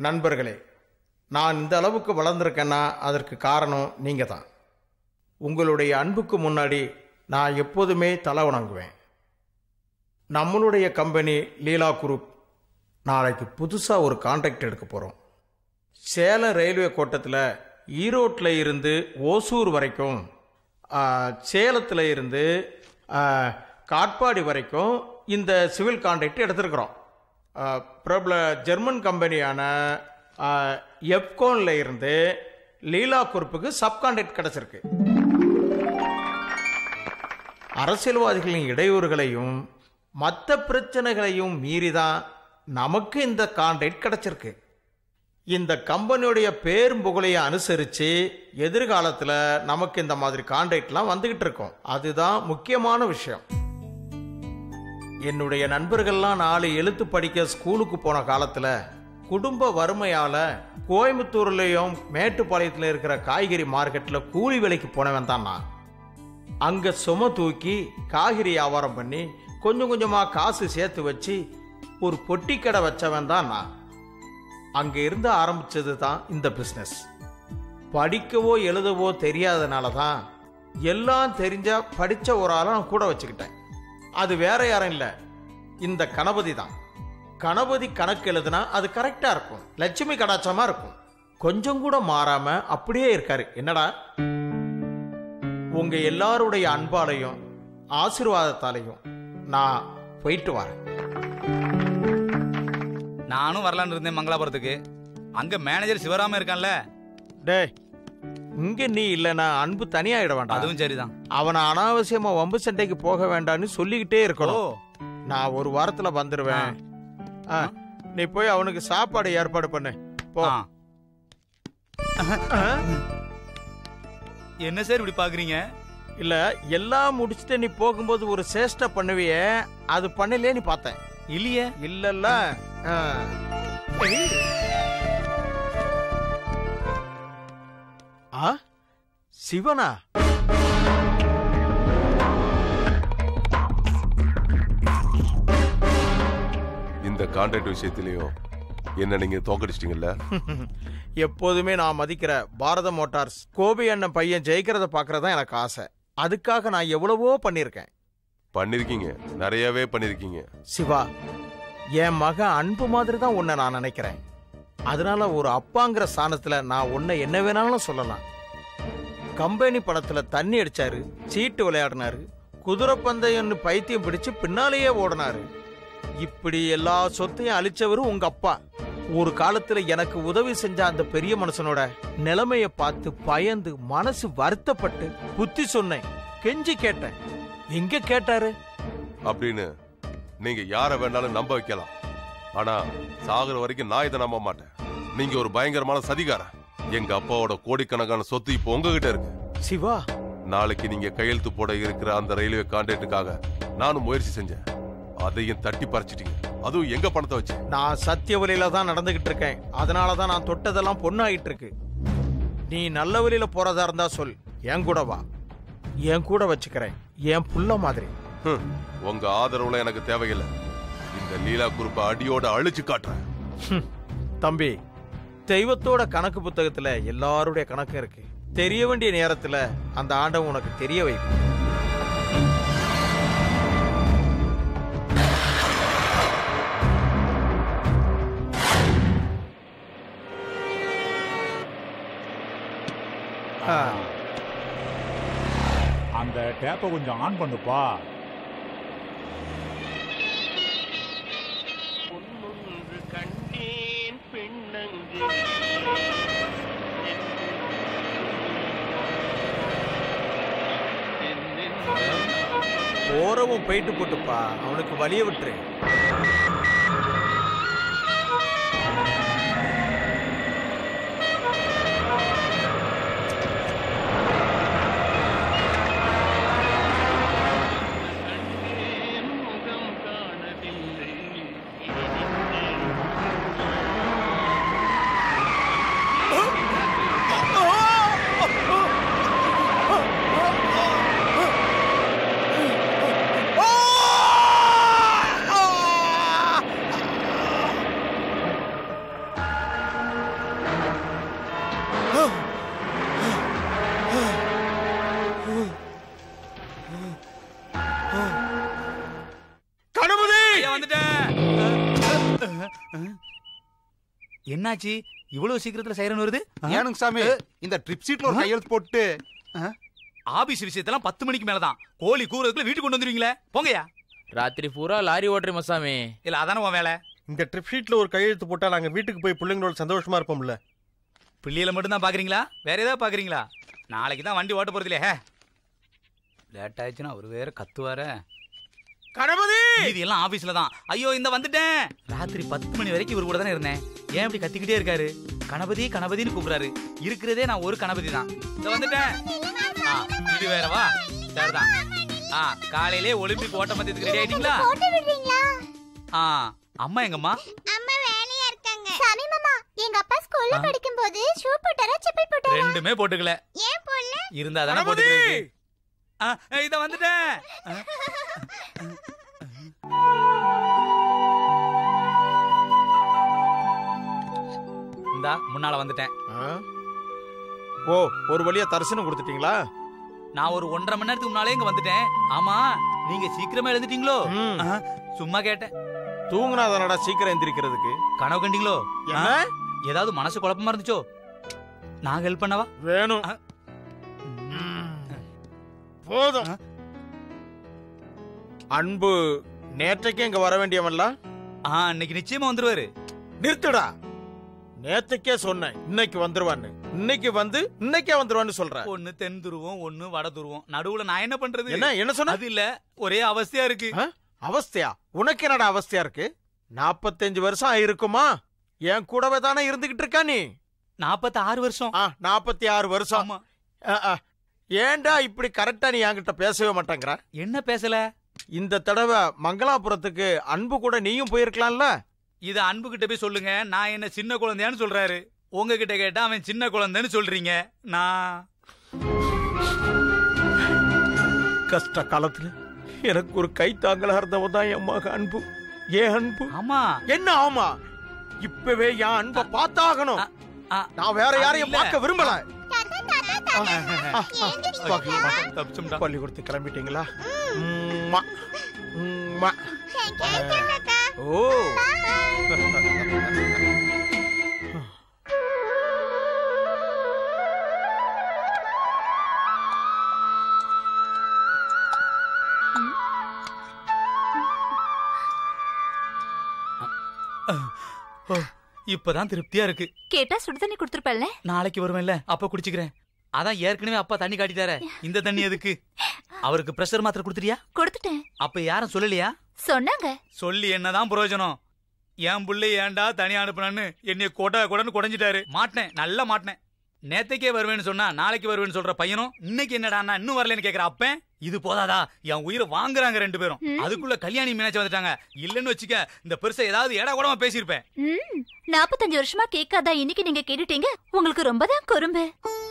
நண்பர்களே நான் இந்த அளவுக்கு வளர்ந்துருக்கேன்னா அதற்கு காரணம் நீங்கள் தான் உங்களுடைய அன்புக்கு முன்னாடி நான் எப்போதுமே தலை வணங்குவேன் நம்மளுடைய கம்பெனி லீலா குரூப் நாளைக்கு புதுசாக ஒரு கான்ட்ராக்ட் எடுக்க போகிறோம் சேலம் ரயில்வே கோட்டத்தில் ஈரோட்டில் இருந்து ஓசூர் வரைக்கும் சேலத்தில் இருந்து ஆ, காட்பாடி வரைக்கும் இந்த சிவில் கான்ட்ராக்ட் எடுத்திருக்கிறோம் ஆ, பிரபல ஜெர்மன் கம்பெனியான எப்கோனில் இருந்து லீலா குரூப்புக்கு சப்கான்ட்ராக்ட் கிடச்சிருக்கு அரசியல்வாதிகளின் இடையூறுகளையும் மற்ற பிரச்சனைகளையும் மீறி தான் நமக்கு இந்த கான்ட்ராக்ட் கிடைச்சிருக்கு இந்த கம்பெனியுடைய பேரும் புகழையை அனுசரித்து எதிர்காலத்தில் நமக்கு இந்த மாதிரி கான்ட்ராக்ட்லாம் வந்துகிட்டு இருக்கோம் அதுதான் முக்கியமான விஷயம் என்னுடைய நண்பர்கள்லாம் நாலு எழுத்து படிக்க ஸ்கூலுக்கு போன காலத்தில் குடும்ப வறுமையால் கோயம்புத்தூர்லேயும் மேட்டுப்பாளையத்தில் இருக்கிற காய்கறி மார்க்கெட்டில் கூலி வேலைக்கு போனவன் தான் நான் அங்க சும தூக்கி காய்கறி வியாபாரம் பண்ணி கொஞ்சம் கொஞ்சமா காசு சேர்த்து வச்சு ஒரு பொட்டி கடை வச்சவன் தான் நான் அங்க இருந்து ஆரம்பிச்சது தான் இந்த பிசினஸ் படிக்கவோ எழுதவோ தெரியாதனால தான் எல்லாம் தெரிஞ்ச படிச்ச ஒரு ஆளை நான் கூட வச்சுக்கிட்டேன் அது வேற யாரும் இல்லை இந்த கணபதி தான் கணபதி கணக்கு எழுதுனா அது கரெக்டா இருக்கும் லட்சுமி கடாச்சமா இருக்கும் கொஞ்சம் கூட மாறாம அப்படியே இருக்காரு என்னடா உங்க எல்லாருடைய அன்பாலையும் ஆசீர்வாதத்தாலையும் நான் போயிட்டு வரேன் நானும் வரலான்னு இருந்தேன் மங்களாபுரத்துக்கு அங்க மேனேஜர் சிவராம இருக்கான்ல டேய் இங்க நீ இல்லைன்னா அன்பு தனியாயிட வேண்டாம் அதுவும் சரிதான் அவனை அனாவசியமா வம்பு சண்டைக்கு போக வேண்டாம்னு சொல்லிக்கிட்டே ஓ இருக்கணும் நான் ஒரு வாரத்துல வந்துருவேன் ஆ, நீ போய் அவனுக்கு சாப்பாடு ஏற்பாடு பண்ணு போ ஆ. ஆ? என்ன சார் இப்படி பாக்குறீங்க இல்ல எல்லாம் முடிச்சுட்டு நீ போகும்போது ஒரு சேஷ்டை பண்ணுவியே அது பண்ணலே நீ பார்த்தேன் இல்லையே இல்லல்ல ஆ. ஆ சிவனா இந்த கான்ட்ராக்ட் விஷயத்திலையும் என்ன நீங்க தோக்கடிச்சிட்டீங்கல்ல எப்போதுமே நான் மதிக்கிற பாரத மோட்டார்ஸ் கோபி அண்ணன் பையன் ஜெயிக்கிறத பார்க்கறது தான் எனக்கு ஆசை அதுக்காக நான் எவ்வளவோ பண்ணியிருக்கேன் பண்ணிருக்கீங்க நிறையவே பண்ணிருக்கீங்க சிவா என் மகன் அன்பு மாதிரி தான் உன்னை நான் நினைக்கிறேன் அதனால ஒரு அப்பாங்கிற ஸ்தானத்துல நான் உன்னை என்ன வேணாலும் சொல்லலாம் கம்பெனி படத்துல தண்ணி அடிச்சாரு சீட்டு விளையாடினாரு குதிரை பந்தயம்னு பைத்தியம் பிடிச்சு பின்னாலேயே ஓடினாரு இப்படி எல்லா சொத்தையும் அழிச்சவரு உங்க அப்பா ஒரு காலத்துல எனக்கு உதவி செஞ்ச அந்த பெரிய மனுஷனோட நிலைமைய பார்த்து பயந்து மனசு வருத்தப்பட்டு புத்தி சொன்னேன் கெஞ்சி கேட்டேன் எங்க கேட்டாரு அப்படின்னு நீங்க யார வேணாலும் நம்ப வைக்கலாம் ஆனா சாகுற வரைக்கும் நான் இதை நம்ப மாட்டேன் நீங்க ஒரு பயங்கரமான சதிகாரன் எங்க அப்பாவோட கோடிக்கணக்கான சொத்து இப்போ உங்ககிட்ட இருக்கு சிவா நாளைக்கு நீங்க கையெழுத்து போட இருக்கிற அந்த ரயில்வே கான்ட்ராக்டுக்காக நானும் முயற்சி செஞ்சேன் அதையும் தட்டி பறிச்சிட்டீங்க அதுவும் எங்க பணத்தை வச்சு நான் சத்திய வழியில தான் நடந்துகிட்டு இருக்கேன் அதனால தான் நான் தொட்டதெல்லாம் பொண்ணாயிட்டு இருக்கு நீ நல்ல வழியில போறதா இருந்தா சொல் என் கூட வா என் கூட வச்சுக்கிறேன் என் புள்ள மாதிரி ஹம், உங்க ஆதரவுல எனக்கு தேவையில்லை இந்த லீலா குரூப்பை அடியோட அழிச்சு காட்டுறேன் ஹம், தம்பி தெய்வத்தோட கணக்கு புத்தகத்துல எல்லாருடைய கணக்கு இருக்கு தெரிய வேண்டிய நேரத்துல அந்த ஆண்டவன் உனக்கு தெரிய வைக்கும் ஆ, அந்த டேப்பை கொஞ்சம் ஆன் பண்ணுப்பா பொன்னொன்று கண்டேன் பெண்ணங்கு போறவன் போயிட்டு போட்டுப்பா அவனுக்கு வழிய விட்டுரு கண்டேன் முகம் காணவில்லை ஆ! என்னாச்சு இவ்வளவு சீக்கிரத்துல சைரன் வருது ஏனுங்க சாமி இந்த ட்ரிப் சீட்ல ஒரு கையெழுத்து போட்டு ஆபீஸ் விஷயத்தெல்லாம் பத்து மணிக்கு மேலதான் கோழி கூறதுக்குள்ள வீட்டுக்கு கொண்டு வந்துருவீங்களே போங்கயா ராத்திரி பூரா லாரி ஓட்டுறேன் மசாமி இல்ல அதானே உன் வேலை இந்த ட்ரிப் ஷீட்ல ஒரு கையெழுத்து போட்டா நாங்க வீட்டுக்கு போய் பிள்ளைங்களோட சந்தோஷமா இருப்போம்ல பிள்ளையில மட்டும் தான் பாக்குறீங்களா வேற ஏதாவது பாக்குறீங்களா நாளைக்கு தான் வண்டி ஓட்ட போறது இல்லையே லேட் ஆயிடுச்சுன்னா அவர் வேற கத்துவார கணபதி இது எல்லாம் ஆபீஸ்ல தான் ஐயோ இந்த வந்துட்டேன் ராத்திரி பத்து மணி வரைக்கும் இவர் கூட தானே இருந்தேன் ஏன் இப்படி கத்திக்கிட்டே இருக்காரு கணபதி கணபதின்னு கூப்பிடுறாரு இருக்கிறதே நான் ஒரு கணபதி தான் இந்த வந்துட்டேன் ஆ, இது வேறவா சரிதான் ஆ காலையிலே ஒலிம்பிக் ஓட்ட மத்தியத்துக்கு ரெடி ஆயிட்டீங்களா போட்டு விடுறீங்களா ஆ அம்மா எங்கம்மா அம்மா வேலையா இருக்காங்க சாமி மாமா எங்க அப்பா ஸ்கூல்ல படிக்கும்போது ஷூ போட்டாரா செப்பல் போட்டாரா ரெண்டுமே போட்டுக்கல ஏன் போடல இருந்தா தானே போட்டுக்கிறது ஆ, இத வந்துட்டேன் ஆ. இந்தா முன்னால வந்துட்டேன் ஆ? ஓ ஒரு வழியா தரிசனம் கொடுத்துட்டீங்களா நான் ஒரு ஒன்றரை மணி நேரத்துக்கு முன்னாலே இங்க வந்துட்டேன் ஆமா நீங்க சீக்கிரமா எழுந்துட்டீங்களோ ம். ஆ, சும்மா கேட்டேன் தூங்குனா தானடா சீக்கிரம் எந்திரிக்கிறதுக்கு கனவு கண்டீங்களோ என்ன ஆ, ஏதாவது மனசு குழப்பமா இருந்துச்சோ நான் ஹெல்ப் பண்ணவா வேணும் ஆ. போதும் அன்பு நேற்றைக்கு இங்க வர வேண்டியவன்ல ஆ இன்னைக்கு நிச்சயமா வந்துருவாரு நிறுத்துடா நேத்துக்கே சொன்னேன் இன்னைக்கு வந்துருவான்னு இன்னைக்கு வந்து இன்னைக்கே வந்துருவான்னு சொல்ற ஒண்ணு தென் துருவம் ஒண்ணு வட துருவம் நடுவுல நான் என்ன பண்றது என்ன என்ன சொன்ன அது இல்ல ஒரே அவஸ்தையா இருக்கு ஆ? அவஸ்தையா உனக்கு என்னடா அவஸ்தையா இருக்கு நாப்பத்தஞ்சு வருஷம் ஆயிருக்குமா என் கூடவே தானே இருந்துகிட்டு இருக்கா நீ நாற்பத்தி ஆறு வருஷம் ஆ நாப்பத்தி ஆறு வருஷம் ஆமா ஆ, ஆ. ஏன்டா இப்படி கரெக்டா நீ என்கிட்ட பேசவே மாட்டேங்கிற என்ன பேசல இந்த தடவை மங்களாபுரத்துக்கு அன்பு கூட நீயும் போயிருக்கலாம்ல இத அன்பு கிட்ட போய் சொல்லுங்க நான் என்ன சின்ன குழந்தையான்னு சொல்றாரு உங்ககிட்ட கேட்டா அவன் சின்ன குழந்தைன்னு சொல்றீங்க நான் கஷ்ட காலத்துல எனக்கு ஒரு கை தாங்கலா இருந்தவன் தான் என் மக அன்பு ஏன் அன்பு ஆமா என்ன ஆமா இப்பவே என் அன்பை பார்த்தாகணும் ஆ, நான் வேற யாரையும் இல்ல. பார்க்க விரும்பல தாத்தா தாத்தா தாத்தா எழுந்திருச்சீங்களா? தப்பிச்சோம்டா. பள்ளிக்கூடத்துக்கு கிளம்பிட்டீங்களா உம்மா. உம்மா. Thank you, தாத்தா. ஓ ஓ, இப்பதான் திருப்தியா இருக்கு கேட்டா சுடு தண்ணி கொடுத்துருப்பல்ல நாளைக்கு வருவேன்ல அப்ப குடிச்சுக்கிறேன் அதான் ஏற்கனவே அப்பா தண்ணி காட்டிட்டாரே இந்த தண்ணி எதுக்கு அவருக்கு பிரஷர் மாத்திரை கொடுத்துட்டியா கொடுத்துட்டேன் அப்ப யாரும் சொல்லலையா சொன்னாங்க சொல்லி என்னதான் பிரயோஜனம் என் புள்ளை ஏன்டா தனியா அனுப்புனான்னு என்னைய கொட கொடன்னு குடைஞ்சிட்டாரு மாட்டினேன் நல்லா மாட்டினேன் நேத்தைக்கே வருவேன்னு சொன்னா நாளைக்கு வருவேன்னு சொல்ற பையனும் இன்னைக்கு என்னடான்னா இன்னும் வரலன்னு கேக்குற அப்பன் இது போதாதா என் உயிரை வாங்குறாங்க ரெண்டு பேரும் ம். அதுக்குள்ள கல்யாணி மீனாட்சி வந்துட்டாங்க இல்லன்னு வச்சுக்க இந்த பெருசை ஏதாவது ஏடா கூடமா பேசியிருப்பேன் ம் நாற்பத்தஞ்சு வருஷமா கேட்காதா இன்னைக்கு நீங்க கேட்டுட்டீங்க உங்களுக்கு ரொம்ப தான் குறும்பு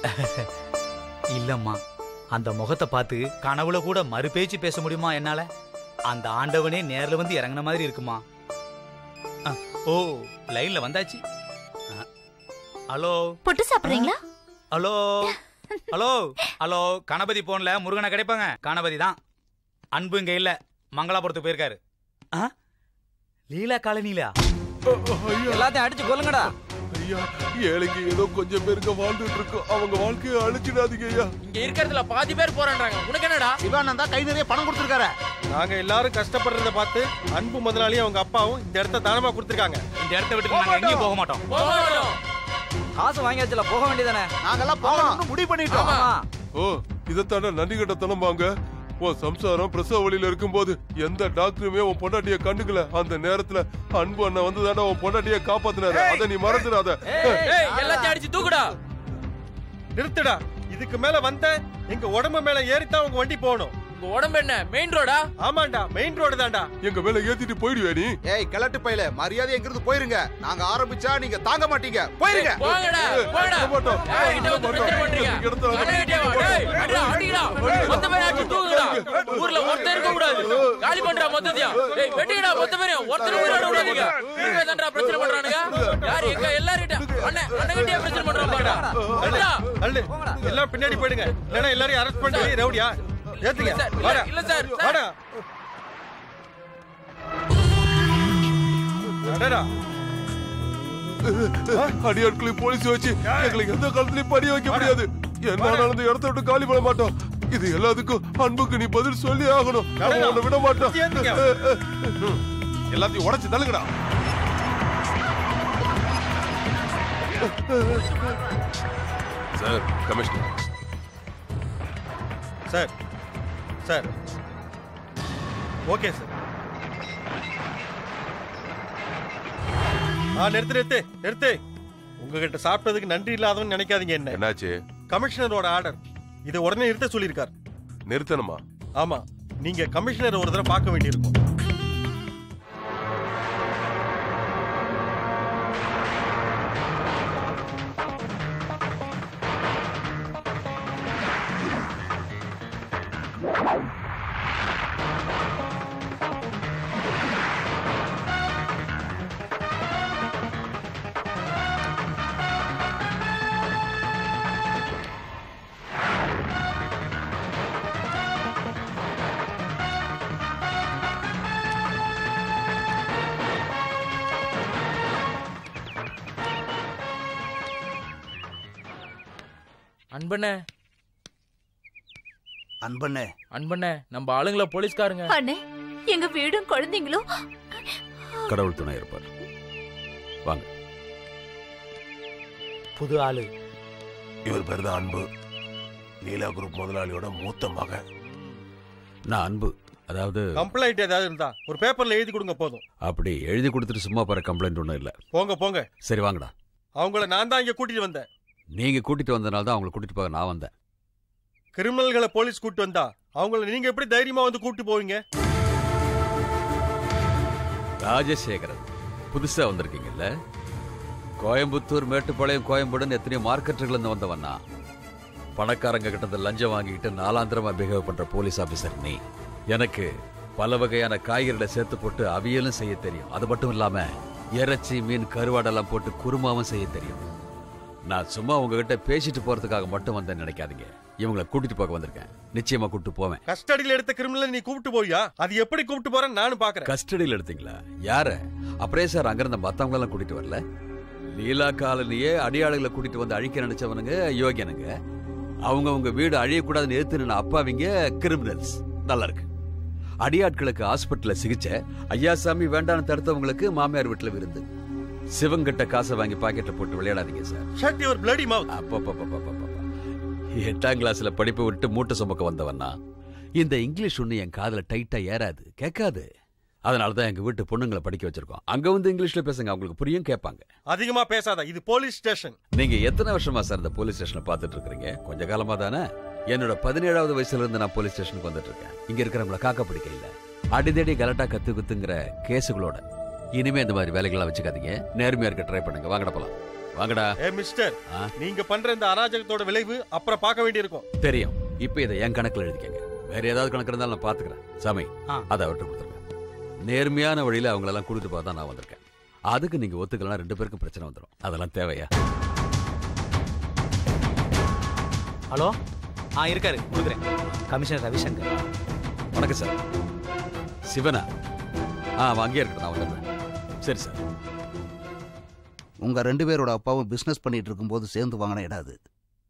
இல்லம்மா அந்த முகத்தை பார்த்து கனவுல கூட மறுபேச்சு பேச முடியுமா என்னால அந்த ஆண்டவனே நேர்ல வந்து இறங்குன மாதிரி இருக்குமா அ, ஓ லைன்ல வந்தாச்சு அ, ஹலோ புட்டு சாப்பிடுறீங்களா ஹலோ ஹலோ ஹலோ கணபதி போன்ல முருகனை கிடைப்பாங்க கணபதி தான் அன்பு இங்க இல்ல மங்களாபுரத்துக்கு போயிருக்காரு ஆ? லீலா காலனிலா எல்லாத்தையும் அடிச்சு கொல்லுங்கடா ஐயா ஏழைங்க ஏதோ கொஞ்சம் பேருங்க வாழ்ந்துட்டு இருக்கோம் அவங்க வாழ்க்கையை அழிச்சிடாதீங்க ஐயா இங்க இருக்கிறதுல பாதி பேர் போறான்றாங்க உனக்கு என்னடா சிவானந்தா கை நிறைய பணம் கொடுத்துருக்காரு நாங்க எல்லாரும் கஷ்டப்படுறத பார்த்து அன்பு முதலாளியும் அவங்க அப்பாவும் இந்த இடத்த தானமா கொடுத்துருக்காங்க இந்த இடத்த விட்டு நாங்க எங்கேயும் போக மாட்டோம் போக மாட்டோம். காசு வாங்கியாச்சுல போக வேண்டியதானே நாங்கெல்லாம் போகணும்னு முடிவு பண்ணிட்டோம் ஆமா ஓ இதைத்தானே நன்றி கட்டத்தனமாங்க உன் சம்சாரம் பிரசவ வழியில இருக்கும்போது எந்த டாக்டருமே உன் பொண்டாட்டிய கண்டுக்கல அந்த நேரத்துல அன்பு அண்ணன் வந்து தானே உன் பொண்டாட்டிய காப்பாத்தினாரு அதை நீ மறந்துடாத ஏய் எல்லாத்தையும் அடிச்சு தூக்குடா நிறுத்துடா இதுக்கு மேல வந்த எங்க உடம்பு மேல ஏறித்தான் உங்க வண்டி போகணும் உங்க உடம்பு என்ன மெயின் ரோடா ஆமாண்டா மெயின் ரோடு தான்டா எங்க மேல ஏத்திட்டு போயிடுவே நீ ஏய் கிழட்டு பையில மரியாதை எங்கிருந்து போயிருங்க நாங்க ஆரம்பிச்சா நீங்க தாங்க மாட்டீங்க போயிருங்க போங்கடா போங்கடா விட மாட்டோம். ஏய், கிட்ட வந்து பிரச்சனை பண்றீங்க இந்த இடத்துல வந்து அண்ணன் கிட்டே வா. டேய், அடிடா, அடிடா. மொத்த பேரையும் அடிச்சு தூக்குடா. ஊர்ல ஒருத்தன் இருக்க கூடாது காலி பண்றா மொத்தத்தையும் டேய் வெட்டிடா மொத்த பேரையும் ஒருத்தர் உயிரோட விடாதீங்க இவங்க தான்டா பிரச்சனை பண்றானுங்க யாரு எங்க எல்லாரும் அண்ணன் அண்ணன் கிட்டே பிரச்சனை பண்றான் பாடா வெட்டுடா. அல்லு எல்லாம் பின்னாடி போயிடுங்க இல்லைன்னா எல்லாரையும் அரெஸ்ட் பண்ணி ரவுடியா ஏத்துங்க சார், இல்ல, வாடா இல்ல சார், சார். வாடா அடடா அடியாட்களையும் போலீஸ் வச்சு எங்களுக்கு எந்த காலத்துலயும் படி வைக்க முடியாது என்னாலும் இந்த இடத்த விட்டு காலி பண்ண மாட்டோம் இது எல்லாத்துக்கும் அன்புக்கு நீ பதில் சொல்லி ஆகணும் நம்ம உன்னை விட மாட்டோம் ம். எல்லாத்தையும் உடைச்சு தள்ளுங்கடா sir commissioner sir sir okay sir ஆ நிறுத்து நிறுத்து நிறுத்து உங்ககிட்ட சாப்பிட்டதுக்கு நன்றி இல்லாதவன் நினைக்காதீங்க என்ன என்னாச்சு கமிஷனரோட ஆர்டர் இதை உடனே நிறுத்த சொல்லியிருக்கார் நிறுத்தணுமா ஆமா நீங்க கமிஷனர் ஒரு தடவை பார்க்க வேண்டியிருக்கும் அன்பண்ணே அன்பண்ணே அன்பண்ணே நம்ம ஆளுங்கள போலீஸ்காரங்க அண்ணே எங்க வீடும் குழந்தைங்களும் கடவுள் துணை இருப்பார் வாங்க புது ஆளு இவர் பேர் தான் அன்பு லீலா குரூப் முதலாளியோட மூத்த மகன் நான் அன்பு அதாவது கம்ப்ளைண்ட் ஏதாவது இருந்தா ஒரு பேப்பர்ல எழுதி கொடுங்க போதும் அப்படி எழுதி கொடுத்துட்டு சும்மா போற கம்ப்ளைண்ட் ஒன்றும் இல்லை போங்க போங்க சரி வாங்கடா அவங்கள நான் தான் இங்க கூட்டிட்டு வந்தேன் நீங்க கூட்டிட்டு வந்தனால தான் அவங்களை கூட்டிட்டு போக நான் வந்தேன் கிரிமினல்களை போலீஸ் கூட்டு வந்தா அவங்கள நீங்க எப்படி தைரியமா வந்து கூட்டு போவீங்க ராஜசேகரன் புதுசா வந்திருக்கீங்கல்ல கோயம்புத்தூர் மேட்டுப்பாளையம் கோயம்புடன் எத்தனையோ மார்க்கெட்டுகள் இருந்து வந்தவன்னா பணக்காரங்க கிட்ட இருந்து லஞ்சம் வாங்கிட்டு நாலாந்திரமா பிஹேவ் பண்ற போலீஸ் ஆபீசர் நீ எனக்கு பல வகையான காய்கறிகளை சேர்த்து போட்டு அவியலும் செய்ய தெரியும் அது மட்டும் இல்லாம இறைச்சி மீன் கருவாடெல்லாம் போட்டு குருமாவும் செய்ய தெரியும் நான் சும்மா உங்ககிட்ட பேசிட்டு போறதுக்காக மட்டும் வந்தேன்னு நினைக்காதீங்க இவங்களை கூட்டிட்டு போக வந்திருக்கேன் நிச்சயமா கூட்டிட்டு போவேன் கஸ்டடியில எடுத்த கிரிமினல் நீ கூப்பிட்டு போவியா அது எப்படி கூப்பிட்டு போறேன்னு நானும் பாக்குறேன் கஸ்டடியில் எடுத்தீங்களா யார அப்படியே சார் அங்கிருந்த மத்தவங்க எல்லாம் கூட்டிட்டு வரல லீலா காலனியே அடியாளுகளை கூட்டிட்டு வந்து அழிக்க நினைச்சவனுங்க யோகியனுங்க அவங்க உங்க வீடு அழியக்கூடாதுன்னு எதிர்த்து நின்ன அப்பாவிங்க கிரிமினல்ஸ் நல்லா இருக்கு அடியாட்களுக்கு ஹாஸ்பிட்டல்ல சிகிச்சை ஐயாசாமி வேண்டான்னு தடுத்தவங்களுக்கு மாமியார் வீட்டுல விருந்து சிவங்கிட்ட காசை வாங்கி பாக்கெட்ல போட்டு விளையாடாதீங்க sir shut your bloody mouth அப்பப்பப்பப்பப்பப்ப. எட்டாம் கிளாஸ்ல படிப்பை விட்டு மூட்டை சுமக்க வந்தவன்னா இந்த இங்கிலீஷ் ஒண்ணு என் காதுல டைட்டா ஏறாது கேட்காது அதனால தான் எங்க வீட்டு பொண்ணுங்களை படிக்க வச்சிருக்கோம் அங்க வந்து இங்கிலீஷ்ல பேசுங்க அவங்களுக்கு புரியும் கேட்பாங்க அதிகமா பேசாத இது போலீஸ் ஸ்டேஷன் நீங்க எத்தனை வருஷமா சார் இந்த போலீஸ் ஸ்டேஷனை பார்த்துட்டு இருக்கீங்க கொஞ்ச காலமா தானே என்னோட பதினேழாவது வயசுல இருந்து நான் போலீஸ் ஸ்டேஷனுக்கு வந்துட்டு இருக்கேன் இங்க இருக்கிறவங்கள காக்க பிடிக்க இல்ல அடிதடி கலட்டா கத்து குத்துங்கிற கேஸுகளோட இனிமே இந்த மாதிரி வேலைகள்லாம் வச்சுக்காதீங்க நேர்மையா இருக்க ட்ரை பண்ணுங்க வாங்கடா போலாம் வாங்கடா ஏ மிஸ்டர் நீங்க பண்ற இந்த அராஜகத்தோட விளைவு அப்புறம் பார்க்க வேண்டியிருக்கும் தெரியும் இப்போ இதை என் கணக்குல எழுதிக்கங்க வேற ஏதாவது கணக்கு இருந்தாலும் நான் பாத்துக்கிறேன் சாமி அதை விட்டு கொடுத்துருங்க நேர்மையான வழியில அவங்களெல்லாம் கூட்டிட்டு போக தான் நான் வந்திருக்கேன் அதுக்கு நீங்க ஒத்துக்கலாம் ரெண்டு பேருக்கும் பிரச்சனை வந்துடும் அதெல்லாம் தேவையா ஹலோ ஆ இருக்காரு கொடுக்குறேன் கமிஷனர் ரவிசங்கர் வணக்கம் சார் சிவனா ஆ அவன் அங்கேயே இருக்கட்டும் நான் வந்துடுறேன் சரி சார் உங்க ரெண்டு பேரோட அப்பாவும் பிசினஸ் பண்ணிட்டு இருக்கும்போது சேர்ந்து வாங்கின இடம் அது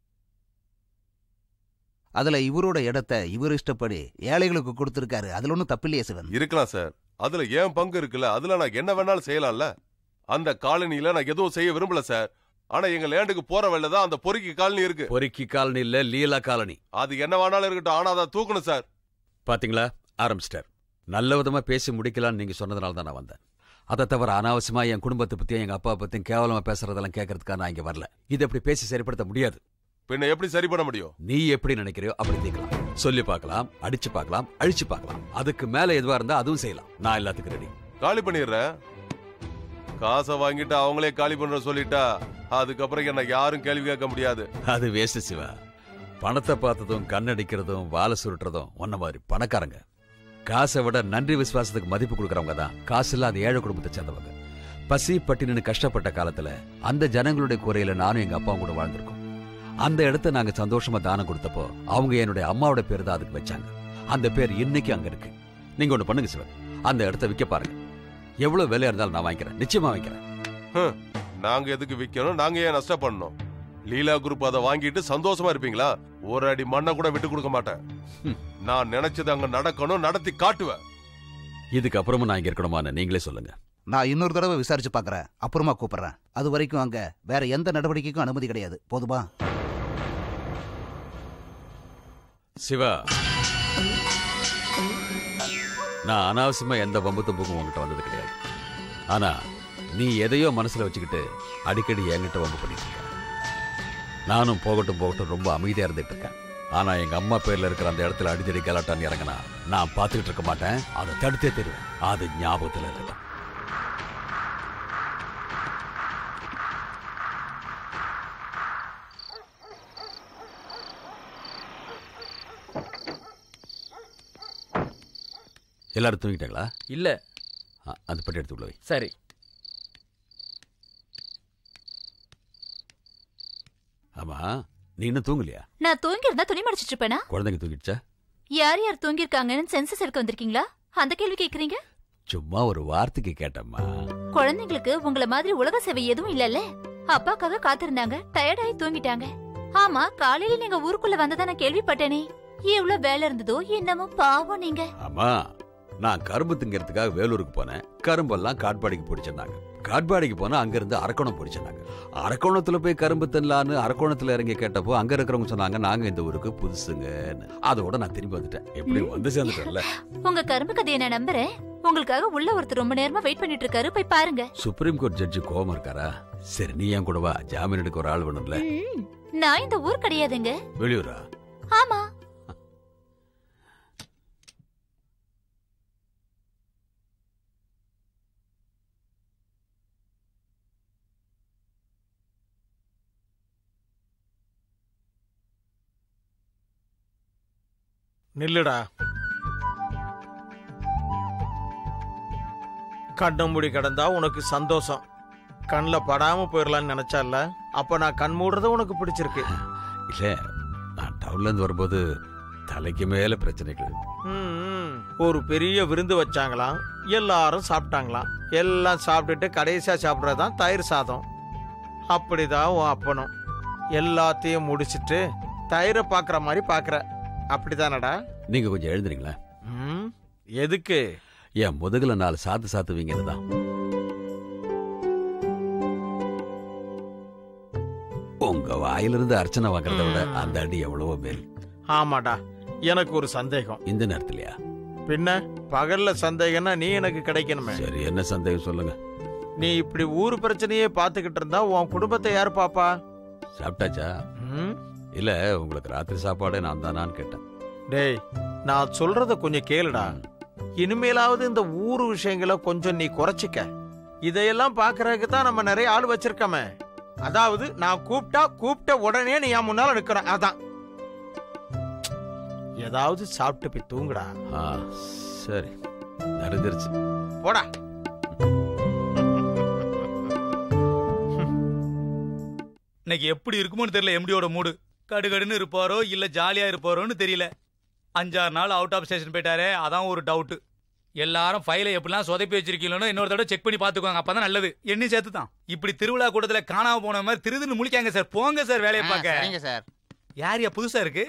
அதுல இவரோட இடத்த இவர் இஷ்டப்படி ஏழைகளுக்கு கொடுத்திருக்காரு அதுல ஒன்றும் தப்பில்லையே சிவன் இருக்கலாம் சார் அதுல ஏன் பங்கு இருக்குல்ல அதுல நான் என்ன வேணாலும் செய்யலாம்ல அந்த காலனியில நான் எதுவும் செய்ய விரும்பல சார் ஆனா எங்க லேண்டுக்கு போற வழியில தான் அந்த பொறுக்கி காலனி இருக்கு பொறுக்கி காலனி இல்ல லீலா காலனி அது என்ன வேணாலும் இருக்கட்டும் ஆனா அதை தூக்கணும் சார் பாத்தீங்களா ஆரம்பிச்சிட்டார் நல்ல விதமா பேசி முடிக்கலாம்னு நீங்க சொன்னதுனால தான் நான் வந்தேன் அதை தவிர அனாவசியமா என் குடும்பத்தை பத்தியும் எங்க அப்பா பத்தியும் கேவலமா பேசுறதெல்லாம் கேட்கறதுக்காக நான் இங்க வரல இது அப்படி பேசி சரிப்படுத்த முடியாது பின்ன எப்படி சரி பண்ண முடியும் நீ எப்படி நினைக்கிறியோ அப்படி தீக்கலாம் சொல்லி பார்க்கலாம் அடிச்சு பார்க்கலாம் அழிச்சு பார்க்கலாம் அதுக்கு மேல எதுவா இருந்தா அதுவும் செய்யலாம் நான் எல்லாத்துக்கும் ரெடி காலி பண்ணிடுறேன் காசை வாங்கிட்டு அவங்களே காலி பண்ற சொல்லிட்டா அதுக்கப்புறம் என்ன யாரும் கேள்வி கேட்க முடியாது அது வேஸ்ட் சிவா பணத்தை பார்த்ததும் கண்ணடிக்கிறதும் வாழை சுருட்டுறதும் ஒன்ன மாதிரி பணக்காரங்க காசை விட நன்றி விசுவாசத்துக்கு மதிப்பு கொடுக்கறவங்க தான் காசு இல்லாத ஏழை குடும்பத்தை சேர்ந்தவங்க பசி பட்டினு கஷ்டப்பட்ட காலத்துல அந்த ஜனங்களுடைய குறையில நானும் எங்க அப்பாவும் கூட வாழ்ந்திருக்கோம் அந்த இடத்த நாங்க சந்தோஷமா தானம் கொடுத்தப்போ அவங்க என்னுடைய அம்மாவோட பேர் தான் அதுக்கு வச்சாங்க அந்த பேர் இன்னைக்கு அங்க இருக்கு நீங்க ஒண்ணு பண்ணுங்க சிவன் அந்த இடத்த விற்க பாருங்க எவ்வளவு விலையா இருந்தாலும் நான் வாங்கிக்கிறேன் நிச்சயமா வாங்கிக்கிறேன் ஹம், நாங்க எதுக்கு விக்கணும் நாங்க ஏன் நஷ்டப்படணும் லீலா குரூப் அதை வாங்கிட்டு சந்தோஷமா இருப்பீங்களா ஒரு அடி மண்ணை கூட விட்டு கொடுக்க மாட்டேன் நான் நினைச்சது அங்க நடக்கணும் நடத்தி காட்டுவேன் இதுக்கு அப்புறமும் நான் இங்க இருக்கணுமான்னு நீங்களே சொல்லுங்க நான் இன்னொரு தடவை விசாரிச்சு பார்க்கறேன் அப்புறமா கூப்பிடுறேன் அது வரைக்கும் அங்க வேற எந்த நடவடிக்கைக்கும் அனுமதி கிடையாது போதுமா சிவா நான் அனாவசியமா எந்த வம்பு தும்புக்கும் உங்ககிட்ட வந்தது கிடையாது ஆனா நீ எதையோ மனசுல வச்சுக்கிட்டு அடிக்கடி என்கிட்ட வம்பு பண்ணிட்டு இருக்க நானும் போகட்டும் போகட்டும் ரொம்ப அமைதியா இருந்துட்டு இருக்கேன் ஆனா எங்க அம்மா பேர்ல இருக்கிற அந்த இடத்துல அடிதடி கலாட்டான்னு இறங்கினா நான் பார்த்துக்கிட்டு இருக்க மாட்டேன் அதை தடுத்தே தருவேன் அது ஞாபகத்துல இருக்கட்டும் எல்லாரும் தூங்கிட்டாங்களா இல்ல ஆ, அந்த பெட்டி எடுத்து உள்ள வை சரி ஆமா நீ இன்னும் தூங்கலையா நான் தூங்கி இருந்தா துணி மடிச்சிட்டு இருப்பேனா குழந்தைங்க தூங்கிடுச்சா யார் யார் தூங்கிருக்காங்கன்னு சென்சஸ் எடுக்க வந்திருக்கீங்களா அந்த கேள்வி கேக்குறீங்க சும்மா ஒரு வார்த்தைக்கு கேட்டம்மா குழந்தைங்களுக்கு உங்கள மாதிரி உலக சேவை எதுவும் இல்லல்ல அப்பாக்காக காத்திருந்தாங்க டயர்டாயி தூங்கிட்டாங்க ஆமா காலையில நீங்க ஊருக்குள்ள வந்ததா நான் கேள்விப்பட்டேனே எவ்வளவு வேலை இருந்ததோ என்னமோ பாவம் நீங்க ஆமா நான் கரும்பு திங்கிறதுக்காக வேலூருக்கு போனேன் கரும்பெல்லாம் காட்பாடிக்கு பிடிச்சிருந்தாங்க காட்பாடிக்கு போனா அங்க இருந்து அரக்கோணம் பிடிச்சிருந்தாங்க அரக்கோணத்துல போய் கரும்பு தின்னலான்னு அரக்கோணத்துல இறங்கி கேட்டப்போ அங்க இருக்கிறவங்க சொன்னாங்க நாங்க இந்த ஊருக்கு புதுசுங்கன்னு அதோட நான் திரும்பி வந்துட்டேன் எப்படி வந்து சேர்ந்துட்டேன்ல உங்க கரும்பு கதையை நான் நம்புறேன் உங்களுக்காக உள்ள ஒருத்தர் ரொம்ப நேரமா வெயிட் பண்ணிட்டு இருக்காரு போய் பாருங்க சுப்ரீம் கோர்ட் ஜட்ஜி கோவம் இருக்காரா சரி நீ ஏன் கூட வா ஜாமீன் எடுக்க ஒரு ஆள் வேணும்ல ம், நான் இந்த ஊர் கிடையாதுங்க வெளியூரா ஆமா நில்லுடா கண்ணை மூடி கிடந்தா உனக்கு சந்தோஷம் கண்ணில் படாம போயிடலான்னு நினைச்சால அப்ப நான் கண் மூடுறது உனக்கு பிடிச்சிருக்கு இல்ல நான் டவுன்ல இருந்து வரும்போது தலைக்கு மேல பிரச்சனைகள் ம், ம். ஒரு பெரிய விருந்து வச்சாங்களாம் எல்லாரும் சாப்பிட்டாங்களாம் எல்லாம் சாப்பிட்டுட்டு கடைசியா சாப்பிட்றதுதான் தயிர் சாதம் அப்படிதான் உன் அப்பனும் எல்லாத்தையும் முடிச்சிட்டு தயிரை பார்க்குற மாதிரி பார்க்குற அப்படிதானடா நீங்க கொஞ்சம் எழுந்துறீங்களா ம் எதுக்கு என் முதுகுல நாலு சாத்து சாத்துவீங்கன்னு தான் உங்க வாயிலிருந்து அர்ச்சனை வாங்குறத விட அந்த அடி எவ்வளவோ மேல் ஆமாடா எனக்கு ஒரு சந்தேகம் இந்த நேரத்துலயா பின்ன பகல்ல சந்தேகம்னா நீ எனக்கு கிடைக்கணுமே சரி என்ன சந்தேகம் சொல்லுங்க நீ இப்படி ஊர் பிரச்சனையே பார்த்துக்கிட்டு இருந்தா உன் குடும்பத்தை யார் பாப்பா சாப்பிட்டாச்சா ம்? இல்ல உங்களுக்கு ராத்திரி சாப்பாடே நான் தானான்னு கேட்டேன் டேய் நான் சொல்றத கொஞ்சம் கேளுடா இனிமேலாவது இந்த ஊர் விஷயங்களை கொஞ்சம் நீ குறைச்சிக்க இதையெல்லாம் பாக்குறதுக்கு தான் நம்ம நிறைய ஆள் வச்சிருக்கோமே அதாவது நான் கூப்பிட்டா கூப்பிட்ட உடனே நீ என் முன்னால நிக்கிற அதான் ஏதாவது சாப்பிட்டு போய் தூங்குடா ஆ சரி நிறைஞ்சிருச்சு போடா இன்னைக்கு எப்படி இருக்குமோன்னு தெரியல எம்டியோட மூடு கடுகடுன்னு இருப்பாரோ இல்ல ஜாலியா இருப்பாரோன்னு தெரியல அஞ்சாறு நாள் அவுட் ஆஃப் ஸ்டேஷன் போயிட்டாரே அதான் ஒரு டவுட் எல்லாரும் ஃபைலை எப்படிலாம் சொதப்பி வச்சிருக்கீங்களோ இன்னொரு தடவை செக் பண்ணி பாத்துக்கோங்க அப்பதான் நல்லது என்ன சேர்த்து தான் இப்படி திருவிழா கூட்டத்துல காணாம போன மாதிரி திருதுன்னு முழிக்காங்க சார் போங்க சார் வேலையை பார்க்க சரிங்க சார் யார் யா புதுசா இருக்கு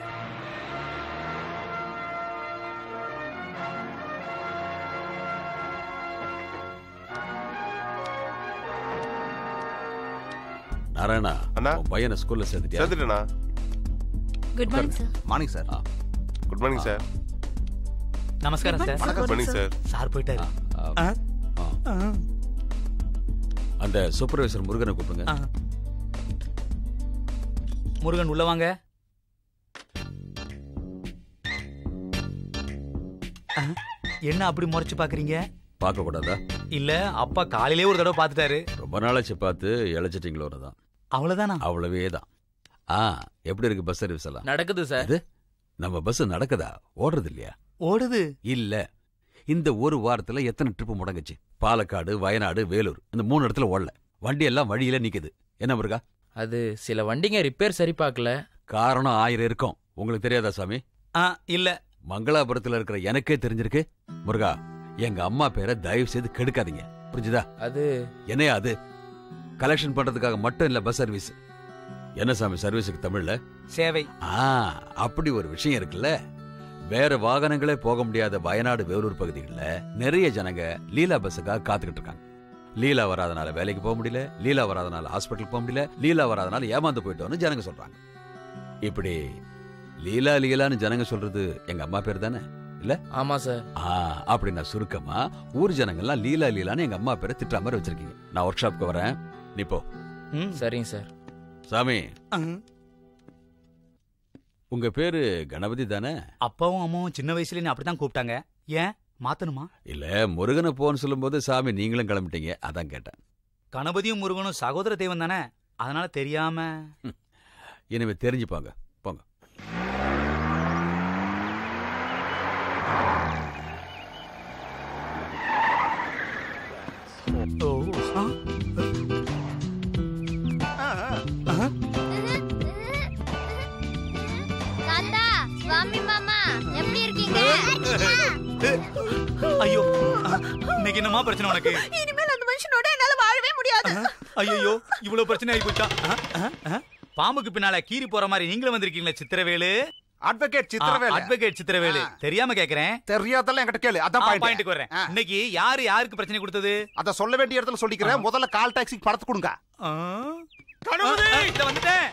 நாராயணா உன் பையனை ஸ்கூல்ல சேர்த்துட்டியா சேர்த்துட்டேனா good morning sir morning sir good morning sir நமஸ்காரம் சார் வணக்கம் குட் மார்னிங் சார் சார் போயிட்டாரு ஆ, ஆ. அந்த சூப்பர்வைசர் முருகனை கூப்பிடுங்க ஆ. முருகன் உள்ள வாங்க ஆ, என்ன அப்படி முறைச்சு பாக்குறீங்க பார்க்க கூடாதா இல்ல அப்பா காலையிலே ஒரு தடவை பாத்துட்டாரு ரொம்ப நாளாச்சு பார்த்து இழைச்சிட்டீங்களோன்னு தான் அவ்வளவுதானா அவ்வளவே தான் ஆ எப்படி இருக்கு பஸ் சர்வீஸ் எல்லாம் நடக்குது சார் இது நம்ம பஸ் நடக்குதா ஓடுறது இல்லையா ஓடுது இல்ல இந்த ஒரு வாரத்துல எத்தனை ட்ரிப் முடங்குச்சு பாலக்காடு வயநாடு வேலூர் இந்த மூணு இடத்துல ஓடல வண்டி எல்லாம் வழியில நிக்குது என்ன முருகா அது சில வண்டிங்க ரிப்பேர் சரி பார்க்கல காரணம் ஆயிரம் இருக்கும் உங்களுக்கு தெரியாதா சாமி ஆ இல்ல மங்களாபுரத்துல இருக்கிற எனக்கே தெரிஞ்சிருக்கு முருகா எங்க அம்மா பேரை தயவு செய்து கெடுக்காதீங்க புரிஞ்சுதா அது என்னையா அது கலெக்ஷன் பண்றதுக்காக மட்டும் இல்ல பஸ் சர்வீஸ் என்ன சாமி சர்வீஸுக்கு தமிழ்ல சேவை ஆ அப்படி ஒரு விஷயம் இருக்குல்ல வேற வாகனங்களே போக முடியாத வயநாடு வேலூர் பகுதிகளில் நிறைய ஜனங்க லீலா பஸ்ஸுக்காக காத்துக்கிட்டு இருக்காங்க லீலா வராதனால வேலைக்கு போக முடியல லீலா வராதனால ஹாஸ்பிட்டல் போக முடியல லீலா வராதனால ஏமாந்து போயிட்டோம்னு ஜனங்க சொல்றாங்க இப்படி லீலா லீலான்னு ஜனங்க சொல்றது எங்க அம்மா பேர் தானே இல்ல ஆமா சார் ஆ அப்படி நான் சுருக்கமா ஊர் ஜனங்கள்லாம் லீலா லீலான்னு எங்க அம்மா பேரை திட்டுற மாதிரி வச்சிருக்கீங்க நான் ஒர்க் ஷாப்க்கு வரேன் நீ போ சரிங்க சார் சாமி உங்க பேரு கணபதி தானே அப்பாவும் அம்மாவும் சின்ன வயசுல என்ன அப்படித்தான் கூப்பிட்டாங்க ஏன் மாத்தணுமா இல்ல முருகனை போன்னு சொல்லும்போது சாமி நீங்களும் கிளம்பிட்டீங்க அதான் கேட்டேன் கணபதியும் முருகனும் சகோதர தெய்வம் தானே அதனால தெரியாம இனிமே தெரிஞ்சுப்பாங்க போங்க ஓ ஆ? தாத்தா சுவாமி மாமா எப்படி இருக்கீங்க ஐயோ இன்னைக்கு என்னமா பிரச்சனை உனக்கு இனிமேல் அந்த மனுஷனோட என்னால வாழவே முடியாது ஐயோ இவ்வளவு பிரச்சனை ஆகி போச்சா ஆ, ஆ, ஆ. பாம்புக்கு பின்னால கீறி போற மாதிரி நீங்களும் வந்திருக்கீங்களா சித்திரவேலு அட்வொகேட் சித்திரவேலு அட்வொகேட் சித்திரவேலு தெரியாம கேக்குறேன் தெரியாதெல்லாம் என்கிட்ட கேளு அதான் பாயிண்ட் பாயிண்ட்க்கு வரேன் இன்னைக்கு யாரு யாருக்கு பிரச்சனை கொடுத்தது அத சொல்ல வேண்டிய இடத்துல சொல்லிக்கிறேன் முதல்ல கால் டாக்ஸிக்கு படத்து கொடுங்க இத வந்துட்டேன்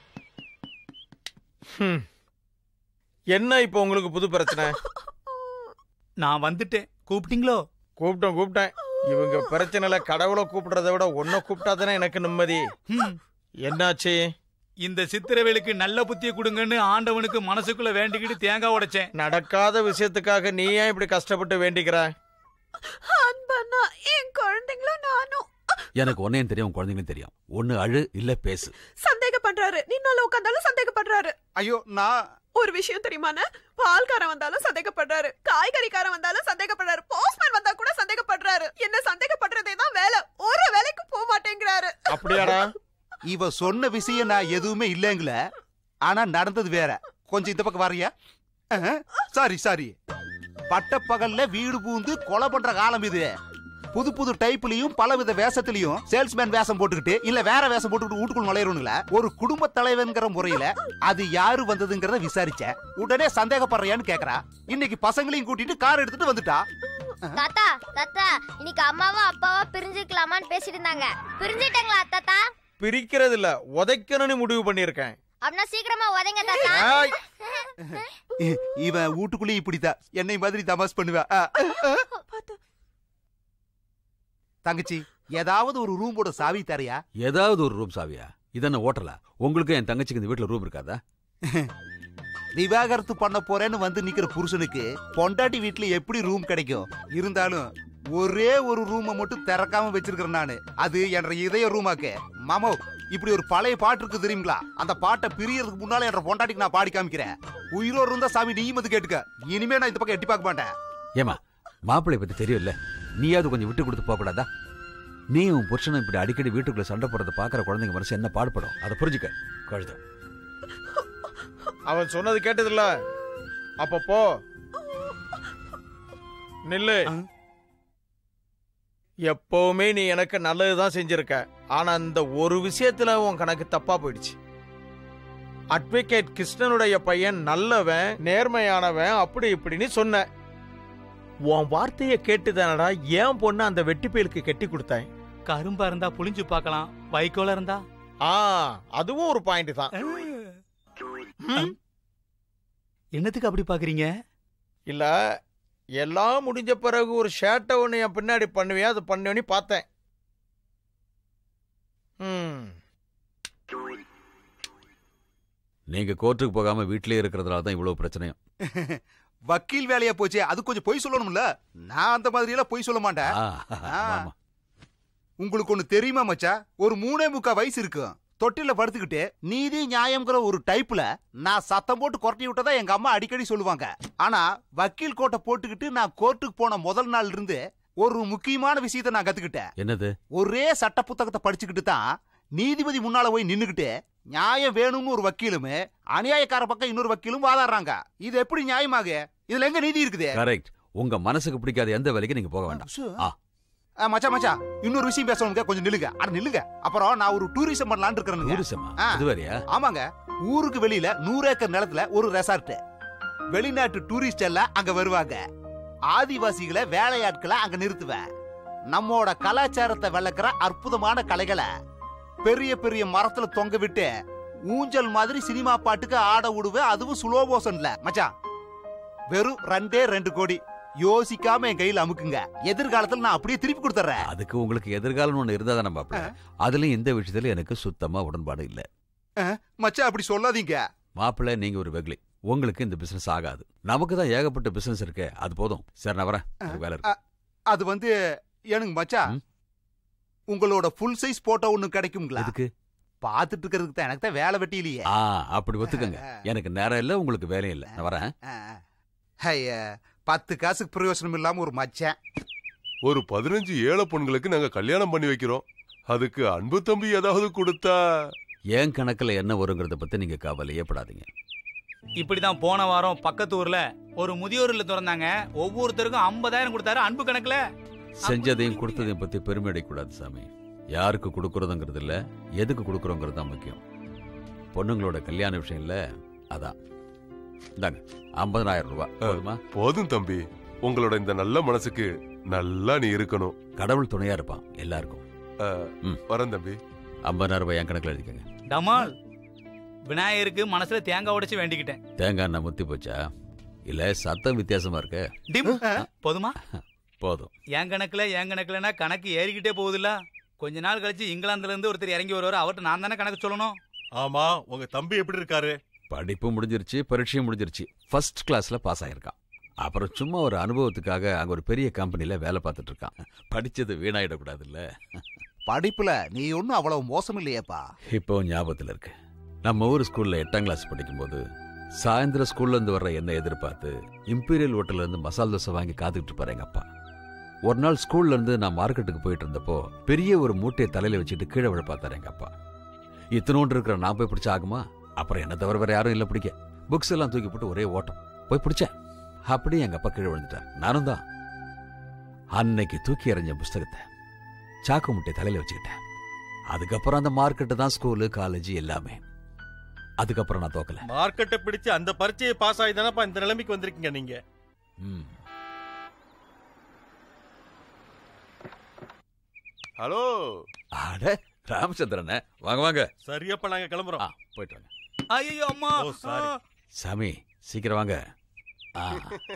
ஹம். என்ன இப்போ உங்களுக்கு புது பிரச்சனை நான் வந்துட்டேன் கூப்பிட்டீங்களோ கூப்பிட்டேன் கூப்பிட்டேன் இவங்க பிரச்சனைல கடவுளை கூப்பிடுறத விட ஒன்ன கூப்பிட்டாதானே எனக்கு நிம்மதி என்னாச்சு இந்த சித்திரவேலுக்கு நல்ல புத்திய கொடுங்கன்னு ஆண்டவனுக்கு மனசுக்குள்ள வேண்டிக்கிட்டு தேங்காய் உடைச்சேன் நடக்காத விஷயத்துக்காக நீ ஏன் இப்படி கஷ்டப்பட்டு வேண்டிக்கிற அன்பண்ணா என் குழந்தைங்களும் நானும் எனக்கு ஒன்னையும் தெரியும் உன் குழந்தைங்களும் தெரியும் ஒண்ணு அழு இல்ல பேசு சந்தேகப்படுறாரு நின்னால உட்காந்தாலும் சந்தேகப்படுறாரு ஐயோ நான் ஒரு விஷயம் தெரியுமாண்ணே பால்காரன் வந்தாலும் சந்தேகப்படுறாரு காய்கறிக்காரன் வந்தாலும் சந்தேகப்படுறாரு போஸ்ட்மேன் வந்தா கூட சந்தேகப்படுறாரு என்ன சந்தேகப்படுறதே தான் வேலை ஒரு வேலைக்கு போக மாட்டேங்கிறாரு அப்படியாடா இவ சொன்ன விஷயம் நான் எதுவுமே இல்லைங்கள ஆனா நடந்தது வேற கொஞ்சம் இந்த பக்கம் வரையா சாரி சாரி பட்ட பகல்ல வீடு பூந்து கொலை பண்ற காலம் இது புது புது டைப்லயும் பலவித வேஷத்திலையும் சேல்ஸ்மேன் வேஷம் போட்டுக்கிட்டு இல்ல வேற வேஷம் போட்டுக்கிட்டு வீட்டுக்குள்ள நுழையறவங்கள ஒரு குடும்ப தலைவன்கிற முறையில அது யாரு வந்ததுங்கிறத விசாரிச்சேன் உடனே சந்தேகப்படுறியான்னு கேக்குறா இன்னைக்கு பசங்களையும் கூட்டிட்டு கார் எடுத்துட்டு வந்துட்டா தாத்தா தாத்தா இன்னைக்கு அம்மாவும் அப்பாவும் பிரிஞ்சுக்கலாமான்னு பேசிட்டு இருந்தாங்க பிரிஞ்சுட்டாங்களா தாத்தா பிரிக்கிறது இல்ல உதைக்கணும்னு முடிவு பண்ணியிருக்கேன் அப்படின்னா சீக்கிரமா உதைங்க தாத்தா ஆய். இ- இவன் வீட்டுக்குள்ளேயும் இப்படித்தான் என்னை மாதிரி தமாஸ் பண்ணுவா ஆ. தங்கச்சி ஏதாவது ஒரு ரூமோட சாவி தரையா ஏதாவது ஒரு ரூம் சாவியா இதென்ன ஓட்டலா உங்களுக்கு என் தங்கச்சிக்கு இந்த வீட்டுல ரூம் இருக்காதா விவாகரத்து பண்ண போறேன்னு வந்து நிக்கிற புருஷனுக்கு பொண்டாட்டி வீட்டுல எப்படி ரூம் கிடைக்கும் இருந்தாலும் ஒரே ஒரு ரூமை மட்டும் திறக்காம வச்சிருக்கிறேன் நானு அது என்ற இதய ரூமாக்கு மாமோ இப்படி ஒரு பழைய பாட்டு இருக்கு தெரியுங்களா அந்த பாட்டை பிரியறதுக்கு முன்னால என்ற பொண்டாட்டிக்கு நான் பாடி காமிக்கிறேன் உயிரோடு இருந்தா சாமி நீயும் வந்து கேட்டுக்க இனிமே நான் இந்த பக்கம் எட்டி பார்க்க மாட்டேன் ஏமா மாப்பிள்ளை பத்தி தெரியும்ல நீயாவது கொஞ்சம் விட்டு கொடுத்து போக கூடாதா நீ உன் புருஷனை இப்படி அடிக்கடி வீட்டுக்குள்ள சண்டை போடுறத பாக்குற குழந்தைங்க மனசு என்ன பாடுபடும் அதை புரிஞ்சுக்க கழுத அவன் சொன்னது கேட்டதில்ல அப்ப போ நில்லு எப்பவுமே நீ எனக்கு நல்லதுதான் செஞ்சிருக்க ஆனா இந்த ஒரு விஷயத்துல உன் கணக்கு தப்பா போயிடுச்சு அட்வொகேட் கிருஷ்ணனுடைய பையன் நல்லவன் நேர்மையானவன் அப்படி இப்படின்னு சொன்ன உன் வார்த்தையை கேட்டுதானடா ஏன் பொண்ணு அந்த வெட்டிப்பயலுக்கு கட்டி கொடுத்தேன் கரும்பா இருந்தா புளிஞ்சு பார்க்கலாம் வைக்கோல இருந்தா ஆ அதுவும் ஒரு பாயிண்ட் தான் என்னத்துக்கு அப்படி பாக்குறீங்க இல்ல எல்லாம் முடிஞ்ச பிறகு ஒரு ஷேட்டை ஒன்று என் பின்னாடி பண்ணுவியா அது பண்ணுவேன்னு பார்த்தேன் ம் நீங்க கோர்ட்டுக்கு போகாம வீட்லயே இருக்கிறதுனால தான் இவ்வளவு பிரச்சனையும் வக்கீல் வேலையா போச்சு அது கொஞ்சம் பொய் சொல்லணும்ல நான் அந்த மாதிரி எல்லாம் பொய் சொல்ல மாட்டேன் ஆ, ஆ. ஆமா. உங்களுக்கு ஒண்ணு தெரியுமா மச்சா ஒரு மூணே முக்கா வயசு இருக்கும் தொட்டில படுத்துக்கிட்டு நீதி நியாயம்ங்கிற ஒரு டைப்ல நான் சத்தம் போட்டு கொரட்டி விட்டதா எங்க அம்மா அடிக்கடி சொல்லுவாங்க ஆனா வக்கீல் கோட்டை போட்டுக்கிட்டு நான் கோர்ட்டுக்கு போன முதல் நாள் இருந்து ஒரு முக்கியமான விஷயத்தை நான் கத்துக்கிட்டேன் என்னது ஒரே சட்ட புத்தகத்தை படிச்சுக்கிட்டு தான் நீதிபதி முன்னால போய் நின்னுக்கிட்டு நியாயம் வேணும்னு ஒரு வக்கீலும் அநியாயக்கார பக்கம் இன்னொரு வக்கீலும் வாதாடுறாங்க இது எப்படி நியாயமாக இதுல எங்க நீதி இருக்குது கரெக்ட் உங்க மனசுக்கு பிடிக்காத எந்த வேலைக்கும் நீங்க போக வேண்டாம் ஆ ஆ, மச்சான் மச்சான் இன்னொரு விஷயம் பேசணுங்க கொஞ்சம் நில்லுங்க அட நில்லுங்க அப்புறம் நான் ஒரு டூரிசம் பண்ணலாம்னு இருக்கிறேனுங்க டூரிசமா ஆ. அது வேறயா ஆமாங்க ஊருக்கு வெளியில நூறு ஏக்கர் நிலத்துல ஒரு ரெசார்ட் வெளிநாட்டு டூரிஸ்ட் எல்லாம் அங்க வருவாங்க ஆதிவாசிகளை வேலையாட்களை அங்க நிறுத்துவேன் நம்மோட கலாச்சாரத்தை விளக்குற அற்புதமான கலைகளை பெரிய பெரிய மரத்துல தொங்க விட்டு ஊஞ்சல் மாதிரி சினிமா பாட்டுக்கு ஆட விடுவேன் அதுவும் ஸ்லோ மோஷன்ல மச்சான் வெறும் ரெண்டே ரெண்டு கோடி யோசிக்காம என் கையில அமுக்குங்க எதிர்காலத்துல நான் அப்படியே திருப்பி கொடுத்துறேன் அதுக்கு உங்களுக்கு எதிர்காலம் ஒண்ணு இருந்தா தானே மாப்பிள அதுலயும் இந்த விஷயத்துல எனக்கு சுத்தமா உடன்பாடு இல்ல மச்சான் அப்படி சொல்லாதீங்க மாப்பிள்ளை நீங்க ஒரு வெகுளி உங்களுக்கு இந்த பிசினஸ் ஆகாது நமக்கு தான் ஏகப்பட்ட பிசினஸ் இருக்கு அது போதும் சரி நான் வரேன் எனக்கு வேலை இருக்கு அது வந்து எனக்கு மச்சான் உங்களோட ஃபுல் சைஸ் போட்டோ ஒண்ணு கிடைக்குங்களா எதுக்கு பாத்துட்டு இருக்கிறதுக்கு தான் எனக்கு தான் வேலை வெட்டி இல்லையே ஆ அப்படி ஒத்துக்கங்க எனக்கு நேரம் இல்ல உங்களுக்கு வேலையும் இல்ல நான் வரேன் ஐயா பத்து காசுக்கு பிரயோஜனம் இல்லாம ஒரு மச்சான் ஒரு பதினஞ்சு ஏழை பொண்களுக்கு நாங்க கல்யாணம் பண்ணி வைக்கிறோம் அதுக்கு அன்பு தம்பி ஏதாவது கொடுத்தா ஏன் கணக்குல என்ன வருங்கிறத பத்தி நீங்க கவலையே படாதீங்க இப்படிதான் போன வாரம் பக்கத்து ஊர்ல ஒரு முதியோர் இல்ல திறந்தாங்க ஒவ்வொருத்தருக்கும் ஐம்பதாயிரம் கொடுத்தாரு அன்பு கணக்குல செஞ்சதையும் கொடுத்ததையும் பத்தி பெருமை அடையக்கூடாது சாமி யாருக்கு கொடுக்கறதுங்கிறது இல்ல எதுக்கு கொடுக்கறோங்கிறது தான் முக்கியம் பொண்ணுங்களோட கல்யாண விஷயம் இல்ல அதான் இந்தாங்க ஐம்பதனாயிரம் ரூபாய் போதுமா போதும் தம்பி உங்களோட இந்த நல்ல மனசுக்கு நல்லா நீ இருக்கணும் கடவுள் துணையா இருப்பான் எல்லாருக்கும் வரேன் தம்பி ஐம்பதாயிரம் ரூபாய் என் கணக்குல எழுதிக்கங்க டமால் விநாயகருக்கு மனசுல தேங்காய் உடைச்சு வேண்டிக்கிட்டேன் தேங்காய் எண்ணெய் முத்தி போச்சா இல்ல சத்தம் வித்தியாசமா இருக்க டிம் போதுமா போதும் என் கணக்குல என் கணக்குலனா கணக்கு ஏறிக்கிட்டே போகுதுல்ல கொஞ்ச நாள் கழிச்சு இங்கிலாந்துல இருந்து ஒருத்தர் இறங்கி வருவாரு அவர்ட்ட நான் தானே கணக்கு சொல்லணும் ஆமா உங்க தம்பி எப்படி இருக்காரு படிப்பு முடிஞ்சிருச்சு பரீட்சையும் முடிஞ்சிருச்சு ஃபர்ஸ்ட் கிளாஸ்ல பாஸ் ஆயிருக்கான் அப்புறம் சும்மா ஒரு அனுபவத்துக்காக அங்க ஒரு பெரிய கம்பெனில வேலை பார்த்துட்டு இருக்கான் படிச்சது வீணாயிடக்கூடாதுல்ல படிப்புல நீ ஒன்னும் அவ்வளவு மோசம் இல்லையேப்பா இப்போ ஞாபகத்துல இருக்கு நம்ம ஊர் ஸ்கூல்ல எட்டாம் கிளாஸ் படிக்கும்போது சாயந்தரம் ஸ்கூல்ல இருந்து வர்ற என்ன எதிர்பார்த்து இம்பீரியல் ஹோட்டல்ல இருந்து மசால் தோசை வாங்கி காத்துக்கிட்டு இருப்பாரு எங்க அப்பா ஒரு நாள் ஸ்கூல்ல இருந்து நான் மார்க்கெட்டுக்கு போயிட்டு இருந்தப்போ பெரிய ஒரு மூட்டையை தலையில வச்சுட்டு கீழே விழ பார்த்தாரு எங்க அப்பா இத்தனோண்டு இருக்கிற நான் போய் பிடிச்ச ஆகுமா அப்புறம் என்ன தவிர வேற யாரும் இல்ல பிடிக்க புக்ஸ் எல்லாம் தூக்கி போட்டு ஒரே ஓட்டம் போய் பிடிச்சேன் அப்படியே எங்க அப்பா கீழே விழுந்துட்டார் நானும் தான் அன்னைக்கு தூக்கி எறிஞ்ச புஸ்தகத்தை சாக்கு முட்டை தலையில வச்சுக்கிட்டேன் அதுக்கப்புறம் அந்த மார்க்கெட்டு தான் ஸ்கூலு காலேஜ் எல்லாமே அதுக்கப்புறம் நான் தோக்கல மார்க்கெட்டை பிடிச்சு அந்த பரீட்சையை பாஸ் ஆகி தானப்பா இந்த நிலைமைக்கு வந்திருக்கீங்க நீங்க ம். ஹலோ அட ராமச்சந்திரனே வாங்க வாங்க சரியப்பா நாங்க கிளம்புறோம் போயிட்டு வாங்க ஐயோ அம்மா ஓ சாரி சாமி சீக்கிரம் வாங்க ஆ.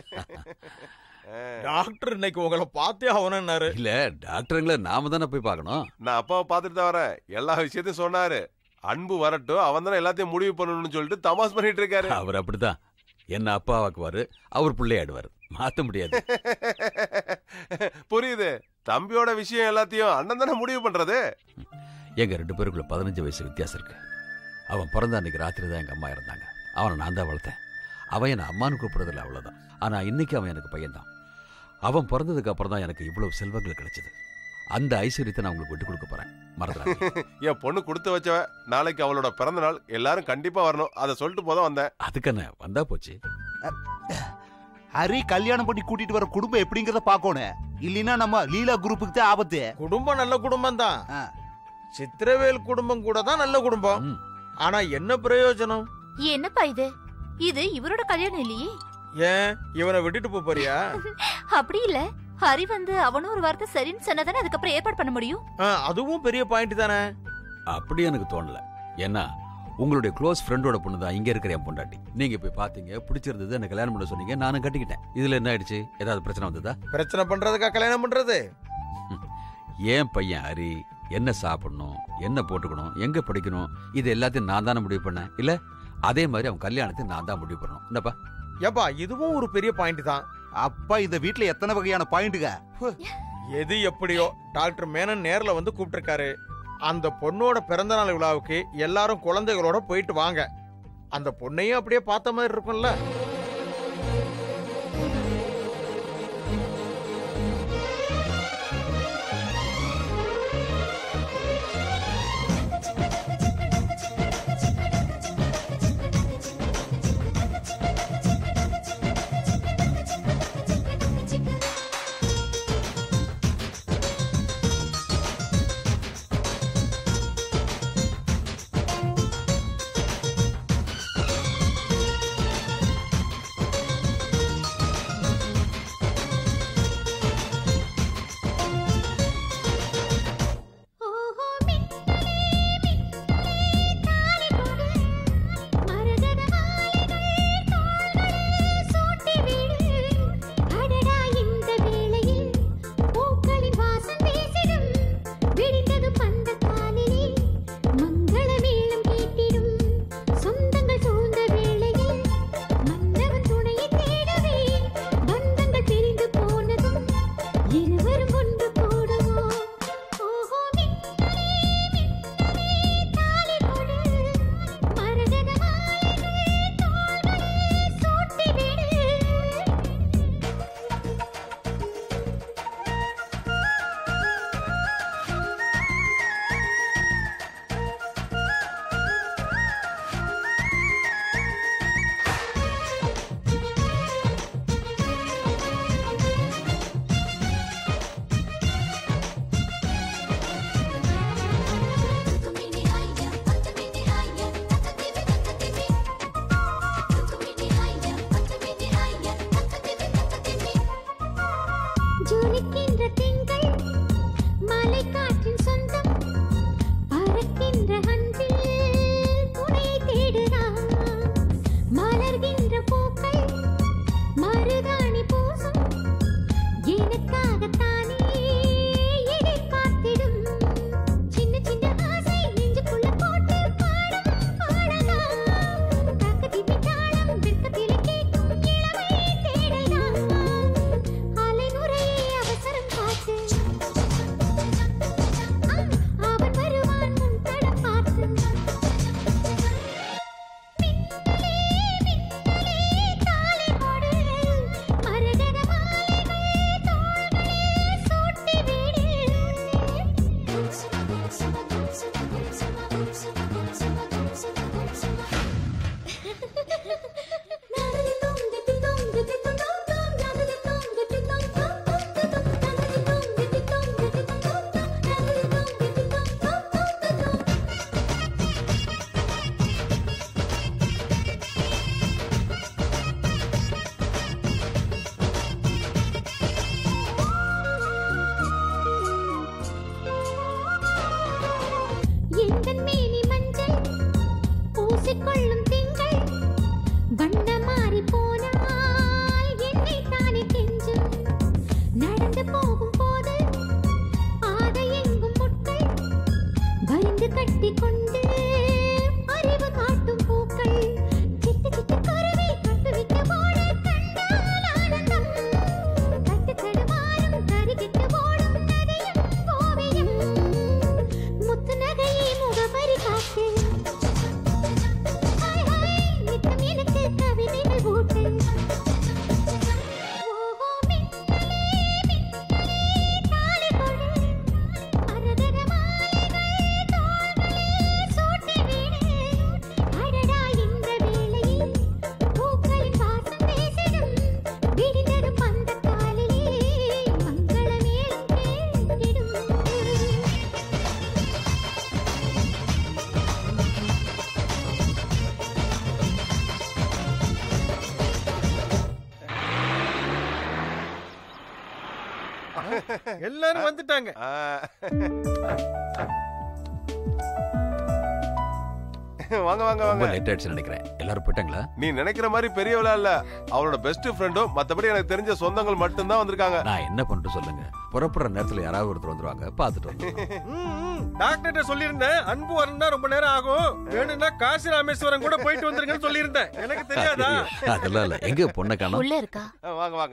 டாக்டர் இன்னைக்கு உங்களை பார்த்தே ஆகணும்னாரு இல்ல டாக்டருங்கள நாம தானே போய் பார்க்கணும் நான் அப்பாவை பார்த்துட்டு தான் வரேன் எல்லா விஷயத்தையும் சொன்னாரு அன்பு வரட்டும் அவன் தானே எல்லாத்தையும் முடிவு பண்ணணும்னு சொல்லிட்டு தமாஸ் பண்ணிட்டு இருக்காரு அவர் அப்படித்தான் என்ன அப்பாவாக்குவாரு அவர் பிள்ளையாடுவார் மாத்த முடியாது புரியுது தம்பியோட விஷயம் எல்லாத்தையும் அண்ணன் தானே முடிவு பண்றது எங்க ரெண்டு பேருக்குள்ள பதினஞ்சு வயசு வித்தியாசம் இருக்கு அவன் பிறந்த அன்னைக்கு ராத்திரி தான் எங்க அம்மா இருந்தாங்க அவனை நான் தான் வளர்த்தேன் அவன் என்ன அம்மான்னு கூப்பிடுறதில்ல அவ்வளவுதான் ஆனா இன்னைக்கு அவன் எனக்கு பையன்தான் அவன் பிறந்ததுக்கு அப்புறம் தான் எனக்கு இவ்வளவு செல்வங்கள் கிடைச்சது அந்த ஐஸ்வர்யத்தை நான் உங்களுக்கு விட்டு கொடுக்க போறேன் மறந்துடாதீங்க என் பொண்ணு கொடுத்து வச்சவ நாளைக்கு அவளோட பிறந்த நாள் எல்லாரும் கண்டிப்பா வரணும் அதை சொல்லிட்டு போதான் வந்தேன் அதுக்கு என்ன வந்தா போச்சு ஹரி கல்யாணம் பண்ணி கூட்டிட்டு வர குடும்பம் எப்படிங்கறத பாக்கணும் இல்லைன்னா நம்ம லீலா குரூப்புக்கு தான் ஆபத்து குடும்பம் நல்ல குடும்பம் தான் சித்திரவேல் குடும்பம் கூட தான் நல்ல குடும்பம் ஆனா என்ன பிரயோஜனம் என்னப்பா இது இது இவரோட கல்யாணம் இல்லையே ஏன் இவனை விட்டுட்டு போப் போறியா அப்படி இல்ல ஹரி வந்து அவனும் ஒரு வார்த்தை சரின்னு சொன்னதானே அதுக்கப்புறம் ஏற்பாடு பண்ண முடியும் ஆ, அதுவும் பெரிய பாயிண்ட் தானே அப்படி எனக்கு தோணல ஏன்னா உங்களுடைய க்ளோஸ் ஃப்ரெண்டோட பொண்ணு தான் இங்க இருக்கிற என் பொண்டாட்டி நீங்க போய் பாத்தீங்க பிடிச்சிருந்தது என்ன கல்யாணம் பண்ண சொன்னீங்க நானும் கட்டிக்கிட்டேன் இதுல என்ன ஆயிடுச்சு ஏதாவது பிரச்சனை வந்ததா பிரச்சனை பண்றதுக்கா கல்யாணம் பண்றது ஏன் பையன் ஹரி என்ன சாப்பிடணும் என்ன போட்டுக்கணும் எங்க படிக்கணும் இது எல்லாத்தையும் நான் தானே முடிவு பண்ணேன் இல்ல அதே மாதிரி அவன் கல்யாணத்தை நான் தான் முடிவு பண்ணணும் என்னப்பா ஏப்பா இதுவும் ஒரு பெரிய பாயிண்ட் தான் அப்பா இந்த வீட்ல எத்தனை வகையான பாயிண்ட்டுங்க எது எப்படியோ டாக்டர் மேனன் நேர்ல வந்து கூப்பிட்டிருக்காரு அந்த பொண்ணோட பிறந்தநாள் விழாவுக்கு எல்லாரும் குழந்தைகளோட போயிட்டு வாங்க அந்த பொண்ணையும் அப்படியே பார்த்த மாதிரி இருக்கும்ல வருகின்ற திங்கள் மலை காற்றின் சொந்தம் பறக்கின்ற அன்பில் துணை தேடுறான் மலர்கின்ற பூக்கள் மருதாணி பூசும் எனக்காகத்தானே எதிர்பார்த்திடும் சின்ன சின்ன ஆசை நெஞ்சுக்குள்ள போட்டு பாடும் பாடலாம் தக்கதி விட்டாளம் வெட்கத்திலே கேட்கும் இளமை தேடலாம் அலைநுரையே அவசரம் காத்து ஆ, அவன் வருவான் முன் தடம் பார்த்து மின்னலே மின்னலே தாலி கொடு மரகத மாலைகள் தோள்களே சூட்டி எந்தன் மேனி மஞ்சள் பூசிக்கொள்ளும் திங்கள் வண்ண மாறி போனால் என்னை தானே கெஞ்சும் நடந்து போகும் போது பாதை எங்கும் முட்கள் வரிந்து கட்டி கொண்டு அறிவு காட்டும் பூக்கள் சிட்டு சிட்டு குருவி கட்டு விட்டு ஓட கண்டால் ஆனந்தம் கட்டு தடுமாறும் கருகிட்டு ஓடும் நதியும் ஓவியம் முத்து நகையை முகவரி காட்டு ஹாய் ஹாய் நித்தம் எனக்கு கவிதைகள் ஊட்டு ஓஹோ மின்னலே மின்னலே தாலி கொடு மரகத மாலைகள் தோள்களே சூட்டி விடு அடடா இந்த வேளையில் பூக்களின் வாசம் பேசிடும் விடிந்ததும் அந்த காலையே மங்கள மேளம் கேட்டிடும் எல்லாரும் வந்துட்டாங்க வாங்க வாங்க ரொம்ப வாங்க லேட் ஆயிடுச்சு நினைக்கிறேன் எல்லாரும் போயிட்டாங்களா நீ நினைக்கிற மாதிரி பெரியவளா இல்ல அவளோட பெஸ்ட் ஃப்ரெண்டும் மத்தபடி எனக்கு தெரிஞ்ச சொந்தங்கள் மட்டும்தான் வந்திருக்காங்க நான் என்ன பண்ணிட்டு சொல்லுங்க புறப்படுற நேரத்துல யாராவது ஒருத்தர் வந்துருவாங்க பாத்துட்டு வந்து டாக்டர்கிட்ட சொல்லியிருந்தேன் அன்பு வரணும்னா ரொம்ப நேரம் ஆகும் வேணும்னா காசி ராமேஸ்வரம் கூட போயிட்டு வந்துருங்கன்னு சொல்லியிருந்தேன் எனக்கு தெரியாதா அதெல்லாம் இல்ல எங்க பொண்ணை காணோம் உள்ள இருக்கா ஆ, வாங்க வாங்க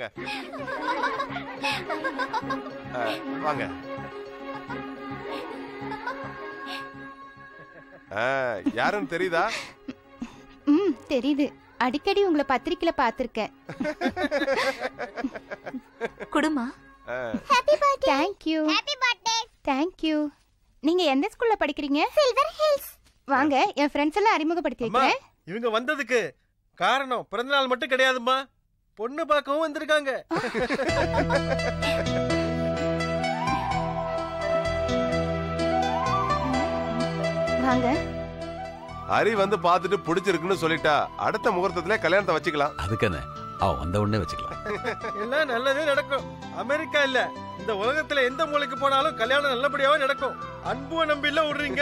ஆ, வாங்க ஆ, யாருன்னு தெரியுதா ம் தெரியுது அடிக்கடி உங்களை பத்திரிக்கையில பார்த்திருக்கேன் குடுமா ஆ, happy birthday thank you happy birthday thank you நீங்க எந்த ஸ்கூல்ல படிக்கிறீங்க சில்வர் ஹில்ஸ் வாங்க என் ஃப்ரெண்ட்ஸ் எல்லாம் அறிமுகப்படுத்தி அம்மா வைக்கிறேன் இவங்க வந்ததுக்கு காரணம் பிறந்தநாள் மட்டும் கிடையாதும்மா பொண்ணு பார்க்கவும் வந்திருக்காங்க வாங்க ஹரி வந்து பார்த்துட்டு பிடிச்சிருக்குன்னு சொல்லிட்டா அடுத்த முகூர்த்தத்திலே கல்யாணத்தை வச்சுக்கலாம் அதுக்கு என்ன அவன் வந்த உடனே வச்சுக்கலாம் எல்லாம் நல்லதே நடக்கும் அமெரிக்கா இல்ல இந்த உலகத்துல எந்த மூலைக்கு போனாலும் கல்யாணம் நல்லபடியாவே நடக்கும் அன்புவை நம்பி இல்ல விடுறீங்க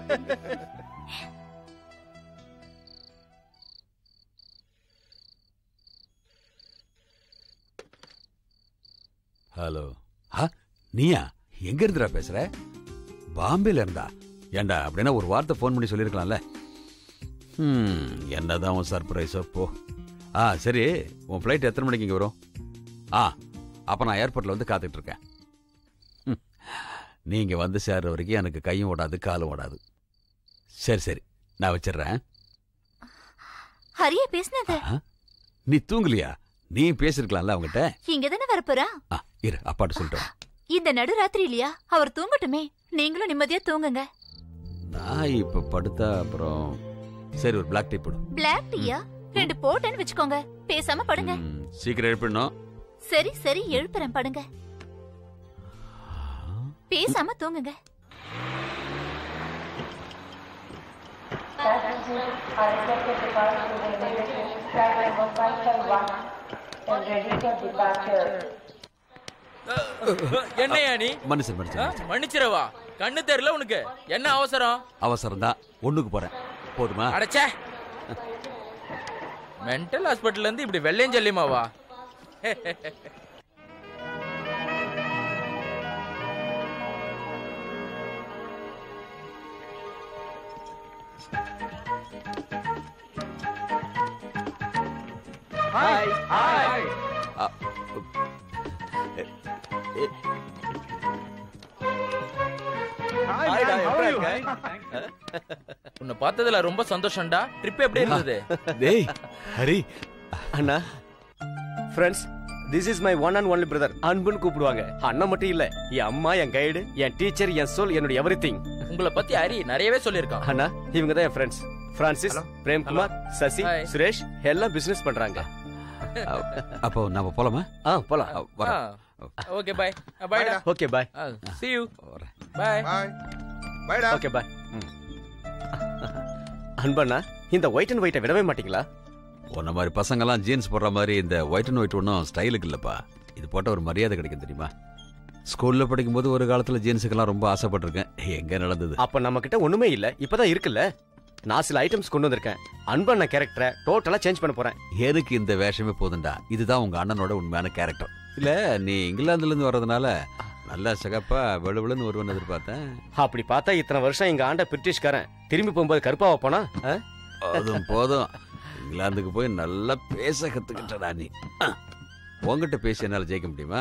ஹலோ ஆ நீயா எங்க இருந்துடா பேசுற பாம்பேல இருந்தா ஏண்டா அப்படின்னா ஒரு வார்த்தை ஃபோன் பண்ணி சொல்லியிருக்கலாம்ல ம் என்னதான் உன் சர்ப்ரைஸோ போ ஆ சரி உன் ஃப்ளைட் எத்தனை மணிக்கு இங்கே வரும் ஆ அப்போ நான் ஏர்போர்ட்டில் வந்து காத்துட்டு இருக்கேன் ம், நீங்க வந்து சேர்ற வரைக்கும் எனக்கு கையும் ஓடாது காலும் ஓடாது சரி சரி நான் வச்சிடுறேன் ஹரிய பேசினது ஆ, நீ தூங்கலையா நீ பேசிருக்கலாம்ல அவங்ககிட்ட இங்க தானே வரப்போறா ஆ இரு அப்பாட்ட சொல்லிட்டு வரேன். இந்த நடுராத்திரி இல்லையா அவர் தூங்கட்டுமே நீங்களும் நிம்மதியா தூங்குங்க நான் இப்ப படுத்தா அப்புறம் சரி ஒரு பிளாக் டீ போடு பிளாக் டீயா ரெண்டு போட்டேன்னு வச்சுக்கோங்க பேசாம படுங்க ம், சீக்கிரம் எழுப்பிடணும் சரி சரி எழுப்புறேன் படுங்க பேசாம தூங்குங்க Passengers are requested to pass through the immediate track number 551 and ready for departure. என்னையா நீ மனுஷன் ஆ? மனுஷன் மன்னிச்சிரவா கண்ணு தெரியல உனக்கு என்ன அவசரம் அவசரம் தான் ஒண்ணுக்கு போறேன் போதுமா அடைச்சே மென்டல் ஹாஸ்பிட்டல்ல இருந்து இப்படி வெள்ளையும் சொல்லியமாவா ஹாய் ஹாய் உன்னை பார்த்ததுல ரொம்ப சந்தோஷம்டா ட்ரிப் எப்படி இருந்தது டேய் ஹரி அண்ணா friends this is my one and only brother அன்புன்னு கூப்பிடுவாங்க அண்ணன் மட்டும் இல்ல என் அம்மா என் கைடு என் டீச்சர் என் சோல் என்னுடைய எவ்ரி திங் உங்களை பத்தி ஹரி நிறையவே சொல்லியிருக்கான் அண்ணா இவங்க தான் என் friends Francis Premkumar Sasi Hi. Suresh எல்லாம் பிசினஸ் பண்றாங்க அப்போ நாம போலாமா ஆ போலாம் வரேன் ஓகே பை பைடா okay bye see you bye பைடா ஓகே பாய் அன்பண்ணா இந்த ஒயிட் அண்ட் ஒயிட்டை விடவே மாட்டீங்களா உன்ன மாதிரி பசங்கெல்லாம் ஜீன்ஸ் போடுற மாதிரி இந்த ஒயிட் அண்ட் ஒயிட் ஒன்றும் ஸ்டைலுக்கு இல்லப்பா இது போட்ட ஒரு மரியாதை கிடைக்கும் தெரியுமா ஸ்கூல்ல படிக்கும்போது ஒரு காலத்துல ஜீன்ஸுக்கெல்லாம் ரொம்ப ஆசைப்பட்டிருக்கேன் எங்க நடந்தது அப்ப நம்ம கிட்ட ஒண்ணுமே இல்ல இப்பதான் இருக்குல்ல நான் சில ஐட்டம்ஸ் கொண்டு வந்திருக்கேன் அன்பண்ண கேரக்டரை டோட்டலா சேஞ்ச் பண்ண போறேன் எனக்கு இந்த வேஷமே போதும்டா இதுதான் உங்க அண்ணனோட உண்மையான கேரக்டர் இல்ல நீ இங்கிலாந்துல இருந்து வர்றதுனால நல்ல சிகப்பா வெளுவெளுன்னு ஒருவன் எதிர்பார்த்தேன் அப்படி பார்த்தா இத்தனை வருஷம் எங்க ஆண்ட பிரிட்டிஷ்காரன் திரும்பி போகும்போது கருப்பாவ போனா ஆ? போதும் போதும் இங்கிலாந்துக்கு போய் நல்லா பேச கத்துக்கிட்டடா நீ அஹ். உன்கிட்ட பேசி என்னால ஜெயிக்க முடியுமா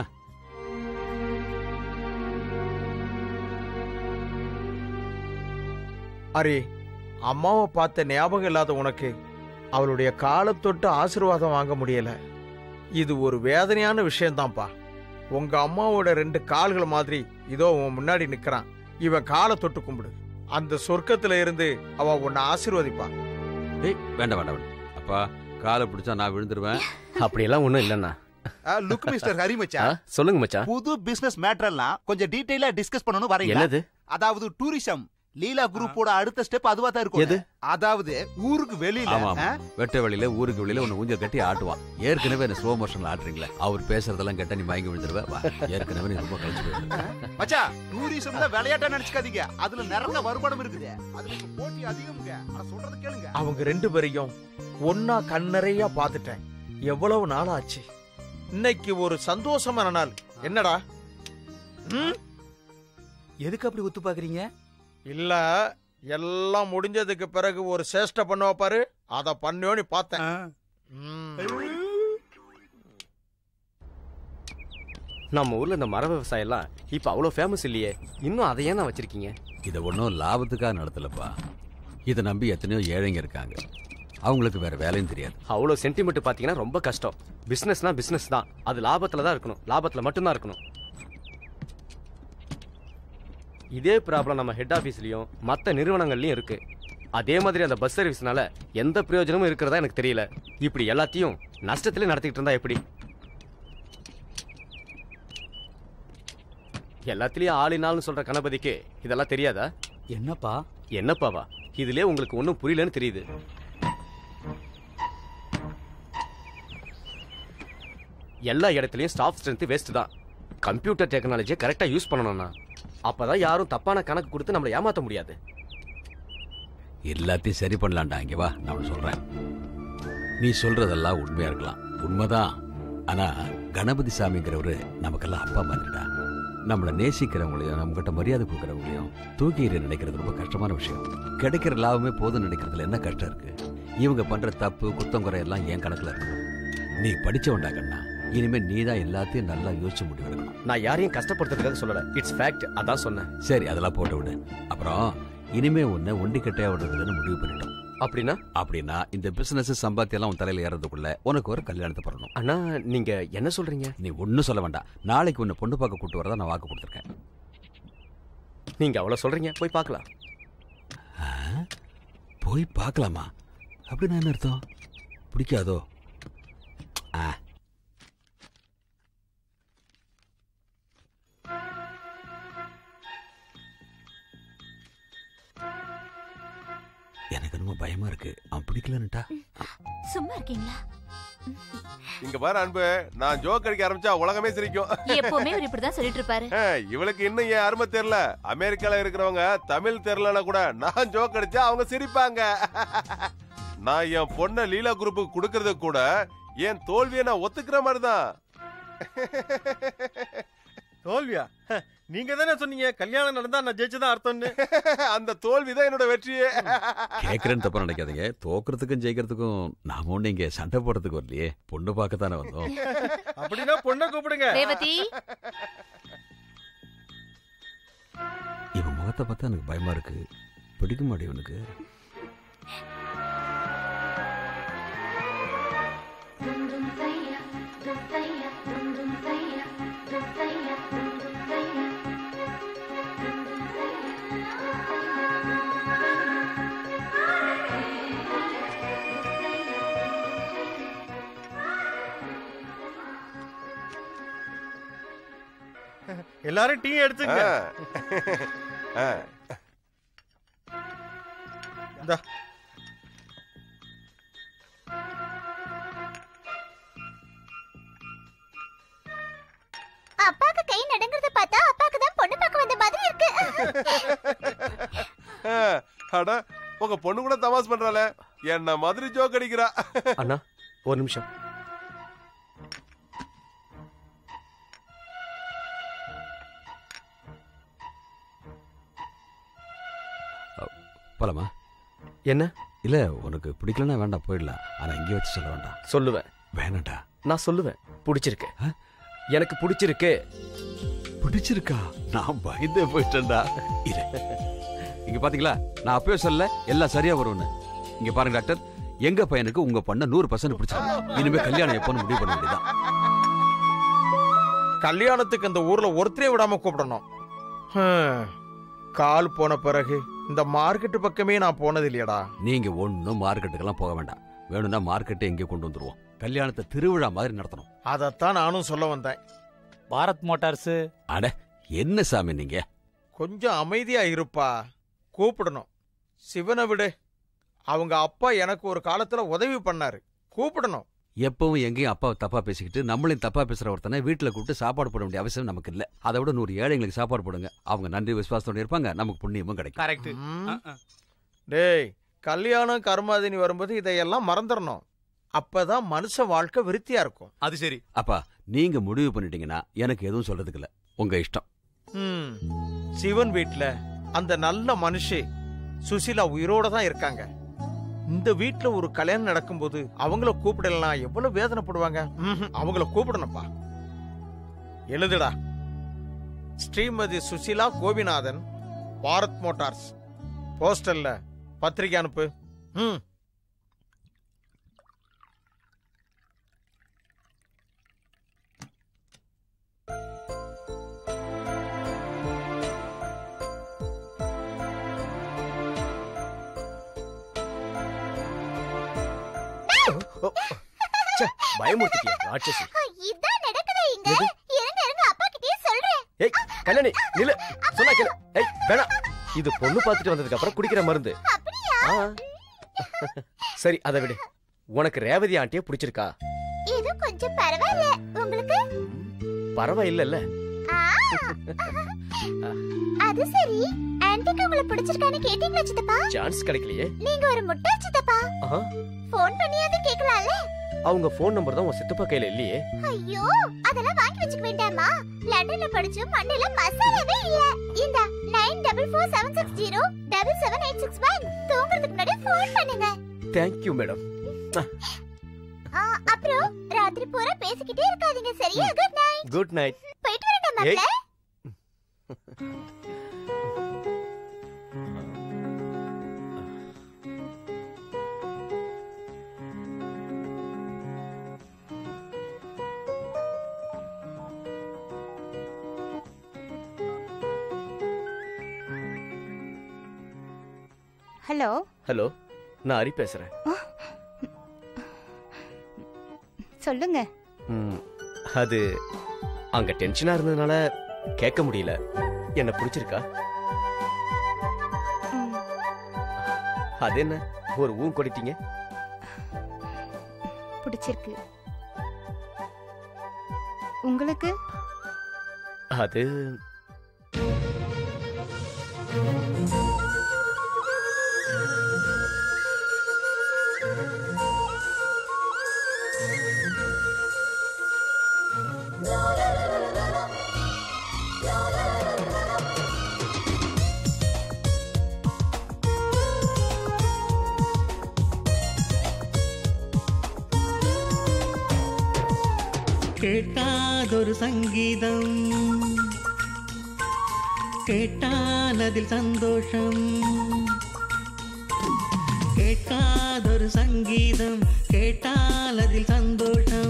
அரே அம்மாவை பார்த்த ஞாபகம் இல்லாத உனக்கு அவளுடைய காலத்தொட்டு ஆசீர்வாதம் வாங்க முடியல இது ஒரு வேதனையான விஷயம்தான்ப்பா உங்க அம்மாவோட ரெண்டு கால்கள் மாதிரி இதோ உன் முன்னாடி நிக்கிறான் இவன் காலை தொட்டு கும்பிடு அந்த சொர்க்கத்துல இருந்து அவ உன்னை ஆசீர்வதிப்பா ஏய் வேண்டாம் வேண்டாம் வேண்டாம் அப்பா காலை பிடிச்சா நான் விழுந்துருவேன் அப்படியெல்லாம் ஒண்ணும் இல்லண்ணா லுக் மிஸ்டர் ஹரி மச்சான் சொல்லுங்க மச்சான் புது பிசினஸ் மேட்டர் எல்லாம் கொஞ்சம் டீடைலா டிஸ்கஸ் பண்ணனும் வரீங்க என்னது? அதாவது டூரிசம் லீலா குரூப்போட அடுத்த ஸ்டெப் அதுவா தான் இருக்கும் எது? அதாவது ஊருக்கு வெளியில ஆமா ஆ? வெட்ட வெளியில ஊருக்கு வெளியில உன்னை ஊஞ்சல் கட்டி ஆட்டுவான் ஏற்கனவே என்ன ஸ்லோ மோஷன்ல ஆட்டுறீங்களே அவர் பேசுறதெல்லாம் கேட்டா நீ மயங்கி விழுந்துருவ வா ஏற்கனவே நீ ரொம்ப கழிச்சு போயிரு. மச்சான் டூரிசம் தான் விளையாட்டா நினைச்சுக்காதீங்க அதுல நிறைய வருமானம் இருக்குது அதுல இப்ப போட்டி அதிகம்ங்க ஆனா சொல்றது கேளுங்க அவங்க ரெண்டு பேரையும் ஒன்னா கண்ணறையா பார்த்துட்டேன் எவ்வளவு நாள் ஆச்சு இன்னைக்கு ஒரு சந்தோஷமான நாள் என்னடா ம்? எதுக்கு அப்படி ஒத்து பாக்குறீங்க இல்ல எல்லாம் முடிஞ்சதுக்கு பிறகு ஒரு சேஷ்டை பண்ணுவா பாரு அத பண்ணியோன்னு பார்த்தேன் ம். நம்ம ஊர்ல இந்த மர விவசாயம் எல்லாம் இப்ப அவ்வளவு ஃபேமஸ் இல்லையே இன்னும் அதை ஏன் வச்சிருக்கீங்க இதை ஒன்றும் லாபத்துக்காக நடத்தலப்பா இதை நம்பி எத்தனையோ ஏழைங்க இருக்காங்க அவங்களுக்கு வேற வேலையும் தெரியாது அவ்வளவு சென்டிமெண்ட் பாத்தீங்கன்னா ரொம்ப கஷ்டம் பிசினஸ்னா பிசினஸ் தான் அது லாபத்துல தான் இருக்கணும் லாபத்துல மட்டும்தான் இருக்கணும் இதே ப்ராப்ளம் நம்ம ஹெட் ஆஃபீஸ்லயும் மற்ற நிறுவனங்கள்லயும் இருக்கு அதே மாதிரி அந்த பஸ் சர்வீஸ்னால எந்த பிரயோஜனமும் இருக்கிறதா எனக்கு தெரியல இப்படி எல்லாத்தையும் நஷ்டத்திலே நடத்திட்டு இருந்தா எப்படி எல்லாத்துலயும் ஆளினால்னு சொல்ற கணபதிக்கு இதெல்லாம் தெரியாதா என்னப்பா என்னப்பாவா இதுலயே உங்களுக்கு ஒன்றும் புரியலன்னு தெரியுது எல்லா இடத்துலயும் ஸ்டாஃப் ஸ்ட்ரென்த் வேஸ்ட் தான் கம்ப்யூட்டர் டெக்னாலஜியை கரெக்டாக யூஸ் பண்ணணும்னா அப்பதான் யாரும் தப்பான கணக்கு கொடுத்து நம்மளை ஏமாத்த முடியாது எல்லாத்தையும் சரி பண்ணலாம்டா இங்க வா நான் ஒண்ணு சொல்றேன் நீ சொல்றதெல்லாம் உண்மையா இருக்கலாம் உண்மைதான் ஆனா கணபதி சாமிங்கிறவரு நமக்கெல்லாம் அப்பா மாதிரிடா நம்மளை நேசிக்கிறவங்களையும் நம்ம கிட்ட மரியாதை கொடுக்கறவங்களையும் தூக்கி எறிய நினைக்கிறது ரொம்ப கஷ்டமான விஷயம் கிடைக்கிற லாபமே போதும் நினைக்கிறதுல என்ன கஷ்டம் இருக்கு இவங்க பண்ற தப்பு குத்தம் குறை எல்லாம் என் கணக்குல இருக்கணும் நீ படிச்சவன்டா கண்ணா இனிமே நீ தான் எல்லாத்தையும் நல்லா யோசிச்சு முடிவு எடுக்கணும் நான் யாரையும் கஷ்டப்படுத்துறதுக்காக சொல்லல இட்ஸ் ஃபேக்ட் அதான் சொன்னேன் சரி அதெல்லாம் போட்டு விடு அப்புறம் இனிமே உன்னை ஒண்டி கட்டையா விடுறதுன்னு முடிவு பண்ணிட்டோம் அப்படின்னா அப்படின்னா இந்த பிசினஸ் சம்பாத்தியம் எல்லாம் உன் தலையில ஏறதுக்குள்ள உனக்கு ஒரு கல்யாணத்தை பண்ணணும் அண்ணா நீங்க என்ன சொல்றீங்க நீ ஒன்னும் சொல்ல வேண்டாம் நாளைக்கு உன்னை பொண்ணு பார்க்க கூட்டு வரதா நான் வாக்கு கொடுத்துருக்கேன் நீங்க அவ்வளவு சொல்றீங்க போய் பார்க்கலாம் போய் பார்க்கலாமா அப்படின்னு என்ன அர்த்தம் பிடிக்காதோ ஆ எனக்கு ரொம்ப பயமா இருக்கு அவன் பிடிக்கலன்னுட்டா சும்மா இருக்கீங்களா இங்க பாரு அன்பு நான் ஜோக் அடிக்க ஆரம்பிச்சா உலகமே சிரிக்கும் எப்பவுமே இவர் இப்படிதான் சொல்லிட்டு இருப்பாரு ஆ, இவளுக்கு இன்னும் என் அருமை தெரியல அமெரிக்கால இருக்கிறவங்க தமிழ் தெரியலனா கூட நான் ஜோக் அடிச்சா அவங்க சிரிப்பாங்க நான் என் பொண்ண லீலா குரூப்புக்கு கொடுக்கறது கூட என் தோல்வியை நான் ஒத்துக்கிற மாதிரி தான் தோல்வியா ஹ, நீங்க தானே சொன்னீங்க கல்யாணம் நடந்தா நான் ஜெயிச்சதான் அர்த்தம்னு அந்த தோல்வி தான் என்னோட வெற்றியே கேட்கறேன்னு தப்பா நினைக்காதீங்க தோக்குறதுக்கும் ஜெயிக்கிறதுக்கும் நாம ஒண்ணு இங்க சண்டை போடுறதுக்கு வரலையே பொண்ணு பார்க்கத்தானே வந்தோம் அப்படின்னா பொண்ணை கூப்பிடுங்க ரேவதி இவன் முகத்தை பார்த்தா எனக்கு பயமா இருக்கு பிடிக்க மாட்டேன் இவனுக்கு எல்லாரும் டீ எடுத்துங்க ஆ. இந்தா அப்பாக்கு கை நடுங்கிறத பார்த்தா அப்பாக்கு தான் பொண்ணு பார்க்க வந்த மாதிரி இருக்கு ஆ, அட உங்க பொண்ணு கூட தமாஸ் பண்றாளே என்ன மாதிரி ஜோக் அடிக்கிறா அண்ணா ஒரு நிமிஷம் போலாமா என்ன இல்ல உனக்கு பிடிக்கலன்னா வேண்டாம் போயிடலாம் ஆனா இங்கே வச்சு சொல்ல வேண்டாம் சொல்லுவேன் வேணாண்டா நான் சொல்லுவேன் பிடிச்சிருக்கு எனக்கு பிடிச்சிருக்கு பிடிச்சிருக்கா நான் பயந்தே போயிட்டேன்டா இரு இங்க பாத்தீங்களா நான் அப்பவே சொல்ல எல்லாம் சரியா வரும்னு இங்க பாருங்க டாக்டர் எங்க பையனுக்கு உங்க பொண்ண நூறு பர்சன்ட் பிடிச்சிருக்கு இனிமே கல்யாணம் எப்போன்னு முடிவு பண்ண வேண்டியதான் கல்யாணத்துக்கு இந்த ஊர்ல ஒருத்தரே விடாம கூப்பிடணும் ஹம். கால் போன பிறகு இந்த மார்க்கெட் பக்கமே நான் போனது இல்லையடா நீங்க ஒன்னும் மார்க்கெட்டுக்கெல்லாம் போக வேண்டாம் வேணும்னா மார்க்கெட்டை எங்கே கொண்டு வந்துருவோம் கல்யாணத்தை திருவிழா மாதிரி நடத்தணும் அதைத்தான் நானும் சொல்ல வந்தேன் பாரத் மோட்டார்ஸ் அட என்ன சாமி நீங்க கொஞ்சம் அமைதியா இருப்பா கூப்பிடணும் சிவனை விடு அவங்க அப்பா எனக்கு ஒரு காலத்துல உதவி பண்ணாரு கூப்பிடணும் எப்பவும் எங்கேயும் அப்பா தப்பா பேசிக்கிட்டு நம்மளையும் தப்பா பேசுற ஒருத்தனை வீட்டுல கூப்பிட்டு சாப்பாடு போட வேண்டிய அவசியம் நமக்கு இல்ல அதை விட நூறு ஏழைங்களுக்கு சாப்பாடு போடுங்க அவங்க நன்றி விசுவாசத்தோட இருப்பாங்க நமக்கு புண்ணியமும் கிடைக்கும் கரெக்ட் டேய் கல்யாணம் கர்மாதினி வரும்போது இதையெல்லாம் மறந்துடணும் அப்பதான் மனுஷ வாழ்க்கை விருத்தியா இருக்கும் அது சரி அப்பா நீங்க முடிவு பண்ணிட்டீங்கன்னா எனக்கு எதுவும் சொல்றதுக்கு இல்ல உங்க இஷ்டம் ம். சிவன் வீட்ல அந்த நல்ல மனுஷி சுசிலா உயிரோட தான் இருக்காங்க இந்த வீட்ல ஒரு கல்யாணம் நடக்கும்போது அவங்கள கூப்பிடலாம் எவ்வளவு வேதனைப்படுவாங்க ம்ஹும். அவங்கள கூப்பிடணும்ப்பா எழுதுடா ஸ்ரீமதி சுசிலா கோபிநாதன் பாரத் மோட்டார்ஸ் போஸ்டல்ல பத்திரிக்கை அனுப்பு ம் பயமுறுத்திட்டியா ராட்சசி இதான் நடக்குது இங்க எது? இருங்க இருங்க அப்பா கிட்டயே சொல்றேன் ஏய் கல்யாணி நில்லு சொன்னா கேளு ஏய் வேணாம் இது பொண்ணு பார்த்துட்டு வந்ததுக்கு அப்புறம் குடிக்கிற மருந்து ஆ. சரி அதை விடு உனக்கு ரேவதி ஆண்டிய பிடிச்சிருக்கா இது கொஞ்சம் பரவாயில்ல உங்களுக்கு பரவாயில்லல்ல ஆ. அது சரி ஆன்ட்டிக்கு உங்களை பிடிச்சிருக்கான்னு கேட்டீங்களா சித்தப்பா சான்ஸ் கிடைக்கலையே நீங்க ஒரு முட்டை சித்தப்பா ஆஹா. ஃபோன் பண்ணியாவது கேட்கலாம்ல அவங்க ஃபோன் நம்பர் தான் உன் சித்தப்பா கையில இல்லையே ஐயோ அதெல்லாம் வாங்கி வச்சுக்க வேண்டாமா லண்டன்ல படிச்சு மண்டையில மசாலாவே இல்ல இந்த nine double four seven six zero double seven eight six one தூங்குறதுக்கு முன்னாடி ஃபோன் பண்ணுங்க தேங்க்யூ மேடம் ஆ, அப்புறம் ராத்திரி பூரா பேசிக்கிட்டே இருக்காதீங்க சரியா குட் நைட் குட் நைட் போயிட்டு வரேன் ஏய். மாப்ள ஹலோ ஹலோ நான் ஹரி பேசுறேன் சொல்லுங்க ம், அது அங்க டென்ஷனா இருந்ததுனால கேட்க முடியல என்ன பிடிச்சிருக்கா அது என்ன ஒரு ஊன் கொடிட்டீங்க பிடிச்சிருக்கு உங்களுக்கு அது கேட்காதொரு சங்கீதம் கேட்டால் அதில் சந்தோஷம் கேட்காதொரு சங்கீதம் கேட்டால் அதில் சந்தோஷம்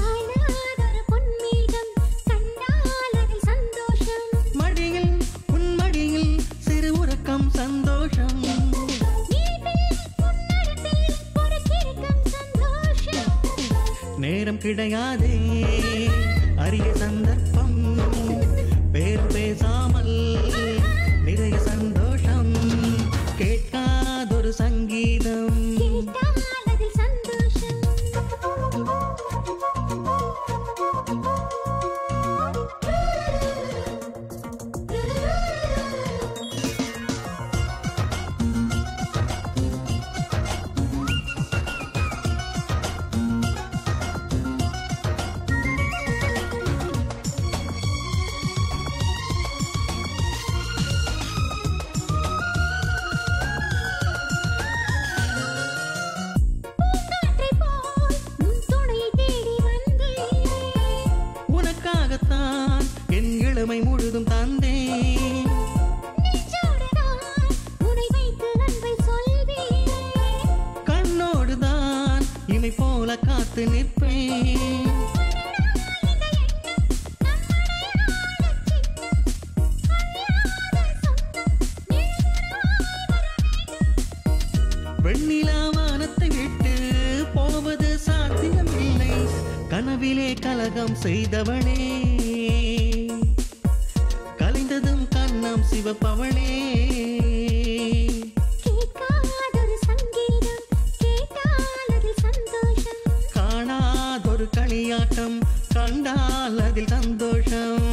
மடியில் உன் மடியில் சிறு உறக்கம் சந்தோஷம் நேரம் கிடையாதே அரிய சந்தர்ப்பம் பேர் பேசாமல் நிறைய சந்தோஷம் கேட்காதொரு சங்கீதம் உனக்காகத்தான் என் இளமை முழுதும் தந்தேன் கண்ணோடுதான் இமை போல காத்து நிற்பேன் வெண்ணிலா வானத்தை விட்டு போவது சாத்தியமில்லை கனவிலே கலகம் செய்தவனே கலைந்ததும் கண்ணம் சிவப்பவளே காணாதொரு களியாட்டம் கண்டால் அதில் சந்தோஷம்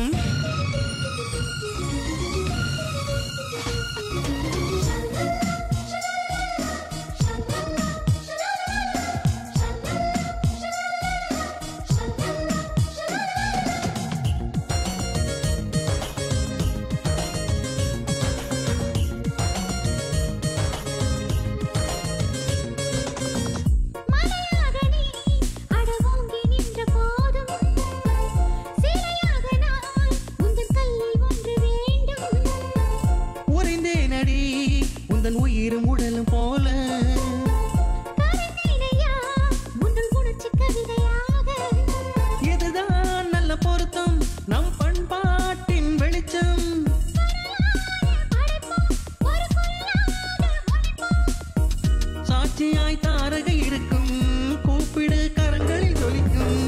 உறைந்தேனடி உந்தன் உயிரும் உடலும் போல இதுதான் நல்ல பொருத்தம் நம் பண்பாட்டின் வெளிச்சம் சாட்சியாய் தாரகை இருக்கும் கூப்பிடு கரங்களில் ஜொலிக்கும்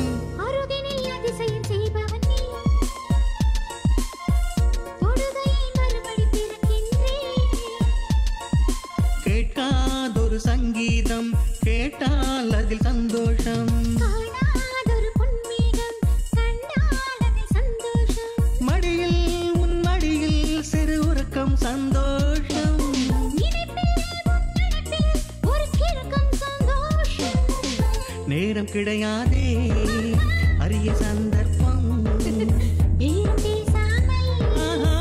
கேட்காதொரு சங்கீதம் கேட்டால் அதில் சந்தோஷம் மடியில் உன் மடியில் சிறு உறக்கம் சந்தோஷம் நேரம் கிடையாதே அரிய சந்தர்ப்பம் ஆஹா.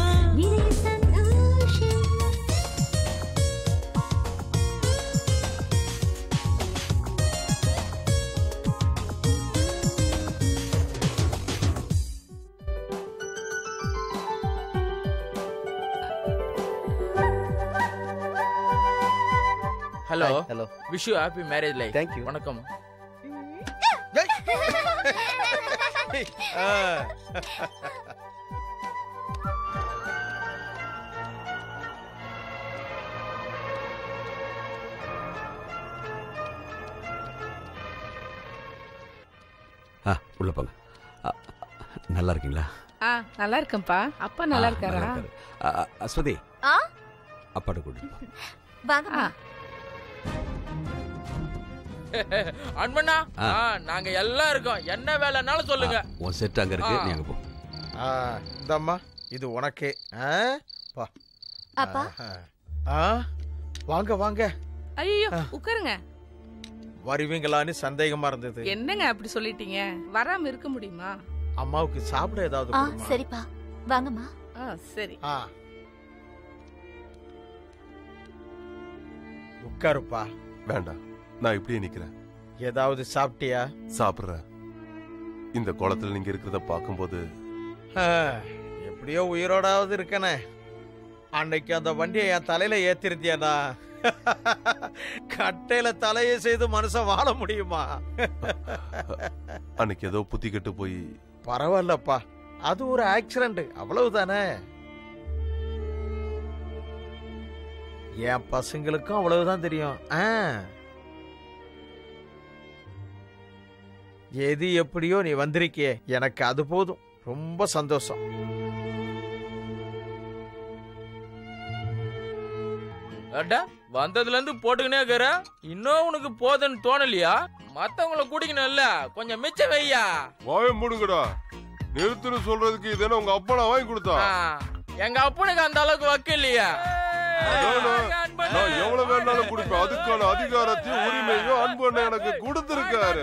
Hello Hi, hello. Wish you happy marriage life Thank you. வணக்கம் ஆ உள்ள போங்க ஆ, நல்லா இருக்கீங்களா ஆ நல்லா இருக்கேன்ப்பா அப்பா நல்லா ஆ, இருக்காரா இருக்காரு. ஆ, ஆ, அஸ்வதி ஆ அப்பாட்ட கூட்டிட்டு போ. வாங்கம்மா அன்பண்ணா ஆ. ஆ, நாங்க எல்லாம் இருக்கோம் என்ன வேலைனாலும் சொல்லுங்க உன் செட் அங்க இருக்கு ஆ. நீ அங்க போ ஆ, இந்தம்மா இது உனக்கே ஆ, பா. அப்பா ஆ, வாங்க வாங்க ஐயோ உட்காருங்க வருவீங்களான்னு சந்தேகமா இருந்தது என்னங்க அப்படி சொல்லிட்டீங்க வராம இருக்க முடியுமா அம்மாவுக்கு சாப்பிட ஏதாவது ஆ கொடுமா? சரிப்பா வாங்கம்மா ஆ சரி ஆ உட்காருப்பா வேண்டாம் நான் இப்படியே நிக்கிறேன் ஏதாவது சாப்பிட்டியா சாப்பிடுறேன் இந்த குளத்துல நீங்க இருக்கிறத பார்க்கும்போது ஆ, எப்படியோ உயிரோடாவது இருக்கனே அன்னைக்கு அந்த வண்டியை என் தலையில ஏத்திருந்தியானா கட்டையில தலையை செய்து மனுஷன் வாழ முடியுமா அன்னைக்கு ஏதோ புத்தி கெட்டு போய் பரவாயில்லப்பா அது ஒரு ஆக்சிடென்ட் அவ்வளவுதானே என் பசங்களுக்கும் அவ்வளவுதான் தெரியும் ஆ. எது எப்படியோ நீ வந்திருக்கியே எனக்கு அது போதும் ரொம்ப சந்தோஷம் அடா வந்ததுல இருந்து போட்டுக்கினே இருக்கிற இன்னும் உனக்கு போதுன்னு தோணலையா மத்தவங்கள குடிக்கணும்ல கொஞ்சம் மிச்சம் வையா வாய மூடுங்கடா நிறுத்துன்னு சொல்றதுக்கு இது என்ன உங்க அப்பா நான் வாங்கி கொடுத்தா ஆ, எங்க அப்பனுக்கு அந்த அளவுக்கு வக்கு இல்லையா அதானே, நான் எவ்வளவு வேணாலும் குடிப்பேன் அதுக்கான அதிகாரத்தையும் உரிமையும் அன்பு அண்ணன் எனக்கு கொடுத்திருக்காரு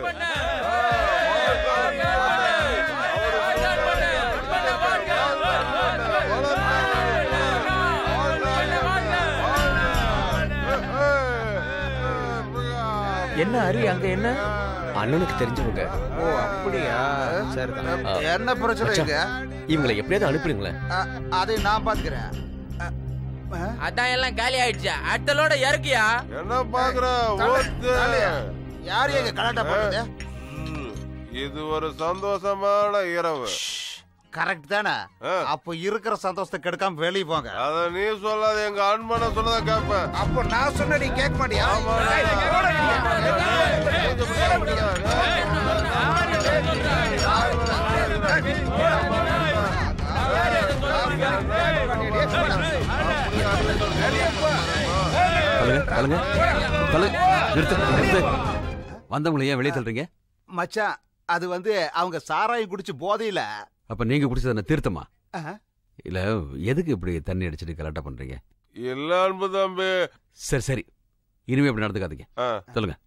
என்ன ஹரி அங்க என்ன அண்ணனுக்கு தெரிஞ்சவங்க ஓ அப்படியா சரிதான் என்ன பிரச்சனை மச்சான், இங்க? இவங்களை எப்படியாவது அனுப்பிடுங்களேன் அ, அதை நான் பாத்துக்கிறேன் அதான் எல்லாம் காலி ஆயிடுச்சு அடுத்தலோட இறக்கியா என்ன பாக்குற ஓத்து யார் எங்க கலாட்டா போடுறது இது ஒரு சந்தோஷமான இரவு கரெக்ட் தானே அப்போ இருக்கிற சந்தோஷத்தை கெடுக்காம வெளியே போங்க அத நீ சொல்லாத எங்க அன்பனை சொன்னதை கேப்பேன் அப்போ நான் சொன்ன நீ கேட்க மாட்டியா தள்ளுங்க தள்ளுங்க தள்ளு நிறுத்து நிறுத்து வந்தவங்களை ஏன் வெளியே தள்ளுறீங்க மச்சான் அது வந்து அவங்க சாராயம் குடிச்சு போதையில அப்ப நீங்க குடிச்சது என்ன தீர்த்தமா ஆஹா. இல்ல எதுக்கு இப்படி தண்ணி அடிச்சிட்டு கலாட்டா பண்றீங்க இல்ல அன்பு தம்பி சரி சரி இனிமே இப்படி நடந்துக்காதீங்க ஆ. சொல்லுங்க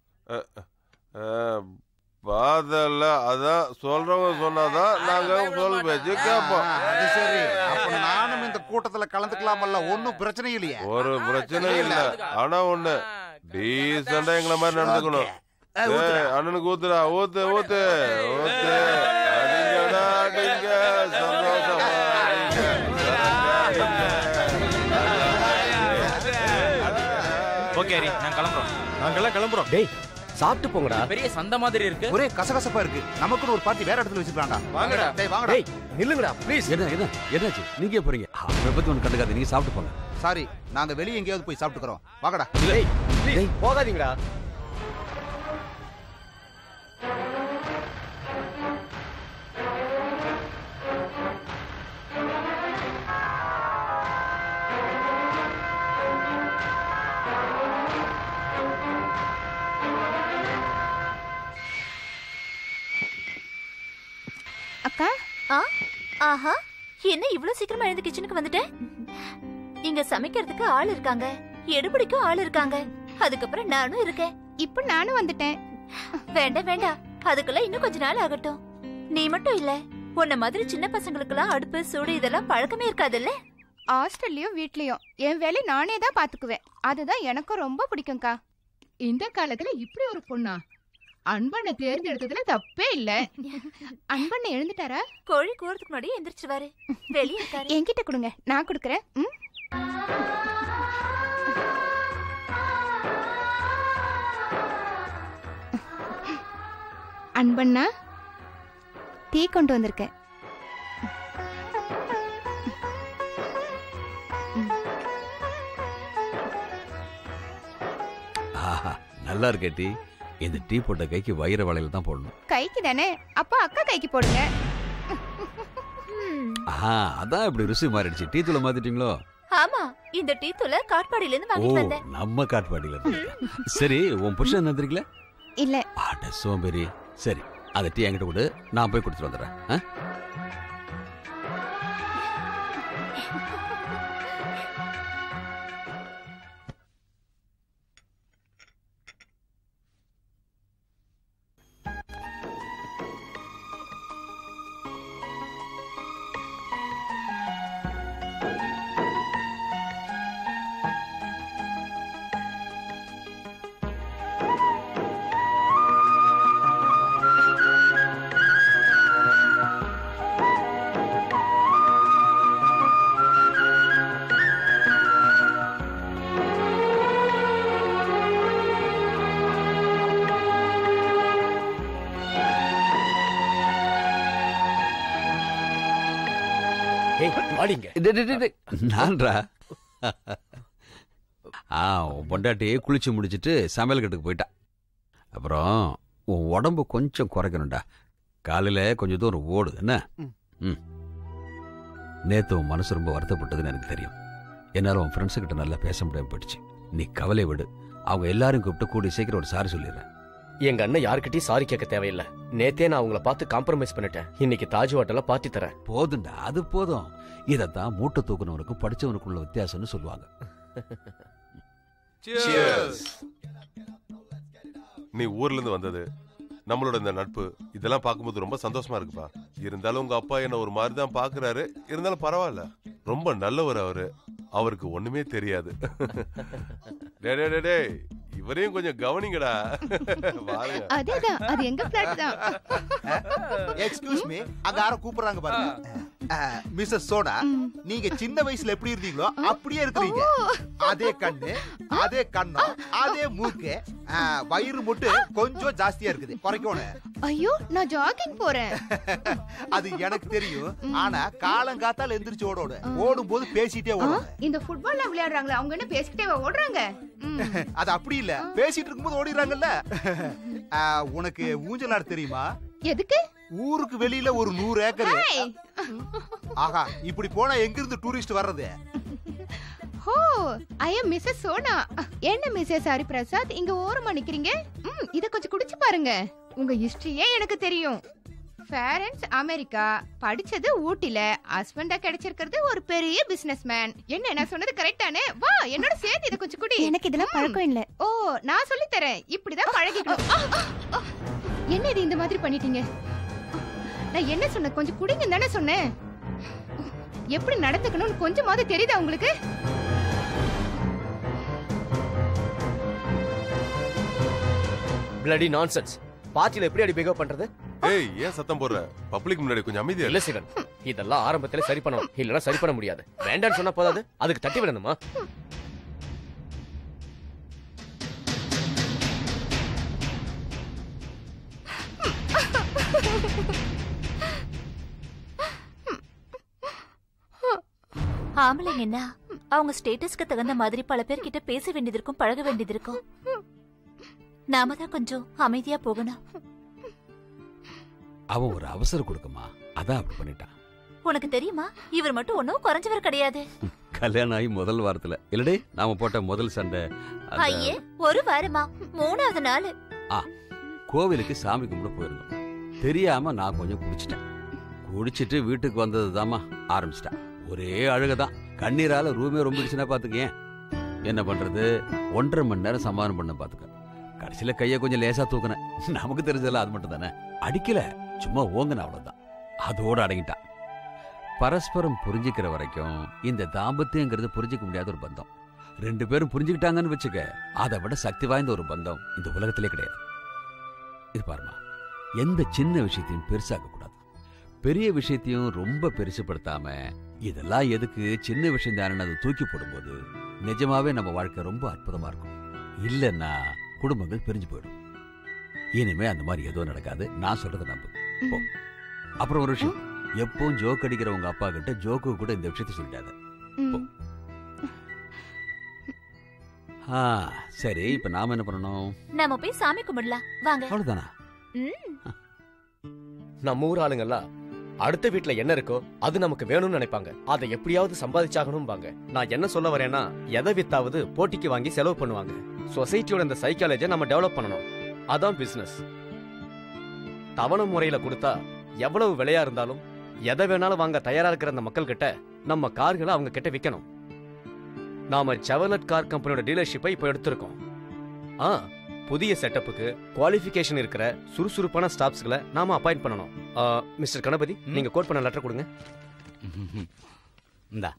பாதல்ல அதான் சொல்றவங்க சொன்னாதான் நாங்க சொல் பேச்சு கேட்போம் அது சரி அப்ப நானும் இந்த கூட்டத்துல கலந்துக்கலாமல்ல ஒண்ணும் பிரச்சனை இல்லையே ஒரு பிரச்சனை இல்ல ஆனா ஒண்ணு டீசெண்டா எங்களை மாதிரி நடந்துக்கணும் ஏய், ஊத்துடா. ஏய், அண்ணனுக்கு ஊத்துடா ஊத்து ஊத்து ஊத்து அடிங்கடா அடிங்க சந்தோஷமா ஓகே ஹரி நாங்க கிளம்புறோம் நாங்கெல்லாம் கிளம்புறோம் டேய் சாப்பிட்டு போங்கடா பெரிய சந்த மாதிரி இருக்கு ஒரே கசகசப்பா இருக்கு நமக்குன்னு ஒரு பார்ட்டி வேற இடத்துல வச்சிருக்காங்க வாங்கடா டேய் வாங்கடா டேய் நில்லுங்கடா ப்ளீஸ் என்ன என்ன என்னாச்சு நீங்க ஏன் போறீங்க அவரை பத்தி ஒண்ணு கண்டுக்காது நீங்க சாப்பிட்டு போங்க சாரி நாங்க வெளிய எங்கேயாவது போய் சாப்பிட்டுக்கிறோம் வாங்கடா டேய் ப்ளீஸ் போகாதீங்கடா அக்கா ஆ ஆஹா என்ன இவ்ளோ சீக்கிரமா எழுந்து கிச்சனுக்கு வந்துட்டேன் இங்க சமைக்கிறதுக்கு ஆள் இருக்காங்க எடுபடிக்கும் ஆள் இருக்காங்க அதுக்கப்புறம் நானும் இருக்கேன் இப்போ நானும் வந்துட்டேன் வேண்டாம் வேண்டாம் அதுக்கெல்லாம் இன்னும் கொஞ்ச நாள் ஆகட்டும் நீ மட்டும் இல்ல உன்ன மாதிரி சின்ன பசங்களுக்கெல்லாம் அடுப்பு சூடு இதெல்லாம் பழக்கமே இருக்காதுல்ல ஹாஸ்டல்லையும் வீட்லயும் என் வேலையை நானே தான் பாத்துக்குவேன் அதுதான் எனக்கும் ரொம்ப பிடிக்கும்க்கா இந்த காலத்துல இப்படி ஒரு பொண்ணா அன்பனை தேர்ந்தெடுத்ததுல தப்பே இல்ல அன்பண்ண எழுந்துட்டாரா கோழி கூறதுக்கு முன்னாடி எந்திரிச்சிருவாரு வெளியே இருக்காரு என்கிட்ட கொடுங்க நான் கொடுக்குறேன் ம்? அன்பண்ணா டீ கொண்டு வந்திருக்கேன் ஆஹா நல்லா இருக்கே டீ இந்த டீ போட்ட கைக்கு வைர வளையல் தான் போடணும் கைக்கு தானே அப்பா அக்கா கைக்கு போடுங்க ஆஹா அதான் இப்படி ருசி மாறிடுச்சு டீ தூளை மாத்திட்டீங்களோ ஆமா இந்த டீ தூளை காட்பாடியில இருந்து ஓ வாங்கிட்டு வந்தேன் நம்ம காட்பாடியில இருந்து. சரி உன் புருஷன் என்ன தெரியுங்களா இல்ல அட சோம்பேறி சரி அதை டீ என்கிட்ட கொடு நான் போய் கொடுத்துட்டு வந்துடுறேன் ஆ? ஏய் வாடிங்க டேய், டேய், டேய், டேய். நான்டா ஆ உன் பொண்டாட்டி குளிச்சு முடிச்சிட்டு சமையல் கட்டுக்கு போயிட்டா அப்புறம் உன் உடம்பு கொஞ்சம் குறைக்கணும்டா காலையில் கொஞ்சம் தூரம் ஓடு என்ன ம் நேத்து உன் மனசு ரொம்ப வருத்தப்பட்டதுன்னு எனக்கு தெரியும் என்னால் உன் ஃப்ரெண்ட்ஸு கிட்ட நல்லா பேச முடியாம போயிடுச்சு நீ கவலை விடு அவங்க எல்லாரும் கூப்பிட்டு கூடி சீக்கிரம் ஒரு சாரி சொல்லிடுறேன் எங்க அண்ணன் யார்கிட்டயும் சாரி கேட்க தேவையில்லை நேத்தே நான் அவங்கள பார்த்து காம்ப்ரமைஸ் பண்ணிட்டேன் இன்னைக்கு தாஜ் ஹோட்டல்ல பார்ட்டி தரேன் போதும்டா அது போதும் இதைத்தான் மூட்டை தூக்குனவனுக்கும் படிச்சவனுக்குள்ள வித்தியாசம்னு சொல்லுவாங்க Cheers. நீ ஊர்ல இருந்து வந்தது நம்மளோட இந்த நட்பு இதெல்லாம் பார்க்கும்போது ரொம்ப சந்தோஷமா இருக்குப்பா இருந்தாலும் உங்க அப்பா என்ன ஒரு மாதிரி தான் பாக்குறாரு இருந்தாலும் பரவாயில்ல ரொம்ப நல்லவர் அவரு அவருக்கு ஒண்ணுமே தெரியாது டேய், டேய், டேய், டேய், இவரையும் கொஞ்சம் கவனிங்கடா பாருங்க அதேதான் அது எங்க பிளாட் தான் எக்ஸ்கியூஸ் மீ அங்க யாரோ கூப்பிடுறாங்க பாருங்க மிஸ்ஸஸ் சோடா நீங்க சின்ன வயசுல எப்படி இருந்தீங்களோ அப்படியே இருக்கிறீங்க அதே கண்ணு அதே கண்ணம் அதே மூக்கு ஆ, வயிறு மட்டும் கொஞ்சம் ஜாஸ்தியா இருக்குது குறைக்கணும் ஐயோ நான் ஜாகிங் போறேன் அது எனக்கு தெரியும் ஆனா காலங்காத்தால எந்திரிச்சு ஓடோடு ஓடும் போது பேசிட்டே ஓடும் இந்த ஃபுட்பால்ல விளையாடுறாங்களே அவங்க என்ன பேசிக்கிட்டே ஓடுறாங்க ம். அது அப்படி இல்ல பேசிட்டு இருக்கும்போது ஓடிடுறாங்கல்ல ஆ, உனக்கு ஊஞ்சலாட தெரியுமா எதுக்கு ஊருக்கு வெளியில ஒரு நூறு ஏக்கர் ஹாய். ஆஹா இப்படி போனா எங்க இருந்து டூரிஸ்ட் வர்றது ஹோ ஐ அம் மிஸ்ஸஸ் சோனா என்ன மிஸ்ஸஸ் ஹரி பிரசாத் இங்க ஓரமா நிக்கிறீங்க ம் இத கொஞ்சம் குடிச்சு பாருங்க உங்க ஹிஸ்டரியே எனக்கு தெரியும் பேரண்ட்ஸ் அமெரிக்கா படிச்சது ஊட்டில ஹஸ்பண்டா கிடைச்சிருக்கிறது ஒரு பெரிய பிசினஸ் மேன் என்ன நான் சொன்னது கரெக்டானே வா என்னோட சேர்த்து இத கொஞ்சம் குடி எனக்கு இதெல்லாம் பழக்கம் இல்ல ஓ நான் சொல்லி தரேன் இப்படிதான் பழகிக்கணும் ஆ, ஆ, ஆ. என்ன இது இந்த மாதிரி பண்ணிட்டீங்க நான் என்ன சொன்னேன் கொஞ்சம் குடிங்க தானே சொன்னேன் எப்படி நடந்துக்கணும்னு கொஞ்சமாவது தெரியுதா உங்களுக்கு பிளடி நான்சென்ஸ் பார்ட்டில எப்படி அடி பிஹேவ் பண்றது ஏய் ஏன் சத்தம் போடுற பப்ளிக் முன்னாடி கொஞ்சம் அமைதியா இல்ல சிவன் இதெல்லாம் ஆரம்பத்துல சரி பண்ணணும் இல்லனா சரி பண்ண முடியாது வேண்டாம்னு சொன்னா போதாது அதுக்கு தட்டி விடணுமா ஆம்பளைங்கன்னா அவங்க ஸ்டேட்டஸ்க்கு தகுந்த மாதிரி பல பேர்கிட்ட பேச வேண்டியது இருக்கும் பழக வேண்டியது இருக்கும் நாம தான் கொஞ்சம் அமைதியா போகணும் அவன் ஒரு அவசரம் கொடுக்குமா அதான் அப்படி பண்ணிட்டான் உனக்கு தெரியுமா இவர் மட்டும் ஒன்னும் குறைஞ்சவர் கிடையாது கல்யாணம் ஆகி முதல் வாரத்துல இல்லடே நாம போட்ட முதல் சண்டை அந்த- ஐயே ஒரு வாரமா மூணாவது நாள் ஆ கோவிலுக்கு சாமி கும்பிட போயிருந்தோம் தெரியாம நான் கொஞ்சம் குடிச்சிட்டேன் குடிச்சிட்டு வீட்டுக்கு வந்தது தாமா ஆரம்பிச்சிட்டேன் ஒரே அழுகதான் கண்ணீரால ரூமே ரொம்பிடுச்சுன்னா பாத்துக்கேன் என்ன பண்றது ஒன்றரை மணி நேரம் சமாதானம் பண்ண பாத்துக்க கடைசியில கைய கொஞ்சம் லேசா தூக்குனேன் நமக்கு தெரிஞ்சதெல்லாம் அது மட்டும் தானே அடிக்கல சும்மா ஓங்கின அவ்வளவுதான் அதோட அடங்கிட்டான் பரஸ்பரம் புரிஞ்சுக்கிற வரைக்கும் இந்த தாம்பத்தியங்கிறது புரிஞ்சுக்க முடியாத ஒரு பந்தம் ரெண்டு பேரும் புரிஞ்சுக்கிட்டாங்கன்னு வச்சுக்க அதை விட சக்தி வாய்ந்த ஒரு பந்தம் இந்த உலகத்திலே கிடையாது இது பாருமா எந்த சின்ன விஷயத்தையும் பெருசாக்க கூடாது பெரிய விஷயத்தையும் ரொம்ப பெருசுப்படுத்தாம இதெல்லாம் எதுக்கு சின்ன விஷயம் தானே அதை தூக்கி போடும்போது நிஜமாவே நம்ம வாழ்க்கை ரொம்ப அற்புதமா இருக்கும் இல்லைன்னா குடும்பங்கள் பிரிஞ்சு போயிடும் இனிமே அந்த மாதிரி எதுவும் நடக்காது நான் சொல்றதை நம்பு போ அப்புறம் ஒரு விஷயம் எப்பவும் ஜோக் அடிக்கிற உங்க அப்பா கிட்ட ஜோக்கு கூட இந்த விஷயத்த சொல்லிட்டாத போ. ஆ சரி இப்ப நாம என்ன பண்ணணும் நாம போய் சாமி கும்பிடலாம் வாங்க அவ்வளவுதானா ம் நம்ம ஊர் ஆளுங்கெல்லாம் அடுத்த வீட்ல என்ன இருக்கோ அது நமக்கு வேணும்னு நினைப்பாங்க அதை எப்படியாவது சம்பாதிச்சாகணும்பாங்க நான் என்ன சொல்ல வரேன்னா எதை வித்தாவது போட்டிக்கு வாங்கி செலவு பண்ணுவாங்க சொசைட்டியோட இந்த சைக்காலஜியை நம்ம டெவலப் பண்ணணும் அதான் பிசினஸ் தவணை முறையில கொடுத்தா எவ்வளவு விலையா இருந்தாலும் எதை வேணாலும் வாங்க தயாரா இருக்கிற அந்த மக்கள் கிட்ட நம்ம கார்களை அவங்க கிட்ட விற்கணும் நாம செவலட் கார் கம்பெனியோட டீலர்ஷிப்பை இப்போ எடுத்திருக்கோம் ஆ புதிய செட்டப்புக்கு குவாலிஃபிகேஷன் இருக்கிற சுறுசுறுப்பான ஸ்டாஃப்ஸ்களை நாம அப்பாயிண்ட் பண்ணணும் ஆ, மிஸ்டர் கணபதி நீங்க கோட் பண்ண லெட்டர் கொடுங்க இந்தா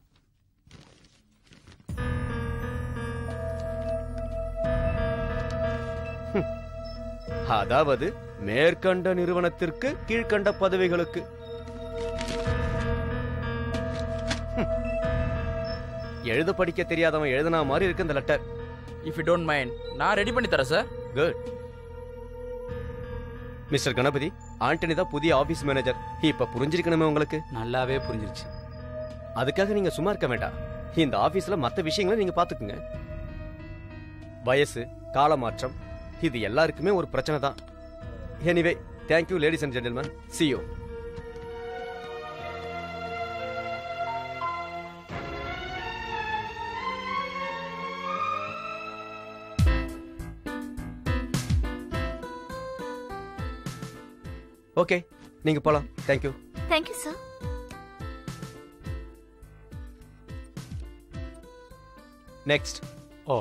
அதாவது மேற்கண்ட நிறுவனத்திற்கு கீழ்கண்ட பதவிகளுக்கு ஹம். எழுத படிக்க தெரியாதவன் எழுதுனா மாதிரி இருக்கு இந்த letter if you don't mind நான் ரெடி பண்ணி தரேன் sir good mister Ganapathi Antony தான் புதிய ஆபீஸ் மேனேஜர் இப்ப புரிஞ்சிருக்கணுமே உங்களுக்கு நல்லாவே புரிஞ்சிருச்சு அதுக்காக நீங்க சும்மா இருக்க வேண்டாம் இந்த ஆபீஸ்ல மத்த விஷயங்களை நீங்க பாத்துக்குங்க வயசு காலமாற்றம் இது எல்லாருக்குமே ஒரு பிரச்சனை தான் anyway thank you ladies and gentlemen see you okay நீங்க போலாம் thank you thank you sir next oh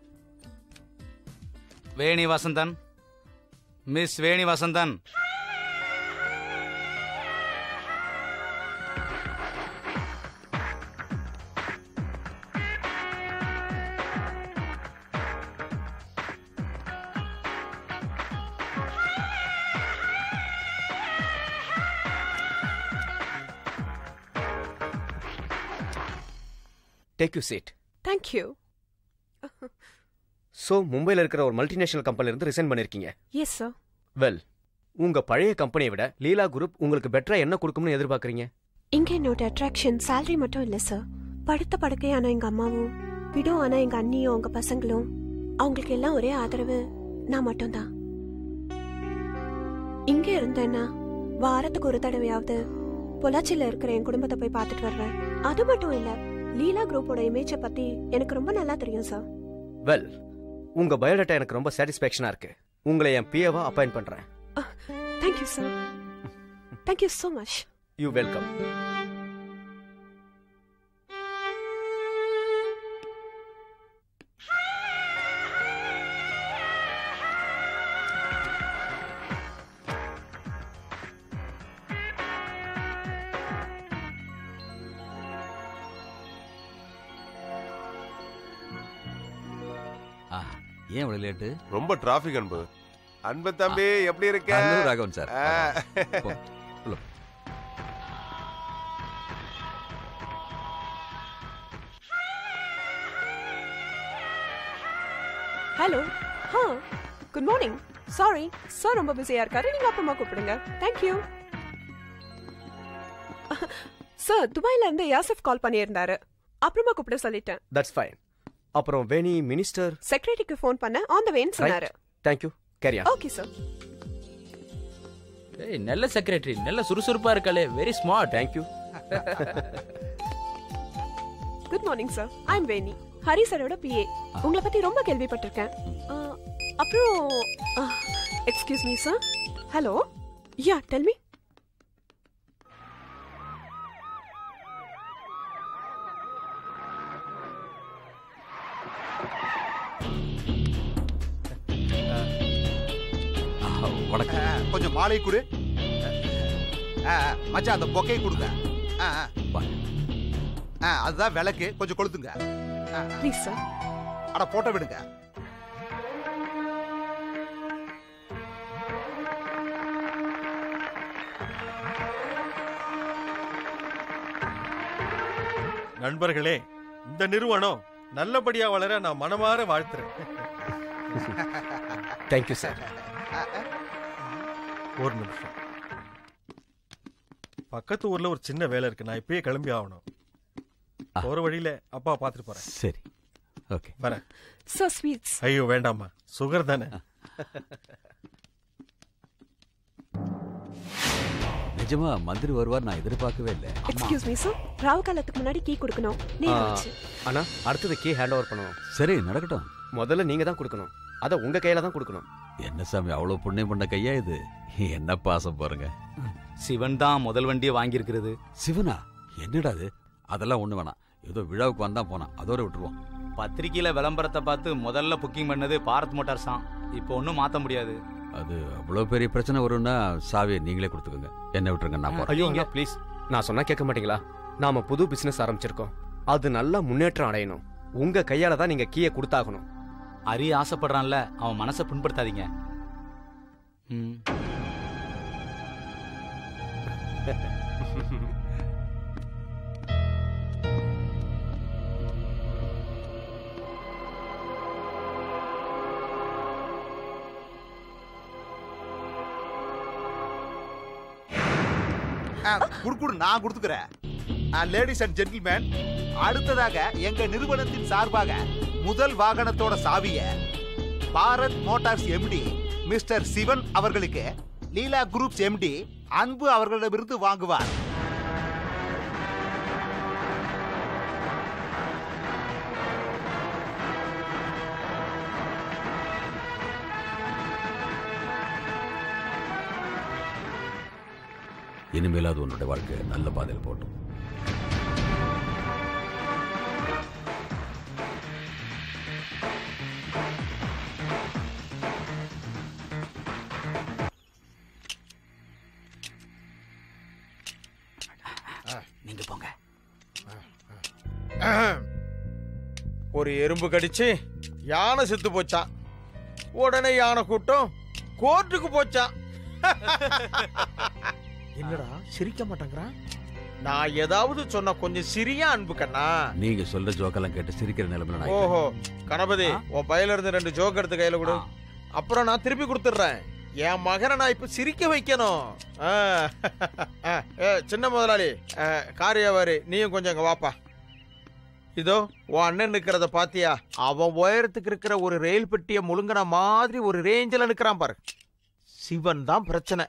Veni Vasanthan miss Veni Vasanthan take you seat thank you so மும்பையில் இருக்கிற ஒரு மல்டிநேஷனல் கம்பெனில இருந்து ரிசைன் பண்ணிருக்கீங்க எஸ் சார் வெல் உங்க பழைய கம்பெனியை விட லீலா குரூப் உங்களுக்கு பெட்டரா என்ன கொடுக்கும்னு எதிர்பார்க்கறீங்க இங்க என்னோட அட்ராக்ஷன் salary மட்டும் இல்ல சார் படுத்த படுக்கையான எங்க அம்மாவும் விடோ ஆனா எங்க அண்ணியும் அவங்க பசங்களும் அவங்களுக்கு எல்லாம் ஒரே ஆதரவு நான் மட்டும்தான் இங்க இருந்தேன்னா வாரத்துக்கு ஒரு தடவையாவது பொள்ளாச்சியில இருக்கிற என் குடும்பத்தை போய் பார்த்துட்டு வருவேன் அது மட்டும் இல்ல லீலா குரூப்போட இமேஜை பத்தி எனக்கு ரொம்ப நல்லா தெரியும் சார் வெல் உங்க பயோடேட்டா எனக்கு ரொம்ப சாட்டிஸ்ஃபேக்ஷனா இருக்கு உங்களை என் பிஏவா அப்பாயிண்ட் பண்றேன் thank you sir thank you so much you welcome ஆ, ஏன் இவ்வளவு லேட்டு ரொம்ப டிராபிக் அன்பு அன்பு தம்பி எப்படி இருக்க ஹலோ ராகவன் சார் ஆ. போ, உள்ள போ. ஹலோ ஹா குட் மார்னிங் சாரி சார் ரொம்ப பிஸியா இருக்காரு நீங்க அப்புறமா கூப்பிடுங்க தேங்க்யூ சார் துபாயில இருந்து யாசப் கால் பண்ணியிருந்தாரு அப்புறமா கூப்பிட சொல்லிட்டேன் தட்ஸ் ஃபைன் அப்புறம் வேணி மினிஸ்டர் செக்ரட்டரிக்கு ஃபோன் பண்ண ஆன் த வேன்னு சொன்னாரு தேங்க்யூ கேரியா ஓகே சார் ஏய் நல்ல செக்ரட்டரி நல்ல சுறுசுறுப்பா இருக்காளே very smart thank you good morning sir I am Veni Hari சாரோட பிஏ உங்களை பத்தி ரொம்ப கேள்விப்பட்டிருக்கேன் ஆ, அப்புறம் excuse me sir hello yeah tell me வணக்கம் ஆ, கொஞ்சம் மாலை கொடு ஆ, ஆ, மச்சான் அந்த பொக்கை கொடுங்க ஆ, ஆ. ஆ, அதுதான் விளக்கு கொஞ்சம் கொளுத்துங்க ப்ளீஸ் சார் அட போட்டோ விடுங்க நண்பர்களே இந்த நிறுவனம் நல்லபடியா வளர நான் மனமாற வாழ்த்துறேன் தேங்க்யூ சார் ஒரு நிமிஷம் பக்கத்து ஊர்ல ஒரு சின்ன வேலை இருக்கு நான் இப்பயே கிளம்பி ஆகணும் போற வழியில அப்பா பாத்துட்டு போறேன் சரி ஓகே வரேன் சார் ஸ்வீட்ஸ் ஐயோ வேண்டாம்மா சுகர் தானே நிஜமா மந்திரி வருவார் நான் எதிர்பார்க்கவே இல்லை எக்ஸ்கியூஸ் மீ சார் ராவு காலத்துக்கு முன்னாடி கீ கொடுக்கணும் நேரம் ஆச்சு ஆனா அடுத்தது கீ ஹேண்ட் ஓவர் பண்ணணும் சரி நடக்கட்டும் முதல்ல நீங்க தான் கொடுக்கணும் அத உங்க கையில தான் கொடுக்கணும் என்ன சாமி அவ்வளவு புண்ணியம் பண்ண கையா இது என்ன பாசம் பாருங்க சிவன் தான் முதல் வண்டியை வாங்கியிருக்கிறது சிவனா என்னடா அது அதெல்லாம் ஒண்ணு வேணாம் ஏதோ விழாவுக்கு வந்தா போனான் அதோட விட்டுருவோம் பத்திரிக்கையில விளம்பரத்தை பார்த்து முதல்ல புக்கிங் பண்ணது பாரத் மோட்டார்ஸ் தான் இப்போ ஒன்றும் மாத்த முடியாது அது அவ்வளவு பெரிய பிரச்சனை வரும்னா சாவியை நீங்களே கொடுத்துக்கோங்க என்ன விட்டுருங்க நான் போறேன் ஐயோ அண்ணா ப்ளீஸ் நான் சொன்னா கேட்க மாட்டீங்களா நாம புது பிசினஸ் ஆரம்பிச்சிருக்கோம் அது நல்லா முன்னேற்றம் அடையணும் உங்க கையால தான் நீங்க கீயை கொடுத்தாகணும் அரி ஆசைப்படுறான்ல அவன் மனசை புண்படுத்தாதீங்க ம் குடு குடு நான் கொடுத்துக்கிறேன் லேடிஸ் அண்ட் ஜென்டில்மேன் அடுத்ததாக எங்க நிறுவனத்தின் சார்பாக முதல் வாகனத்தோட சாவிய Bharat Motors MD mister Sivan அவர்களுக்கு லீலா குரூப்ஸ் எம்டி அன்பு அவர்களிடமிருந்து வாங்குவார் இனிமேலாவது உன்னோட வாழ்க்கை நல்ல பாதையில் போட்டும் நீங்க போங்க ஒரு எறும்பு கடிச்சு யானை செத்து போச்சான் உடனே யானை கூட்டம் கோர்ட்டுக்கு போச்சான் என்னடா சிரிக்க மாட்டேங்கிறான் நான் ஏதாவது சொன்ன கொஞ்சம் சிரியா அன்பு கண்ணா நீங்க சொல்ற ஜோக்கெல்லாம் கேட்டு சிரிக்கிற நிலைமையில நான் ஓஹோ கணபதி உன் பையில இருந்து ரெண்டு ஜோக் எடுத்து கையில கொடு அப்புறம் நான் திருப்பி கொடுத்துட்றேன் என் மகனை நான் இப்ப சிரிக்க வைக்கணும் ஆ. ஆ, ஏ, சின்ன முதலாளி ஆ, காரியாவாரி நீயும் கொஞ்சம் இங்க வாப்பா இதோ உன் அண்ணன் நிக்கிறத பாத்தியா அவன் உயரத்துக்கு இருக்கிற ஒரு ரயில் பெட்டியை முழுங்கின மாதிரி ஒரு ரேஞ்சில் நிக்கிறான் பாரு சிவன் தான் பிரச்சனை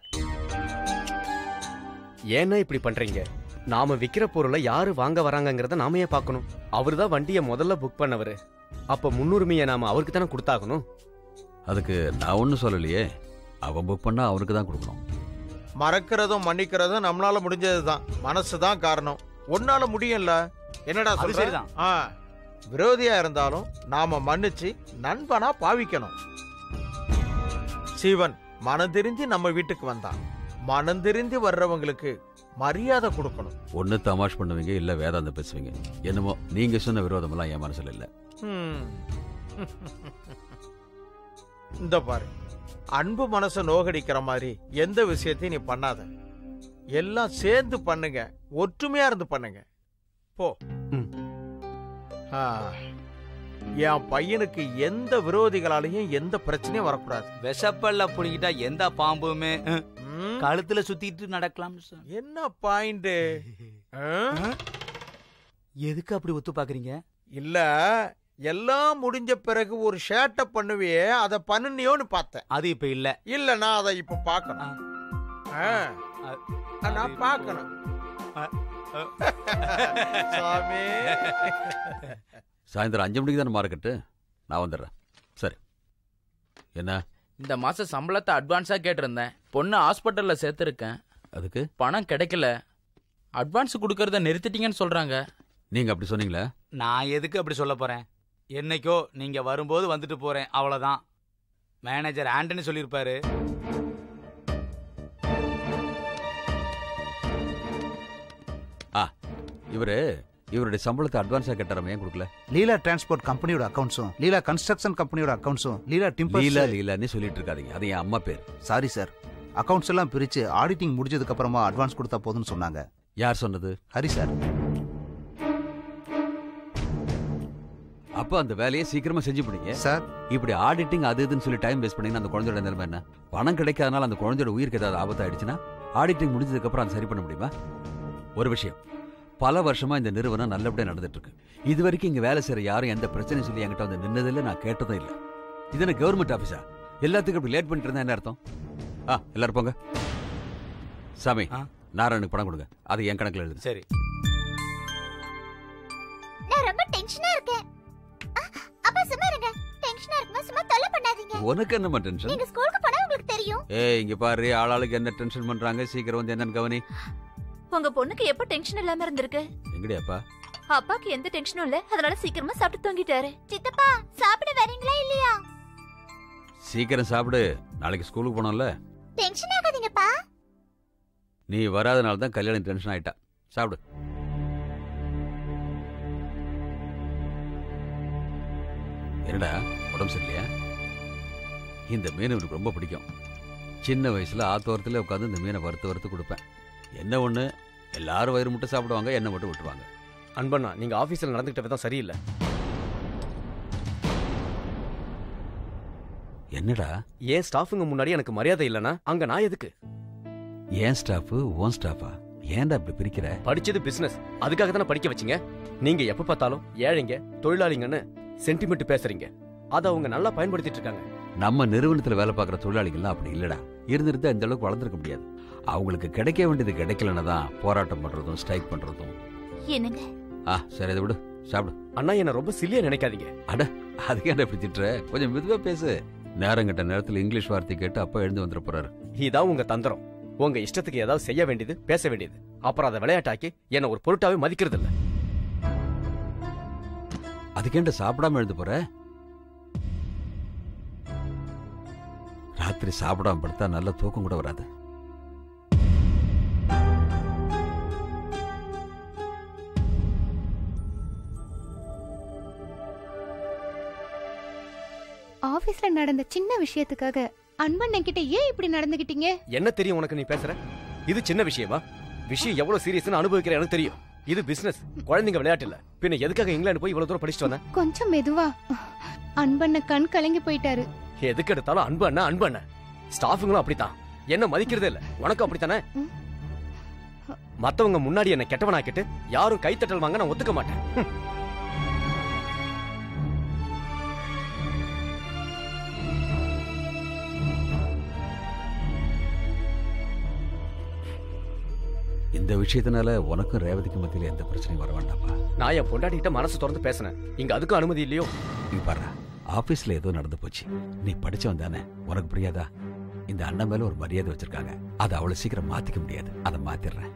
ஏன்னா இப்படி பண்றீங்க நாம விக்கிற பொருளை யாரு வாங்க வராங்கங்கிறத நாம ஏன் பார்க்கணும் அவர் தான் வண்டியை முதல்ல புக் பண்ணவரு அப்ப முன்னுரிமையை நாம அவருக்கு தானே கொடுத்தாகணும் அதுக்கு நான் ஒன்றும் சொல்லலையே அவன் புக் பண்ணா அவனுக்கு தான் கொடுக்கணும் மறக்கிறதும் மன்னிக்கிறதும் நம்மளால முடிஞ்சதுதான் மனசு தான் காரணம் உன்னால முடியும்ல என்னடா அது சொல்ற சரிதான். ஆ விரோதியா இருந்தாலும் நாம மன்னிச்சு நண்பனா பாவிக்கணும் சிவன் மனம் தெரிஞ்சு நம்ம வீட்டுக்கு வந்தான் மனம் தெரிஞ்சு வர்றவங்களுக்கு மரியாதை கொடுக்கணும் ஒண்ணு தமாஷ் பண்ணுவீங்க இல்ல வேதாந்தம் பேசுவீங்க என்னமோ நீங்க சொன்ன விரோதமெல்லாம் என் மனசுல இல்ல ஹம். இந்த பாரு அன்பு மனசை நோகடிக்கிற மாதிரி எந்த விஷயத்தையும் நீ பண்ணாத எல்லாம் சேர்ந்து பண்ணுங்க ஒற்றுமையா இருந்து பண்ணுங்க போ ஆ. என் பையனுக்கு எந்த விரோதிகளாலையும் எந்த பிரச்சனையும் வரக்கூடாது விஷப்பல்ல புடிங்கிட்டா எந்த பாம்புமே அஹ், கழுத்துல சுத்திட்டு நடக்கலாம்னு சொன்ன. என்ன பாயிண்ட் எதுக்கு அப்படி ஒத்து பாக்குறீங்க இல்ல எல்லாம் முடிஞ்ச பிறகு ஒரு ஷேட்டை பண்ணுவியே அதை பண்ணுனியோன்னு பார்த்தேன் அது இப்ப இல்ல இல்ல நான் அதை இப்ப பார்க்கணும் ஆ. நான் பார்க்கணும் சாமி சாயந்தரம் அஞ்சு மணிக்கு தானே மார்க்கெட்டு நான் வந்துடுறேன் சரி என்ன இந்த மாசம் சம்பளத்தை அட்வான்ஸா கேட்டிருந்தேன் பொண்ணு ஹாஸ்பிட்டல்ல சேர்த்திருக்கேன் அதுக்கு பணம் கிடைக்கல அட்வான்ஸ் கொடுக்கறத நிறுத்திட்டீங்கன்னு சொல்றாங்க நீங்க அப்படி சொன்னீங்களே நான் எதுக்கு அப்படி சொல்ல போறேன் என்னைக்கோ நீங்க வரும்போது வந்துட்டு போறேன் அவ்வளவுதான் மேனேஜர் ஆண்டனி சொல்லியிருப்பாரு ஆ இவரு இவருடைய சம்பளத்தை அட்வான்ஸா கேட்டாரமே ஏன் கொடுக்கல லீலா டிரான்ஸ்போர்ட் கம்பெனியோட அக்கவுண்ட்ஸும் லீலா கன்ஸ்ட்ரக்ஷன் கம்பெனியோட அக்கவுண்ட்ஸும் லீலா டிம்பர் லீலா லீலான்னு சொல்லிட்டு இருக்காதீங்க அது என் அம்மா பேர் சாரி சார் அக்கவுண்ட்ஸ் எல்லாம் பிரிச்சு ஆடிட்டிங் முடிஞ்சதுக்கு அப்புறமா அட்வான்ஸ் கொடுத்தா போதும்னு சொன்னாங்க யார் சொன்னது ஹரி சார் அப்ப அந்த வேலையை சீக்கிரமா செஞ்சு பிடிங்க சார் இப்படி ஆடிட்டிங் அது இதுன்னு சொல்லி டைம் வேஸ்ட் பண்ணீங்கன்னா அந்த குழந்தையோட நிலைமை என்ன பணம் கிடைக்காதனால அந்த குழந்தையோட உயிருக்கு ஏதாவது ஆபத்து ஆயிடுச்சுன்னா ஆடிட்டிங் முடிஞ்சதுக்கு அப்புறம் அதை சரி பண்ண முடியுமா ஒரு விஷயம் பல வருஷமா இந்த நிறுவனம் நல்லபடியா நடந்துட்டு இருக்கு இது வரைக்கும் இங்க வேலை செய்யற யாரும் எந்த பிரச்சனையும் சொல்லி என்கிட்ட வந்து நின்னதில்லை நான் கேட்டதும் இல்லை இது என்ன கவர்மெண்ட் ஆபீஸா எல்லாத்துக்கும் இப்படி லேட் பண்ணிட்டு இருந்தா என்ன அர்த்தம் ஆ எல்லாரும் போங்க சாமி நாராயணுக்கு பணம் கொடுங்க அது என் கணக்குல எழுது சரி நான் ரொம்ப டென்ஷனா இருக்கேன் அ, அப்பா சும்மா இருங்க டென்ஷனா இருக்குமா சும்மா தொல்லை பண்ணாதீங்க இருக்கீங்க உனக்கு என்னம்மா டென்ஷன் நீங்க ஸ்கூலுக்கு போனா உங்களுக்கு தெரியும் ஏய் இங்க பாரு ஆளாளுக்கு என்ன டென்ஷன் பண்றாங்க சீக்கிரம் வந்து என்னன்னு கவனி உங்க பொண்ணுக்கு எப்ப டென்ஷன் இல்லாம இருந்திருக்கு எங்கடியாப்பா அப்பாக்கு எந்த டென்ஷனும் இல்ல அதனால சீக்கிரமா சாப்பிட்டு தூங்கிட்டாரு சித்தப்பா சாப்பிட வரீங்களா இல்லையா சீக்கிரம் சாப்பிடு நாளைக்கு ஸ்கூலுக்கு போனோம்ல டென்ஷன் ஆகாதீங்கப்பா நீ வராதனால தான் கல்யாணம் டென்ஷன் ஆயிட்டா சாப்பிடு என்னடா உடம்பு சரியில்லையா இந்த மீன் எனக்கு ரொம்ப பிடிக்கும் சின்ன வயசுல ஆத்தோரத்துல உட்காந்து இந்த மீனை வறுத்து வறுத்து கொடுப்பேன் என்ன ஒண்ணு எல்லாரும் வயிறு முட்டை சாப்பிடுவாங்க என்ன மட்டும் விட்டுருவாங்க அன்பண்ணா நீங்க ஆபீஸ்ல நடந்துகிட்ட விதம் சரியில்லை என்னடா ஏன் ஸ்டாஃபுங்க முன்னாடி எனக்கு மரியாதை இல்லைன்னா அங்க நான் எதுக்கு ஏன் ஸ்டாஃபு ஓன் ஸ்டாஃபா ஏன்டா இப்படி பிரிக்கிற படிச்சது பிசினஸ் அதுக்காக தானே படிக்க வச்சீங்க நீங்க எப்ப பார்த்தாலும் ஏழைங்க தொழிலாளிங்கன்னு சென்டிமெண்ட் பேசுறீங்க அதை அவங்க நல்லா பயன்படுத்திட்டு இருக்காங்க நம்ம நிறுவனத்துல வேலை பார்க்குற தொழிலாளிகள்லாம் அப்படி இல்லடா இருந்திருந்தா இந்த அளவுக்கு வளர்ந்துருக்க முடியாது அவங்களுக்கு கிடைக்க வேண்டியது கிடைக்கலன்னு தான் போராட்டம் பண்றதும் ஸ்ட்ரைக் பண்றதும் என்னங்க ஆ சரி இதை விடு சாப்பிடு அண்ணா என்ன ரொம்ப சில்லியா நினைக்காதீங்க அட அதுக்கு என்ன இப்படி திட்டுற கொஞ்சம் மெதுவா பேசு நேரம் கட்ட நேரத்துல இங்கிலீஷ் வார்த்தை கேட்டு அப்பா எழுந்து வந்துட போறாரு இதான் உங்க தந்திரம் உங்க இஷ்டத்துக்கு ஏதாவது செய்ய வேண்டியது பேச வேண்டியது அப்புறம் அதை விளையாட்டாக்கி என்ன ஒரு பொருட்டாவே மதிக்கிறது இல்ல அதுக்கேண்ட சாப்பிடாம எழுந்து போற ராத்திரி சாப்பிடாம படுத்தா நல்ல தூக்கம் கூட வராது ஆபீஸ்ல நடந்த சின்ன விஷயத்துக்காக அன்பண்ணன் கிட்ட ஏன் இப்படி நடந்துகிட்டீங்க என்ன தெரியும் உனக்கு நீ பேசுற இது சின்ன விஷயமா விஷயம் எவ்வளவு சீரியஸ்னு அனுபவிக்கிற எனக்கு தெரியும் இது பிசினஸ் குழந்தைங்க விளையாட்டு இல்ல பின்ன எதுக்காக இங்கிலாந்து போய் இவ்வளவு தூரம் படிச்சுட்டு வந்தேன் கொஞ்சம் மெதுவா அன்பண்ண கண் கலங்கி போயிட்டாரு எதுக்கு எடுத்தாலும் அன்பு அண்ணா அன்பு அண்ணன் ஸ்டாஃபுங்களும் அப்படித்தான் என்ன மதிக்கிறதே இல்ல உனக்கும் அப்படித்தானே மத்தவங்க முன்னாடி என்ன கெட்டவனாக்கிட்டு யாரும் கைத்தட்டல் வாங்க நான் ஒத்துக்க மாட்டேன் ஹம். இந்த விஷயத்தினால உனக்கும் ரேவதிக்கும் மத்தியில எந்த பிரச்சனையும் வர வேண்டாம்ப்பா நான் என் பொண்டாட்டிகிட்ட மனசு திறந்து பேசினேன் இங்க அதுக்கும் அனுமதி இல்லையோ நீ பாரு ஆபீஸ்ல ஏதோ நடந்து போச்சு நீ படிச்சவன் தானே உனக்கு புரியாதா இந்த அண்ணன் மேல ஒரு மரியாதை வச்சிருக்காங்க அதை அவ்வளவு சீக்கிரம் மாத்திக்க முடியாது அதை மாத்திடுறேன்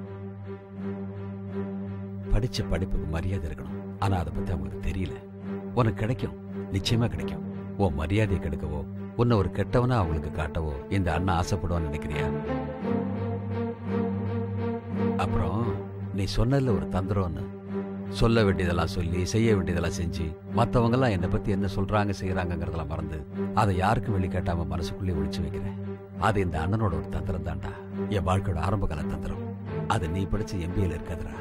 படிச்ச படிப்புக்கு மரியாதை இருக்கணும் ஆனா அதை பத்தி அவங்களுக்கு தெரியல உனக்கு கிடைக்கும் நிச்சயமா கிடைக்கும் உன் மரியாதையை கெடுக்கவோ உன்னை ஒரு கெட்டவனா அவங்களுக்கு காட்டவோ இந்த அண்ணன் ஆசைப்படுவான்னு நினைக்கிறியா அப்புறம் நீ சொன்னதுல ஒரு தந்திரம்னு சொல்ல வேண்டியதெல்லாம் சொல்லி செய்ய வேண்டியதெல்லாம் செஞ்சு மத்தவங்க எல்லாம் என்னை பத்தி என்ன சொல்றாங்க செய்யறாங்கிறதெல்லாம் மறந்து அதை யாருக்கும் வெளிக்காட்டாம மனசுக்குள்ளே ஒளிச்சு வைக்கிறேன் அது இந்த அண்ணனோட ஒரு தந்திரம் தான்டா என் வாழ்க்கையோட ஆரம்ப கால தந்திரம் அது நீ படிச்ச எம்பிஏல இருக்காதுடா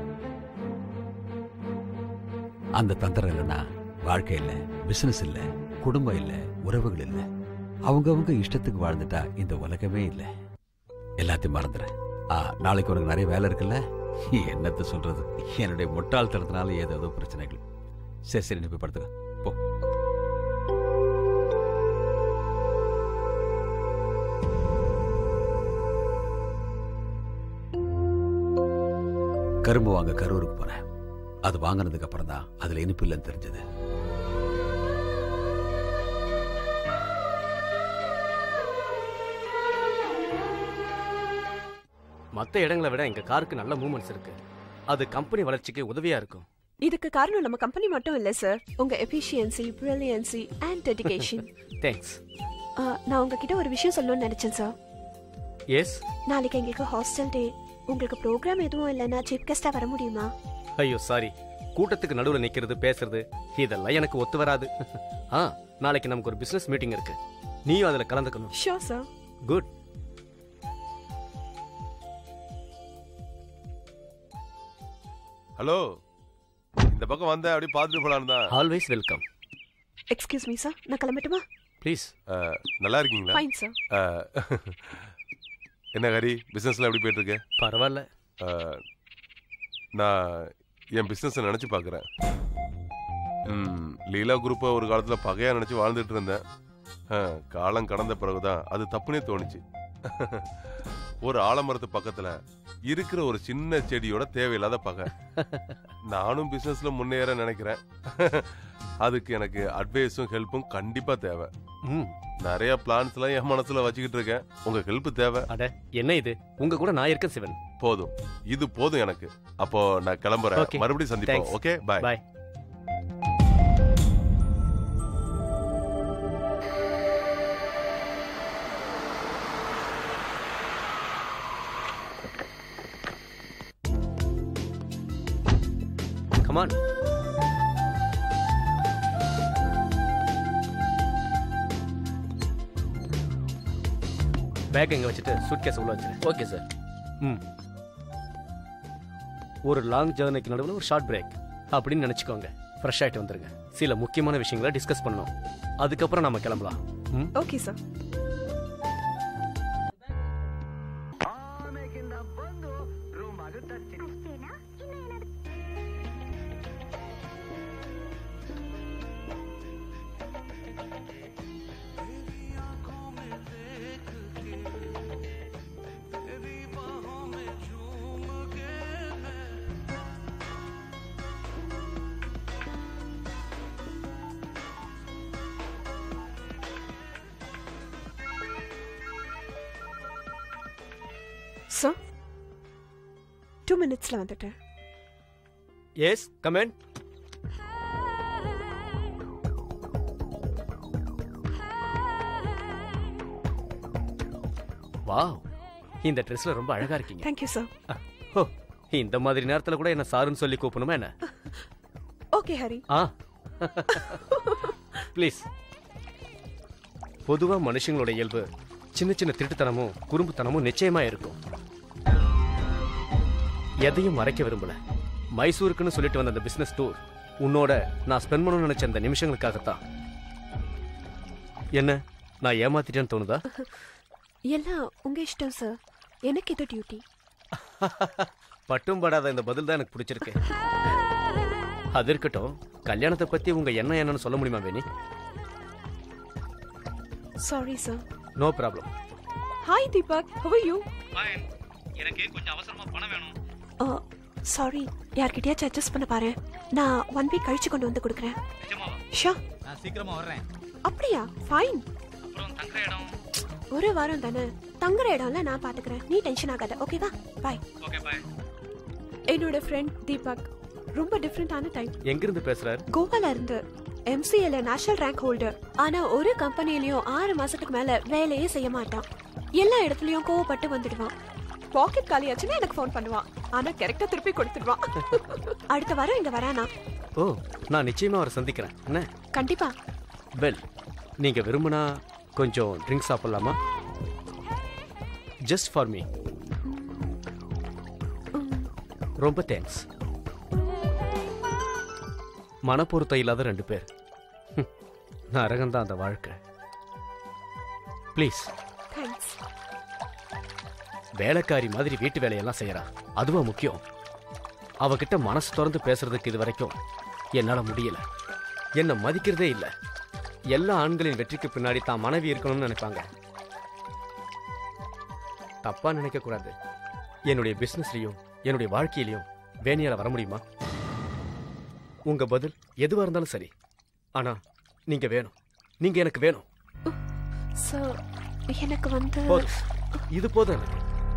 அந்த தந்திரம் இல்லைன்னா வாழ்க்கை இல்ல பிசினஸ் இல்ல குடும்பம் இல்ல உறவுகள் இல்ல அவங்கவங்க இஷ்டத்துக்கு வாழ்ந்துட்டா இந்த உலகமே இல்ல எல்லாத்தையும் மறந்துறேன் ஆ, நாளைக்கு உனக்கு நிறைய வேலை இருக்குல்ல என்னத்த சொல்றது என்னுடைய முட்டாள்தனத்தினால ஏதோ பிரச்சனைகள் சரி சரி நீ போய் படுத்துக்க போ கரும்பு வாங்க கரூருக்கு போனேன் அது வாங்கினதுக்கு அப்புறம் தான் அதுல இனிப்பு இல்லைன்னு தெரிஞ்சது மத்த இடங்களை விட எங்க காருக்கு நல்ல மூமெண்ட்ஸ் இருக்கு அது கம்பெனி வளர்ச்சிக்கு உதவியா இருக்கும் இதுக்கு காரணம் நம்ம கம்பெனி மட்டும் இல்ல சார் உங்க efficiency brilliancy and dedication thanks நான் உங்ககிட்ட ஒரு விஷயம் சொல்லணும்னு நினைச்சேன் சார் எஸ் நாளைக்கு எங்களுக்கு ஹாஸ்டல் டே உங்களுக்கு ப்ரோக்ராம் எதுவும் இல்லைன்னா சீஃப் கெஸ்டா வர முடியுமா ஐயோ சாரி கூட்டத்துக்கு நடுவுல நிக்கிறது பேசுறது இதெல்லாம் எனக்கு ஒத்து வராது ஆ நாளைக்கு நமக்கு ஒரு பிசினஸ் மீட்டிங் இருக்கு நீயும் அதுல கலந்துக்கணும் ஷோர் சார் குட் ஹலோ இந்த பக்கம் வந்தேன் அப்படியே பார்த்துட்டு போலான்னு தான் always welcome excuse me sir நான் கிளம்பட்டுமா ப்ளீஸ் நல்லா இருக்கீங்களா Fine, sir. அஹ், என்ன ஹரி பிசினஸ்ல எப்படி போயிட்டு இருக்கு பரவாயில்ல அஹ், நான் என் பிசினஸ் நினைச்சு பார்க்குறேன் ம், லீலா குரூப்பை ஒரு காலத்துல பகையா நினைச்சு வாழ்ந்துட்டு இருந்தேன் அஹ், காலம் கடந்த பிறகுதான் அது தப்புனே தோணுச்சு ஒரு ஆலமரத்து பக்கத்துல இருக்கிற ஒரு சின்ன செடியோட தேவையில்லாத பகை நானும் பிசினஸ்ல முன்னேற நினைக்கிறேன் அதுக்கு எனக்கு அட்வைஸும் ஹெல்ப்பும் கண்டிப்பா தேவை ம் நிறைய பிளான்ஸ் எல்லாம் என் மனசுல வச்சுக்கிட்டு இருக்கேன் உங்க ஹெல்ப் தேவை அட என்ன இது உங்க கூட நான் இருக்கேன் சிவன் போதும் இது போதும் எனக்கு அப்போ நான் கிளம்புறேன் Okay. மறுபடியும் சந்திப்போம் Thanks. Okay bye bye come on bag எங்க வச்சுட்டு சூட் கேஸ் உள்ள வச்சிரு ஓகே சார் ம் ஒரு லாங் ஜேர்னிக்கு நடுவில் ஒரு ஷார்ட் பிரேக் அப்படின்னு நினச்சிக்கோங்க ஃப்ரெஷ் ஆகிட்டு வந்துருங்க சில முக்கியமான விஷயங்களை டிஸ்கஸ் பண்ணணும் அதுக்கப்புறம் நம்ம கிளம்பலாம் ம் ஓகே சார் சார் டூ மினிட்ஸில் வந்துட்டேன் எஸ் கமெண்ட் வாவ் இந்த ட்ரெஸ்ல ரொம்ப அழகா இருக்கீங்க தேங்க்யூ சார் ஓ இந்த மாதிரி நேரத்துல கூட என்ன சாருன்னு சொல்லி கூப்பிடணுமா என்ன ஓகே ஹரி ஆ ப்ளீஸ் பொதுவா மனுஷங்களோட இயல்பு சின்ன சின்ன திருட்டுத்தனமும் குறும்புத்தனமும் நிச்சயமா இருக்கும் எதையும் மறைக்க விரும்பல மைசூருக்குன்னு சொல்லிட்டு வந்த அந்த பிசினஸ் டூர் உன்னோட நான் ஸ்பெண்ட் பண்ணணும்னு நினைச்ச அந்த நிமிஷங்களுக்காகத்தான் என்ன நான் ஏமாத்திட்டேன்னு தோணுதா எல்லாம் உங்க இஷ்டம் சார் எனக்கு இது டியூட்டி பட்டும் படாத இந்த பதில் தான் எனக்கு பிடிச்சிருக்கு அது இருக்கட்டும் கல்யாணத்தை பத்தி உங்க எண்ணம் என்னன்னு சொல்ல முடியுமா Veni sorry sir no problem hi Deepak how are you எனக்கு கொஞ்சம் அவசரமா பணம் வேணும் சாரி யார்கிட்டயாச்சும் அட்ஜஸ்ட் பண்ண பாரு நான் ஒன் வீக் கழிச்சு கொண்டு வந்து கொடுக்குறேன் ஷா நான் சீக்கிரமா வர்றேன் அப்படியா ஃபைன் அப்புறம் தங்குற இடம் ஒரு வாரம் தானே தங்குற இடம்ல நான் பாத்துக்கிறேன் நீ டென்ஷன் ஆகாத ஓகேவா பாய் ஓகே பாய் என்னோட ஃப்ரெண்ட் தீபக் ரொம்ப டிஃப்ரெண்டான டைப் எங்க இருந்து பேசுறாரு கோவால இருந்து எம்சிஏல நேஷனல் ரேங்க் ஹோல்டர் ஆனா ஒரு கம்பெனிலயும் ஆறு மாசத்துக்கு மேல வேலையே செய்ய மாட்டான் எல்லா இடத்துலயும் கோவப்பட்டு வந்துடுவான் பாக்கெட் காலியாச்சுன்னா எனக்கு ஃபோன் பண்ணுவான் ஆனா கரெக்டா திருப்பி கொடுத்துடுவான் அடுத்த வாரம் இங்க வரானா ஓ நான் நிச்சயமா அவரை சந்திக்கிறேன் என்ன கண்டிப்பா வெல் நீங்க விரும்பினா கொஞ்சம் ட்ரிங்க் சாப்பிடலாமா ஜஸ்ட் ஃபார் மீ ரொம்ப தேங்க்ஸ் மனப்பொருத்தம் இல்லாத ரெண்டு பேர் ஹம், நரகம்தான் அந்த வாழ்க்கை ப்ளீஸ் தேங்க்ஸ் வேலைக்காரி மாதிரி வீட்டு வேலையெல்லாம் செய்யறா அதுவா முக்கியம் அவகிட்ட மனசு திறந்து பேசுறதுக்கு இது வரைக்கும் என்னால முடியல என்ன மதிக்கிறதே இல்ல எல்லா ஆண்களின் வெற்றிக்கு பின்னாடி தான் மனைவி இருக்கணும்னு நினைப்பாங்க தப்பா நினைக்க கூடாது என்னுடைய பிசினஸ்லயும் என்னுடைய வாழ்க்கையிலயும் வேணியால வர முடியுமா உங்க பதில் எதுவா இருந்தாலும் சரி ஆனா நீங்க வேணும் நீங்க எனக்கு வேணும் சார் எனக்கு வந்து போதும் இது போதும் எனக்கு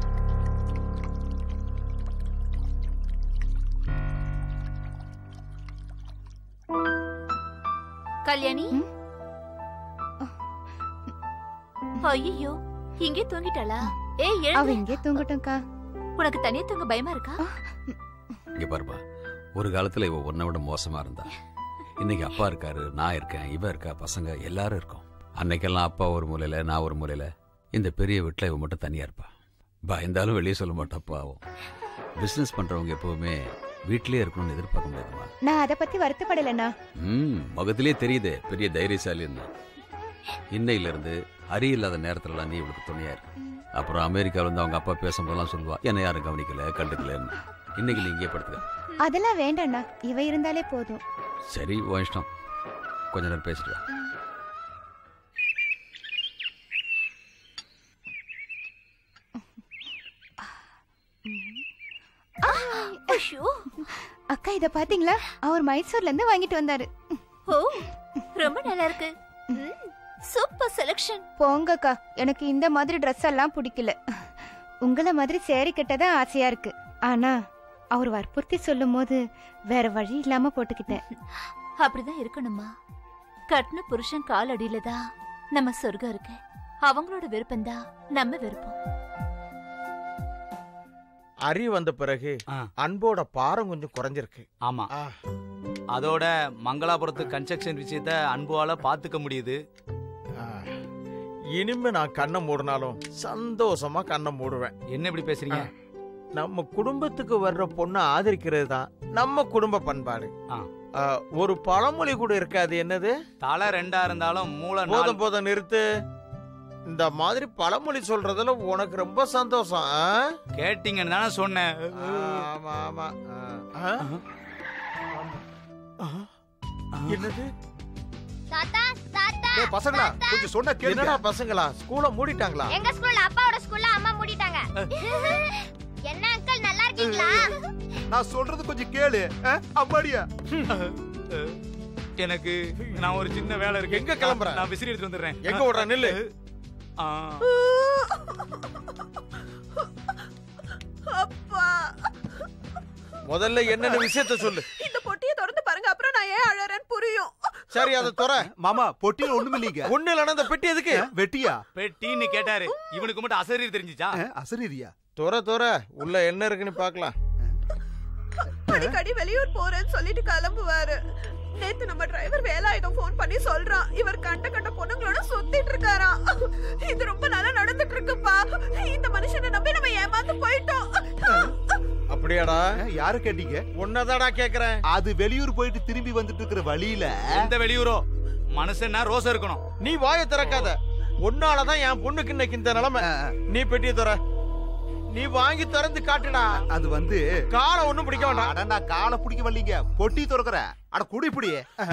கல்யாணி ஐயோ இங்கே தூங்கிட்டாளா ஏய் அவ எழுந்து இங்கே தூங்கட்டும்க்கா உனக்கு தனியா தூங்க பயமா இருக்கா இங்க பாருப்பா ஒரு காலத்துல இவ உன்னை விட மோசமா இருந்தா இன்னைக்கு அப்பா இருக்காரு நான் இருக்கேன் இவ இருக்கா பசங்க எல்லாரும் இருக்கோம் அன்னைக்கெல்லாம் அப்பா ஒரு மூலையில நான் ஒரு மூலையில இந்த பெரிய வீட்டுல இவ மட்டும் தனியா இருப்பா பயந்தாலும் வெளியே சொல்ல மாட்டா பாவம் பிசினஸ் பண்றவங்க எப்பவுமே வீட்லயே இருக்கணும்னு எதிர்பார்க்க முடியாதுமா நான் அத பத்தி வருத்தப்படலண்ணா ம் முகத்திலே தெரியுதே பெரிய தைரியசாலின்னு இன்னையில இருந்து ஹரி இல்லாத நேரத்துலலாம் நீ இவளுக்கு துணையா இரு அப்புறம் அமெரிக்கால இருந்து அவங்க அப்பா பேசும்போதெல்லாம் சொல்லுவா என்ன யாரும் கவனிக்கல கண்டுக்கலன்னு இன்னைக்கு நீ இங்கே படுத்துக்க அதெல்லாம் வேண்டாண்ணா இவ இருந்தாலே போதும் சரி உன் இஷ்டம் கொஞ்ச நேரம் பேசிட்டு வா ஐயோ அக்கா இத பாத்தீங்களா அவர் மைசூர்ல இருந்து வாங்கிட்டு வந்தாரு ஓ ரொம்ப நல்லா இருக்கு ம், சூப்பர் செலக்ஷன் போங்கக்கா எனக்கு இந்த மாதிரி ட்ரெஸ் எல்லாம் பிடிக்கல உங்கள மாதிரி சேரி கட்டதா ஆசையா இருக்கு ஆனா அவர் வற்புறுத்தி சொல்லும் போது வேற வழி இல்லாம போட்டுக்கிட்டேன் அப்படிதான் இருக்கணுமா கட்டின புருஷன் கால் அடியில தான் நம்ம சொர்க்கம் இருக்கு அவங்களோட விருப்பம்தான் நம்ம விருப்பம் அறி வந்த பிறகு அன்போட பாரம் கொஞ்சம் குறைஞ்சிருக்கு ஆமா அதோட மங்களாபுரத்து கன்ஸ்ட்ரக்ஷன் விஷயத்த அன்புவால பாத்துக்க முடியுது இனிமே நான் கண்ணை மூடினாலும் சந்தோஷமா கண்ணை மூடுவேன் என்ன இப்படி பேசுறீங்க நம்ம குடும்பத்துக்கு வர்ற பொண்ணை ஆதரிக்கிறது தான் நம்ம குடும்ப பண்பாடு ஆ, ஒரு பழமொழி கூட இருக்காது என்னது தலை ரெண்டா இருந்தாலும் மூளை நாலு- போதும் போதும் நிறுத்து இந்த மாதிரி பழமொழி சொல்றதுல உனக்கு ரொம்ப சந்தோஷம் ஆ? கேட்டீங்கன்னு தானே சொன்னேன் ஆமா ஆமா ஆ. ஆ? என்னது தாத்தா தாத்தா டேய், பசங்களா கொஞ்சம் சொன்னா கேளுங்க என்னடா பசங்களா ஸ்கூல மூடிட்டாங்களா எங்க ஸ்கூல்ல அப்பாவோட ஸ்கூல்ல அம்மா மூடிட்டாங்க என்ன அங்கிள் நல்லா இருக்கீங்களா நான் சொல்றது கொஞ்சம் கேளு ஆ? அம்மாடியா எனக்கு நான் ஒரு சின்ன வேலை இருக்கு எங்க கிளம்புற? நான் விசிறி எடுத்து வந்துடுறேன் எங்க ஓடுற நில்லு ஆ. அப்பா முதல்ல என்னென்ன விஷயத்த சொல்லு இந்த பொட்டியை திறந்து பாருங்க அப்புறம் நான் ஏன் அழறேன்னு புரியும் சரி அதை துற மாமா பொட்டியில ஒண்ணுமே இல்லைங்க ஒண்ணு இல்லைன்னா இந்த பெட்டி எதுக்கு வெட்டியா பெட்டின்னு கேட்டாரு இவனுக்கு மட்டும் அசரீர் தெரிஞ்சுச்சா அசரீரியா துற துற உள்ள என்ன இருக்குன்னு பார்க்கலாம் அடிக்கடி வெளியூர் போறேன்னு சொல்லிட்டு கிளம்புவாரு நேத்து நம்ம டிரைவர் வேலாயுதம் ஃபோன் பண்ணி சொல்றான் இவர் கண்ட கண்ட பொண்ணுங்களோட சுத்திட்டு இருக்காராம் இது ரொம்ப நல்லா நடந்துட்டு இருக்குப்பா இந்த மனுஷனை நம்பி நம்ம ஏமாந்து போயிட்டோம் அப்படியாடா யாரு கேட்டீங்க உன்னதாடா கேக்குறேன் அது வெளியூர் போயிட்டு திரும்பி வந்துட்டு இருக்கிற வழியில எந்த வெளியூரோ மனுஷன்னா ரோசா இருக்கணும் நீ வாயை திறக்காத உன்னாலதான் என் பொண்ணுக்கு இன்னைக்கு இந்த நிலைமை நீ பெட்டியை துற நீ வாங்கி திறந்து காட்டுடா அது வந்து காலை ஒண்ணும் பிடிக்க வேண்டாம் அட நான் காலை பிடிக்க வரலீங்க பொட்டி திறக்கிறேன் அட குடி இப்படி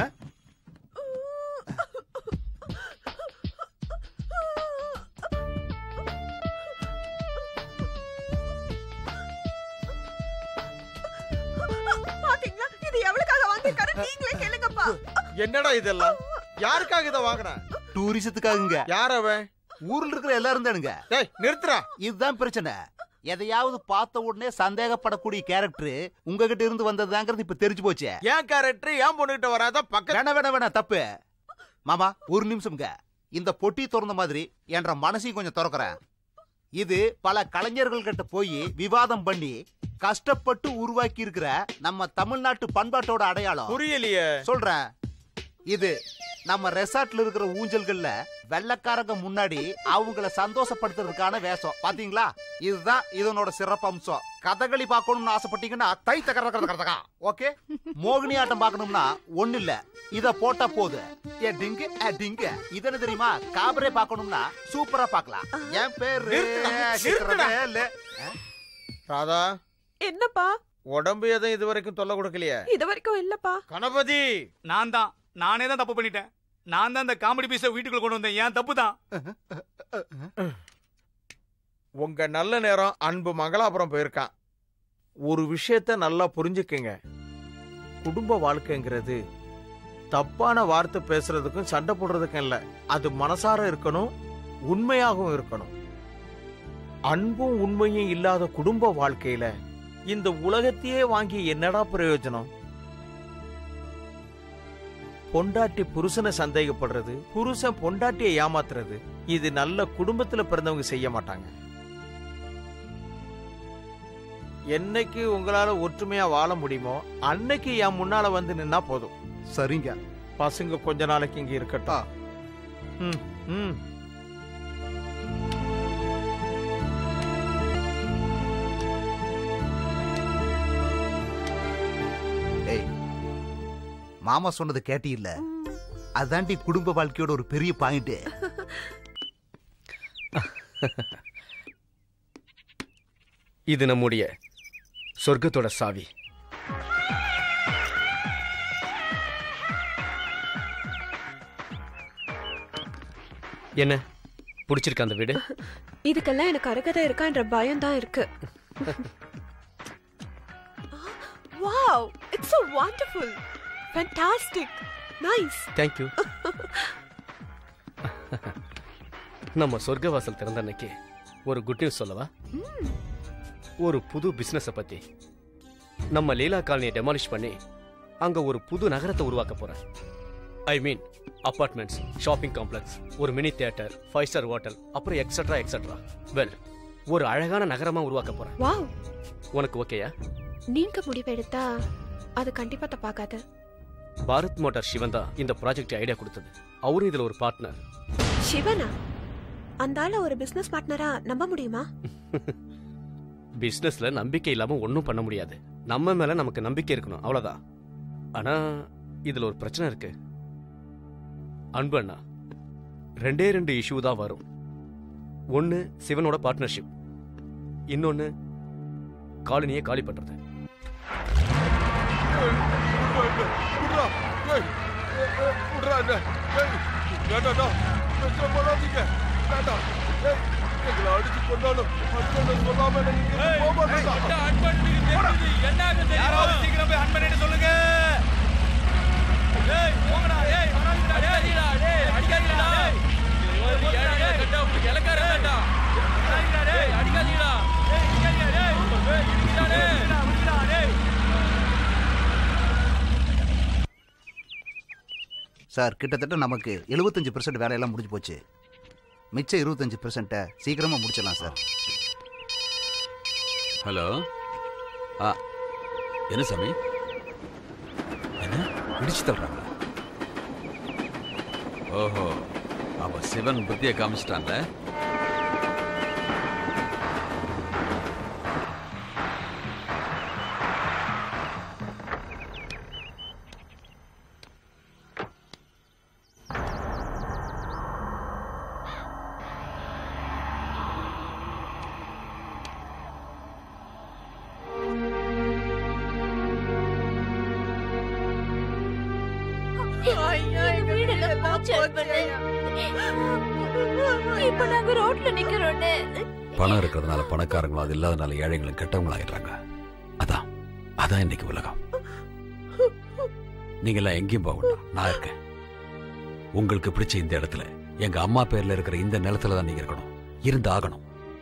பாத்தீங்களா இது எவ்வளவுக்காக வாங்கிருக்காரு நீங்களே கேளுங்கப்பா என்னடா இதெல்லாம் யாருக்காக இதை வாங்குற டூரிசத்துக்காகங்க யார் அவன் ஊர்ல இருக்கிற எல்லாரும் தானுங்க டேய் நிறுத்துறா இதுதான் பிரச்சனை எதையாவது பார்த்த உடனே சந்தேகப்படக்கூடிய கேரக்டர் உங்ககிட்ட இருந்து வந்ததுதாங்கிறது இப்ப தெரிஞ்சு போச்சே ஏன் கேரக்டர் ஏன் பொண்ணுகிட்ட வராத பக்க வேணா வேணா வேணா தப்பு மாமா ஒரு நிமிஷம்ங்க இந்த பொட்டி திறந்த மாதிரி என்ற மனசையும் கொஞ்சம் திறக்கிறேன் இது பல கலைஞர்கள் கிட்ட போய் விவாதம் பண்ணி கஷ்டப்பட்டு உருவாக்கி இருக்கிற நம்ம தமிழ்நாட்டு பண்பாட்டோட அடையாளம் புரியலையே சொல்றேன் இது நம்ம ரெசார்ட்ல இருக்கிற ஊஞ்சல்கள்ல வெள்ளக்காரங்க முன்னாடி அவங்கள சந்தோஷப்படுத்துறதுக்கான வேஷம் பாத்தீங்களா இதுதான் இதனோட சிறப்பம்சம் கதகளி பார்க்கணும்னு ஆசைப்பட்டீங்கன்னா தை தகர கரதகா ஓகே மோகினி ஆட்டம் பார்க்கணும்னா ஒண்ணு இல்ல இத போட்டா போது ஏ டிங்கு ஏ டிங்கு இது என்ன தெரியுமா காபரே பார்க்கணும்னா சூப்பரா பார்க்கலாம் என் பேரு நிறுத்துடா, நிறுத்துடா. இல்ல ராதா என்னப்பா உடம்பு எதுவும் இது வரைக்கும் தொல்லை கொடுக்கலையே இது வரைக்கும் இல்லப்பா கணபதி நான் தான் நானே தான் தப்பு பண்ணிட்டேன் நான் தான் இந்த காமெடி பீஸை வீட்டுக்குள்ள கொண்டு வந்தேன் ஏன் தப்பு தான் உங்க நல்ல நேரம் அன்பு மங்களாபுரம் போயிருக்கான் ஒரு விஷயத்த நல்லா புரிஞ்சுக்குங்க குடும்ப வாழ்க்கைங்கிறது தப்பான வார்த்தை பேசுறதுக்கும் சண்டை போடுறதுக்கும் இல்ல அது மனசார இருக்கணும் உண்மையாகவும் இருக்கணும் அன்பும் உண்மையும் இல்லாத குடும்ப வாழ்க்கையில இந்த உலகத்தையே வாங்கி என்னடா பிரயோஜனம் பொண்டாட்டி புருஷனை சந்தேகப்படுறது புருஷன் பொண்டாட்டியை ஏமாத்துறது இது நல்ல குடும்பத்துல பிறந்தவங்க செய்ய மாட்டாங்க என்னைக்கு உங்களால ஒற்றுமையா வாழ முடியுமோ அன்னைக்கு என் முன்னால வந்து நின்னா போதும் சரிங்க பசங்க கொஞ்ச நாளைக்கு இங்க இருக்கட்டும் ம், ம். ஏய் மாமா சொன்னது கேட்டி இல்ல அதாண்டி குடும்ப வாழ்க்கையோட ஒரு பெரிய பாயிண்ட் இது நம்முடைய சொர்க்கத்தோட சாவி என்ன பிடிச்சிருக்க அந்த வீடு இதுக்கெல்லாம் எனக்கு அருகதை இருக்கான்ற பயம் தான் இருக்கு wow it's so wonderful fantastic nice thank you நம்ம சொர்க்கவாசல் திறந்த அன்னைக்கு ஒரு குட் நியூஸ் சொல்லவா ஒரு புது பிசினஸ பத்தி நம்ம லீலா காலனியை டெமாலிஷ் பண்ணி அங்க ஒரு புது நகரத்தை உருவாக்க போறேன் I mean apartments shopping complex ஒரு mini theatre five star hotel அப்புறம் எக்ஸட்ரா எக்ஸட்ரா வெல் ஒரு அழகான நகரமா உருவாக்க போறேன் வாவ் உனக்கு ஓகேயா நீங்க முடிவெடுத்தா அது கண்டிப்பா தப்பாகாது பாரத் மோட்டார் சிவன் தான் இந்த ப்ராஜெக்ட் ஐடியா கொடுத்தது அவரும் இதுல ஒரு பார்ட்னர் சிவனா அந்த ஆள ஒரு பிசினஸ் பார்ட்னரா நம்ப முடியுமா பிசினஸ்ல நம்பிக்கை இல்லாம ஒன்றும் பண்ண முடியாது நம்ம மேல நமக்கு நம்பிக்கை இருக்கணும் அவ்வளவுதான் ஆனா இதுல ஒரு பிரச்சனை இருக்கு அன்பு அண்ணா ரெண்டே ரெண்டு இஷ்யூ தான் வரும் ஒன்னு சிவனோட பார்ட்னர்ஷிப் இன்னொன்னு காலனியை காலி பண்றது விட்றா. ஏய், ஏய், ஏய், விட்றா என்ன. ஏய், வேண்டாம்டா. பிரச்சனை பண்ணாதீங்க. வேண்டாம். ஏய், எங்களை அடிச்சு கொண்டாலும் ஹஸ்பண்ட் சொல்லாம எனக்கு இங்க போக மாட்டேன்டா. யாராவது சீக்கிரம் போய் ஆன் பண்ணிட்டு சொல்லுங்க ஏய் போங்கடா ஏய் வராதீங்கடா டேய் டேய் அடிக்காதீங்கடா ஒரு ஏழை கட்டா உங்களுக்கு இலக்கார வேண்டா அடிக்காதீங்கடா டேய் அடிக்காதீங்கடா டேய் அடிக்காதீங்க டேய் ஏய் இடிடா டேய் இடிடா டேய் சார் கிட்டத்தட்ட நமக்கு 75% பெர்சன்ட் வேலையெல்லாம் முடிஞ்சு போச்சு மிச்சம் இருபத்தஞ்சு பெர்சென்ட்டை சீக்கிரமாக முடிச்சிடலாம் சார் ஹலோ ஆ என்ன சாமி என்ன இடிச்சு தள்ளுறாங்களா ஓஹோ அவ சிவன் புத்திய காமிச்சிட்டான்ல எங்க வீடெல்லாம் போச்சு அன்பனே. இப்ப நாங்க ரோட்ல நிக்கிறோன்னு பணம் இருக்கிறதுனால பணக்காரங்களும் அது இல்லாதனால ஏழைங்களும் கெட்டவங்களாயிடுறாங்க அதான் அதான் இன்னைக்கு உலகம் நீங்க எல்லாம் எங்கேயும் போக வேண்டாம் நான் இருக்கேன் உங்களுக்கு பிடிச்ச இந்த இடத்துல எங்க அம்மா பேர்ல இருக்கிற இந்த நிலத்துல தான் நீங்க இருக்கணும் இருந்து ஆகணும்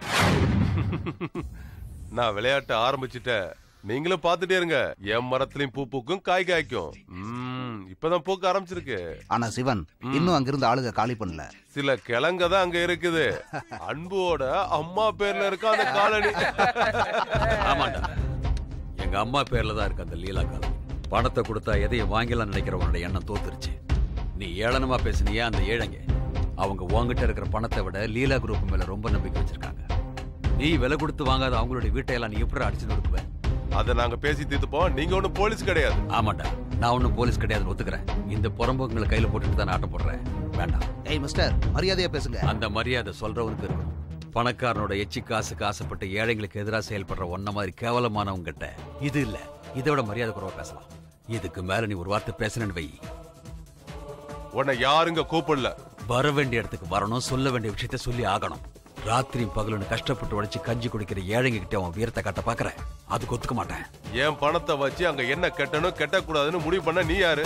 நான் விளையாட்ட ஆரம்பிச்சிட்டேன் நீங்களும் பாத்துட்டே இருங்க என் மரத்துலயும் பூ பூக்கும் காய் காய்க்கும் ம், இப்பதான் பூக்க ஆரம்பிச்சிருக்கு ஆனா சிவன் இன்னும் அங்கிருந்து ஆளுங்க காலி பண்ணல சில கிழங்க தான் அங்க இருக்குது அன்புவோட அம்மா பேர்ல இருக்க அந்த காலனி ஆமாண்டா எங்க அம்மா பேர்ல தான் இருக்கு அந்த லீலா காலம் பணத்தை கொடுத்தா எதையும் வாங்கலாம் நினைக்கிறவனோட எண்ணம் தோத்துருச்சு நீ ஏளனமா பேசுனியே அந்த ஏழைங்க அவங்க உன்கிட்ட இருக்கிற பணத்தை விட லீலா குரூப் மேல ரொம்ப நம்பிக்கை வச்சிருக்காங்க நீ விலை கொடுத்து வாங்காத அவங்களுடைய வீட்டையெல்லாம் நீ எப்படி அடிச்சு நொறுக்குவ அத நாங்க பேசி தீர்த்துப்போம் நீங்க ஒண்ணும் போலீஸ் கிடையாது ஆமாண்டா நான் ஒன்னும் போலீஸ் கிடையாதுன்னு ஒத்துக்கிறேன் இந்த புறம்போக்குங்களை கையில போட்டுட்டு தான் ஆட்டம் போடுறேன் வேண்டாம் ஏய் மிஸ்டர் மரியாதையா பேசுங்க அந்த மரியாதை சொல்றவனுக்கு இருக்கணும் பணக்காரனோட எச்சி காசுக்கு ஆசைப்பட்டு ஏழைங்களுக்கு எதிராக செயல்படுற ஒன்ன மாதிரி கேவலமானவங்க கிட்ட இது இல்ல இதை விட மரியாதை குறைவா பேசலாம் இதுக்கு மேல நீ ஒரு வார்த்தை பேசணும்னு வை உன்னை யாருங்க கூப்பிடல வர வேண்டிய இடத்துக்கு வரணும் சொல்ல வேண்டிய விஷயத்த சொல்லி ஆகணும் ராத்திரியும் பகலுன்னு கஷ்டப்பட்டு உழைச்சு கஞ்சி குடிக்கிற ஏழைங்க கிட்ட அவன் வீரத்தை காட்ட பாக்குறேன் அதுக்கு ஒத்துக்க மாட்டேன் என் பணத்தை வச்சு அங்க என்ன கட்டணும் கட்டக்கூடாதுன்னு முடிவு பண்ண நீ யாரு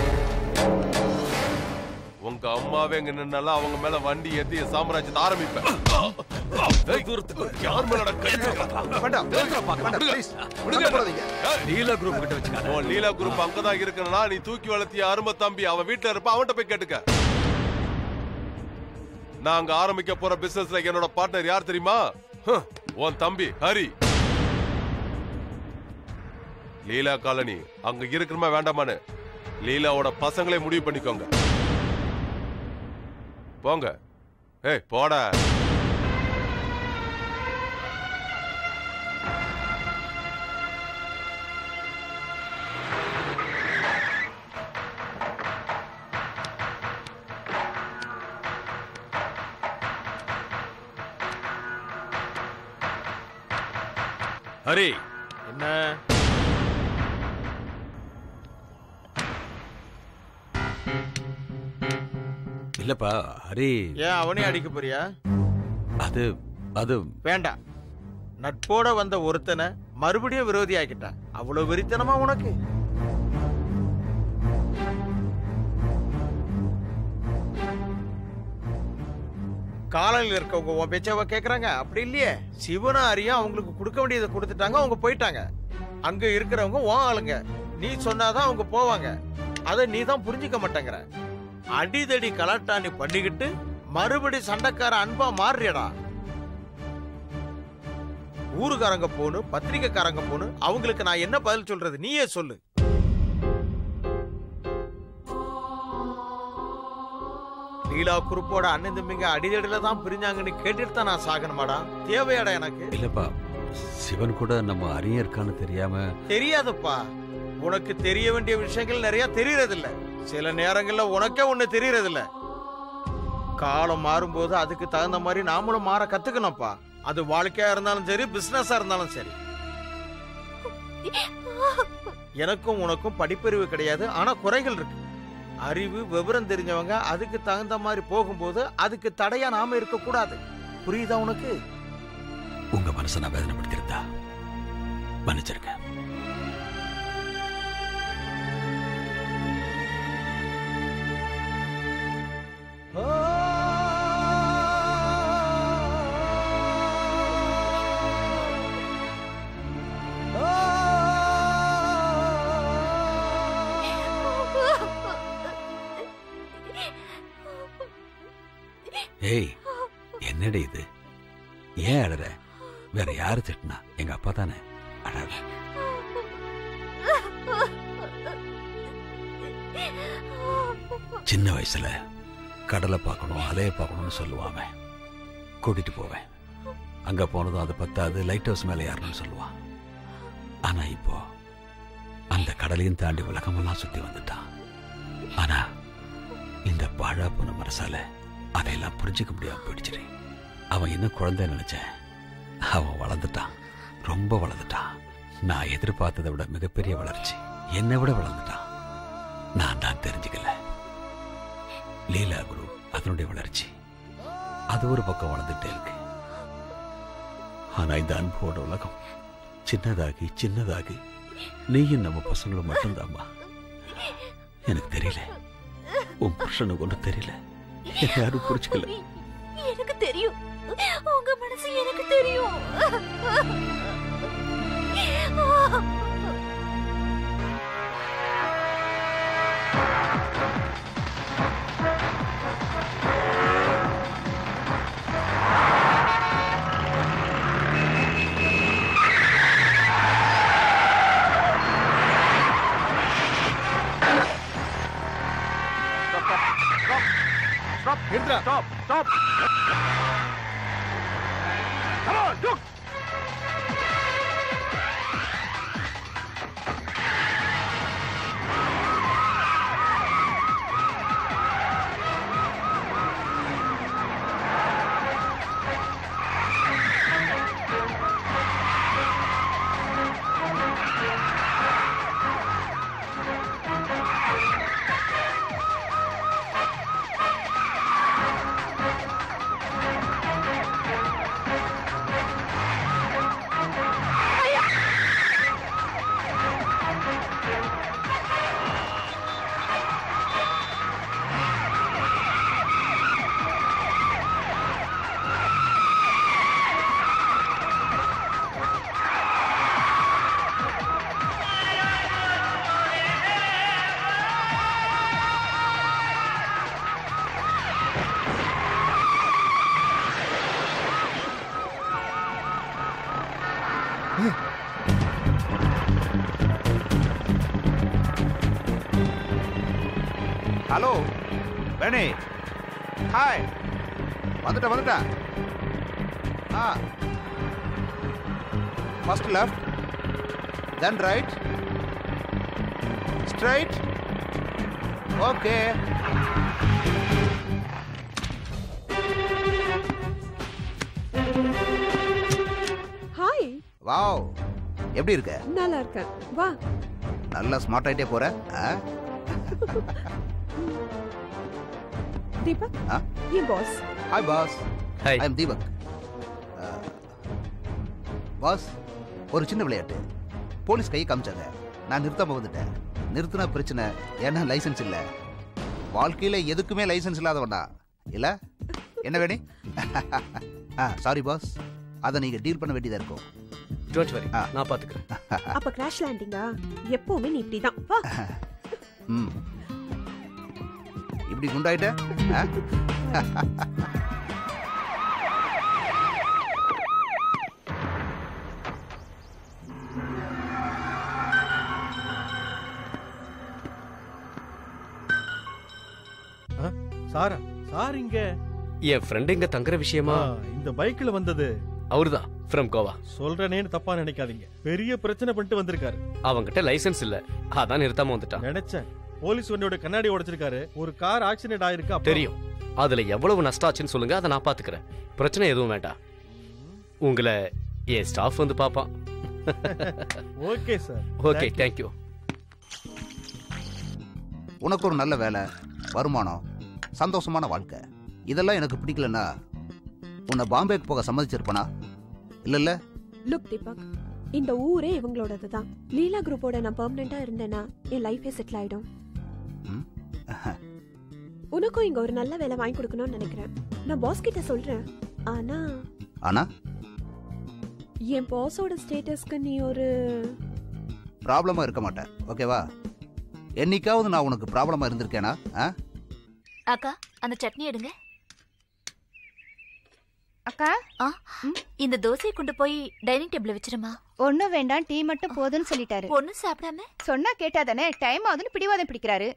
உங்க அம்மாவே எங்க நின்னால அவங்க மேல வண்டி ஏத்தி என் சாம்ராஜ்யத்தை ஆரம்பிப்பேன் ஏய், யார் மேலடா கை வைக்கிறா? வேண்டாம் வேண்டாம் ப்ளீஸ் விடுங்க லீலா குரூப் கிட்ட வச்சுக்காத உன் லீலா குரூப் அங்கதான் இருக்கணும்னா நீ தூக்கி வளர்த்திய அருமை தம்பி அவன் வீட்டுல இருப்ப அவன்கிட்ட போய் கேட்டுக்க நான் அங்க ஆரம்பிக்க போற பிசினஸ்ல என்னோட பார்ட்னர் யார் தெரியுமா ஹம், உன் தம்பி ஹரி லீலா காலனி அங்க இருக்கணுமா வேண்டாமான்னு லீலாவோட பசங்களே முடிவு பண்ணிக்கோங்க போங்க ஏய் போடா ஹரி என்ன இல்லப்பா ஹரி ஏன் அவனே அடிக்க போறியா அது அது வேண்டாம் நட்போட வந்த ஒருத்தனை மறுபடியும் விரோதி ஆக்கிட்டான் அவ்வளவு வெறித்தனமா உனக்கு காலையில் இருக்கவங்க உன் பேச்சவ கேக்குறாங்க அப்படி இல்லையே சிவனும் அரியும் அவங்களுக்கு கொடுக்க வேண்டியதை கொடுத்துட்டாங்க அவங்க போயிட்டாங்க அங்க இருக்கிறவங்க உன் ஆளுங்க நீ சொன்னாதான் அவங்க போவாங்க அதை நீ தான் புரிஞ்சுக்க மாட்டேங்கிற அடிதடி கலாட்டாணி பண்ணிக்கிட்டு மறுபடி சண்டைக்கார அன்பா மாறுறியடா ஊருக்காரங்க போனு பத்திரிக்கைக்காரங்க போனு அவங்களுக்கு நான் என்ன பதில் சொல்றது நீயே சொல்லு லீலா குரூப்போட அண்ணன் தம்பிங்க அடிதடியில தான் பிரிஞ்சாங்கன்னு கேட்டுட்டு தான் நான் சாகணுமாடா தேவையாடா எனக்கு இல்லப்பா சிவன் கூட நம்ம அரிய இருக்கான்னு தெரியாம தெரியாதுப்பா உனக்கு தெரிய வேண்டிய விஷயங்கள் நிறைய தெரியறதில்ல சில நேரங்கள்ல உனக்கே ஒண்ணு தெரியறதில்ல காலம் மாறும்போது அதுக்கு தகுந்த மாதிரி நாமளும் மாற கத்துக்கணும்ப்பா அது வாழ்க்கையா இருந்தாலும் சரி பிசினஸா இருந்தாலும் சரி எனக்கும் உனக்கும் படிப்பறிவு கிடையாது ஆனா குறைகள் இருக்கு அறிவு விவரம் தெரிஞ்சவங்க அதுக்கு தகுந்த மாதிரி போகும்போது அதுக்கு தடையா நாம இருக்க கூடாது புரியுதா உனக்கு உங்க மனசை நான் வேதனைப்படுத்திருந்தா மன்னிச்சிருங்க ஏய் என்னடி இது ஏன் அழற வேற யாரு திட்டினா எங்க அப்பா தானே அழற சின்ன வயசுல கடலை பார்க்கணும் அலைய பார்க்கணும்னு சொல்லுவான் கூட்டிட்டு போவேன் அங்க போனதும் அது பத்தாது லைட் ஹவுஸ் மேல ஏறணும்னு சொல்லுவான் ஆனா இப்போ அந்த கடலையும் தாண்டி உலகமெல்லாம் சுத்தி வந்துட்டான் ஆனா இந்த பாழா போன மனசால அதையெல்லாம் புரிஞ்சுக்க முடியாம போயிடுச்சு அவன் இன்னும் குழந்தை நினைச்சேன் அவன் வளர்ந்துட்டான் ரொம்ப வளர்ந்துட்டான் நான் எதிர்பார்த்ததை விட மிகப்பெரிய வளர்ச்சி என்னை விட வளர்ந்துட்டான் நான் தான் தெரிஞ்சுக்கல லீலா குரு அதனுடைய வளர்ச்சி அது ஒரு பக்கம் வளர்ந்துட்டே இருக்கு ஆனா இந்த அன்போட உலகம் சின்னதாகி சின்னதாகி நீயும் நம்ம பசங்களும் மட்டும்தாம்மா எனக்கு தெரியல உன் புருஷனுக்கு ஒன்றும் தெரியல என்னை யாரும் புரிச்சுக்கல எனக்கு தெரியும் உங்க மனசு எனக்கு தெரியும் Stop! Indra! Stop! Stop! Come on, look! Hello வேணே ஹாய் வந்துட்டேன் வந்துட்டேன் ஆ first left then right straight okay hi wow எப்படி இருக்க நல்லா இருக்கேன் வா நல்லா ஸ்மார்ட் ஆயிட்டே போற ஆ? தீபக் ஆ? என் boss hi boss Hi. I am Deepak boss ஒரு சின்ன விளையாட்டு போலீஸ் கை காமிச்சாங்க நான் நிறுத்தாம வந்துட்டேன் நிறுத்தினா பிரச்சனை ஏன்னா லைசென்ஸ் இல்ல வாழ்க்கையில எதுக்குமே லைசென்ஸ் இல்லாதவனா இல்ல என்ன வேணி சாரி பாஸ் அதை நீங்க டீல் பண்ண வேண்டியதா இருக்கும் டோன்ட் வரி நான் பாத்துக்கிறேன் அப்ப கிராஷ் லேண்டிங்கா எப்பவுமே நீ இப்படிதான் வா ம் இப்படி குண்டாயிட்ட ஆ? சாரா சார் இங்க என் ஃப்ரெண்ட் இங்க தங்குற விஷயமா ஆ, இந்த பைக்ல வந்தது அவர்தான் ஃப்ரம் கோவா சொல்றேனேன்னு தப்பா நினைக்காதீங்க பெரிய பிரச்சனை பண்ணிட்டு வந்திருக்காரு அவங்கிட்ட லைசென்ஸ் இல்ல அதான் நிறுத்தாம வந்துட்டான் நினைச்சேன் போலீஸ் வண்டியோட கண்ணாடி உடைச்சிருக்காரு ஒரு கார் ஆக்சிடென்ட் ஆயிருக்கு அப்புறம் தெரியும் அதுல எவ்வளவு நஷ்டம் ஆச்சுன்னு சொல்லுங்க அதை நான் பாத்துக்கிறேன் பிரச்சனை எதுவும் வேண்டாம் உங்களை என் ஸ்டாஃப் வந்து பாப்பான் ஓகே சார் ஓகே தேங்க்யூ உனக்கு ஒரு நல்ல வேலை வருமானம் சந்தோஷமான வாழ்க்கை இதெல்லாம் எனக்கு பிடிக்கலன்னா உன்னை பாம்பேக்கு போக சம்மதிச்சிருப்பனா இல்ல லுக் தீபக் இந்த ஊரே இவங்களோடது தான் லீலா குரூப்போட நான் பெர்மனண்டா இருந்தேன்னா என் லைஃபே செட்டில் ஆயிடும் உனக்கும் இங்க ஒரு நல்ல வேலை வாங்கி கொடுக்கணும்னு நினைக்கிறேன் நான் பாஸ் கிட்ட சொல்றேன் ஆனா ஆனா என் பாஸோட ஸ்டேட்டஸ்க்கு நீ ஒரு ப்ராப்ளமா இருக்க மாட்டேன் ஓகேவா என்னைக்காவது நான் உனக்கு ப்ராப்ளமா இருந்திருக்கேனா ஆ? அக்கா அந்த சட்னி எடுங்க அக்கா ஆ இந்த தோசையை கொண்டு போய் டைனிங் டேபிள்ல வச்சிருமா ஒண்ணும் வேண்டாம் டீ மட்டும் போதும்னு சொல்லிட்டாரு ஒண்ணும் சாப்பிடாம சொன்னா கேட்டாதானே டைம் ஆகுதுன்னு பிடிவாதம் பிடிக்கிறாரு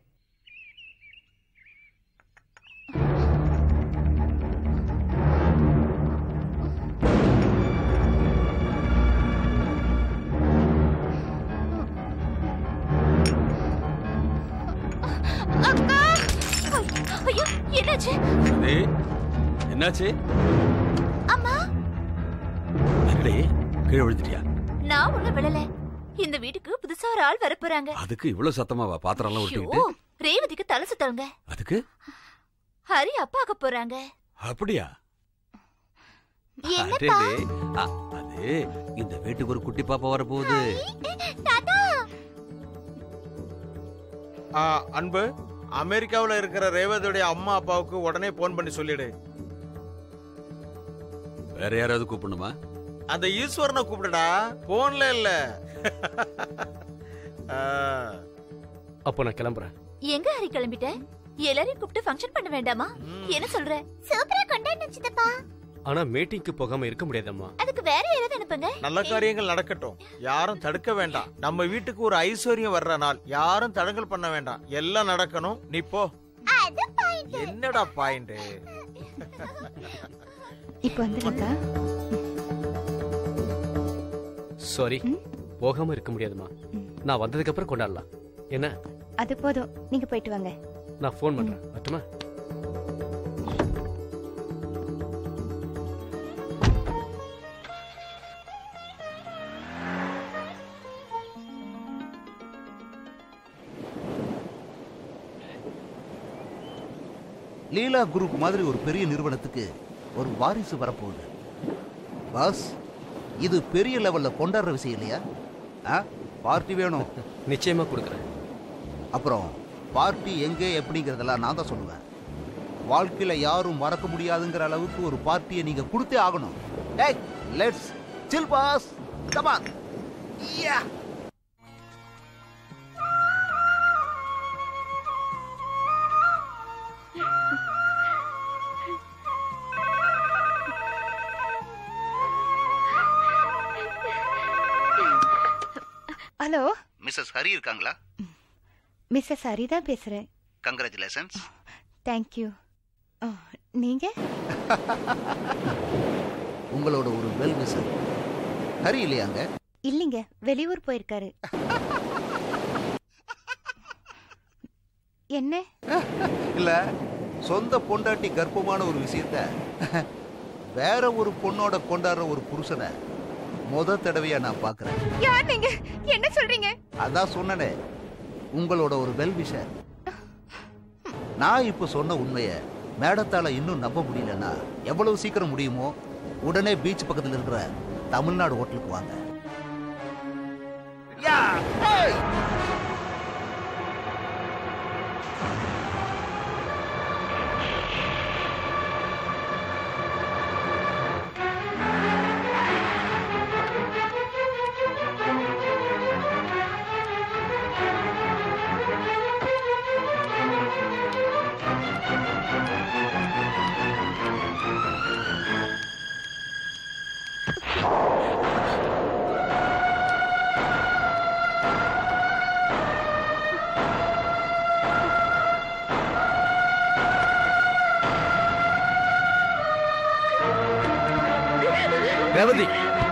அக்கா ஐயோ என்னாச்சு அது என்னாச்சு அம்மா என்னடி கீழே விழுந்துட்டியா நான் ஒண்ணு விழல இந்த வீட்டுக்கு புதுசா ஒரு ஆள் வர போறாங்க அதுக்கு இவ்வளவு சத்தமாவா பாத்திரம் எல்லாம் ஐயோ விட்டுக்கிட்டு ரேவதிக்கு தலை சுத்தவங்க அதுக்கு ஹரி அப்பாக்க போறாங்க அப்படியா என்னப்பா அடேடே. அ, அது இந்த வீட்டுக்கு ஒரு குட்டி பாப்பா வர போகுது தாத்தா ஆ, அன்பு அமெரிக்காவுல இருக்கிற ரேவதியுடைய அம்மா அப்பாவுக்கு உடனே போன் பண்ணி சொல்லிடு வேற யாராவது கூப்பிடணுமா அந்த ஈஸ்வரனை கூப்பிடுடா போன்ல இல்ல ஆ, அப்போ நான் கிளம்புறேன் எங்க ஹரி கிளம்பிட்ட எல்லாரையும் கூப்பிட்டு ஃபங்க்ஷன் பண்ண வேண்டாமா என்ன சொல்ற சூப்பரா கொண்டாடணும் சித்தப்பா ஆனா மீட்டிங்க்கு போகாம இருக்க முடியாதம்மா அதுக்கு வேற யாராவது அனுப்புங்க நல்ல காரியங்கள் நடக்கட்டும் யாரும் தடுக்க வேண்டாம் நம்ம வீட்டுக்கு ஒரு ஐஸ்வர்யம் வர்ற நாள் யாரும் தடங்கல் பண்ண வேண்டாம் எல்லாம் நடக்கணும் நீ போ என்னடா பாயிண்ட் இப்போ வந்துருக்கா சாரி போகாம இருக்க முடியாதுமா நான் வந்ததுக்கு அப்புறம் கொண்டாடலாம் என்ன அது போதும் நீங்க போயிட்டு வாங்க நான் ஃபோன் பண்றேன் மட்டுமா லீலா குரூப் மாதிரி ஒரு பெரிய நிறுவனத்துக்கு ஒரு வாரிசு வரப்போகுது பாஸ் இது பெரிய லெவல்ல கொண்டாடுற விஷயம் இல்லையா ஆ பார்ட்டி வேணும் நிச்சயமா கொடுக்குறேன் அப்புறம் பார்ட்டி எங்கே எப்படிங்கிறதெல்லாம் நான் தான் சொல்லுவேன் வாழ்க்கையில யாரும் மறக்க முடியாதுங்கிற அளவுக்கு ஒரு பார்ட்டியை நீங்க கொடுத்தே ஆகணும் ஏய் let's chill boss come on yeah hello missus Hari இருக்காங்களா மிஸ்ஸஸ் ஹரிதா பேசுறேன் கங்க்ராச்சுலேஷன்ஸ் தேங்க்யூ நீங்க உங்களோட ஒரு வெல் விஷர் ஹரி இல்லையாங்க இல்லைங்க வெளியூர் போயிருக்காரு என்ன இல்ல சொந்த பொண்டாட்டி கர்ப்பமான ஒரு விஷயத்த வேற ஒரு பொண்ணோட கொண்டாடுற ஒரு புருஷனை முத தடவையா நான் பாக்குறேன் யார் நீங்க என்ன சொல்றீங்க அதான் சொன்னனே உங்களோட ஒரு வெல் விஷர் நான் இப்ப சொன்ன உண்மைய மேடத்தால இன்னும் நம்ப முடியலன்னா எவ்வளவு சீக்கிரம் முடியுமோ உடனே பீச் பக்கத்துல இருக்கிற தமிழ்நாடு ஹோட்டலுக்கு வாங்க யா ஏய் ரேவதி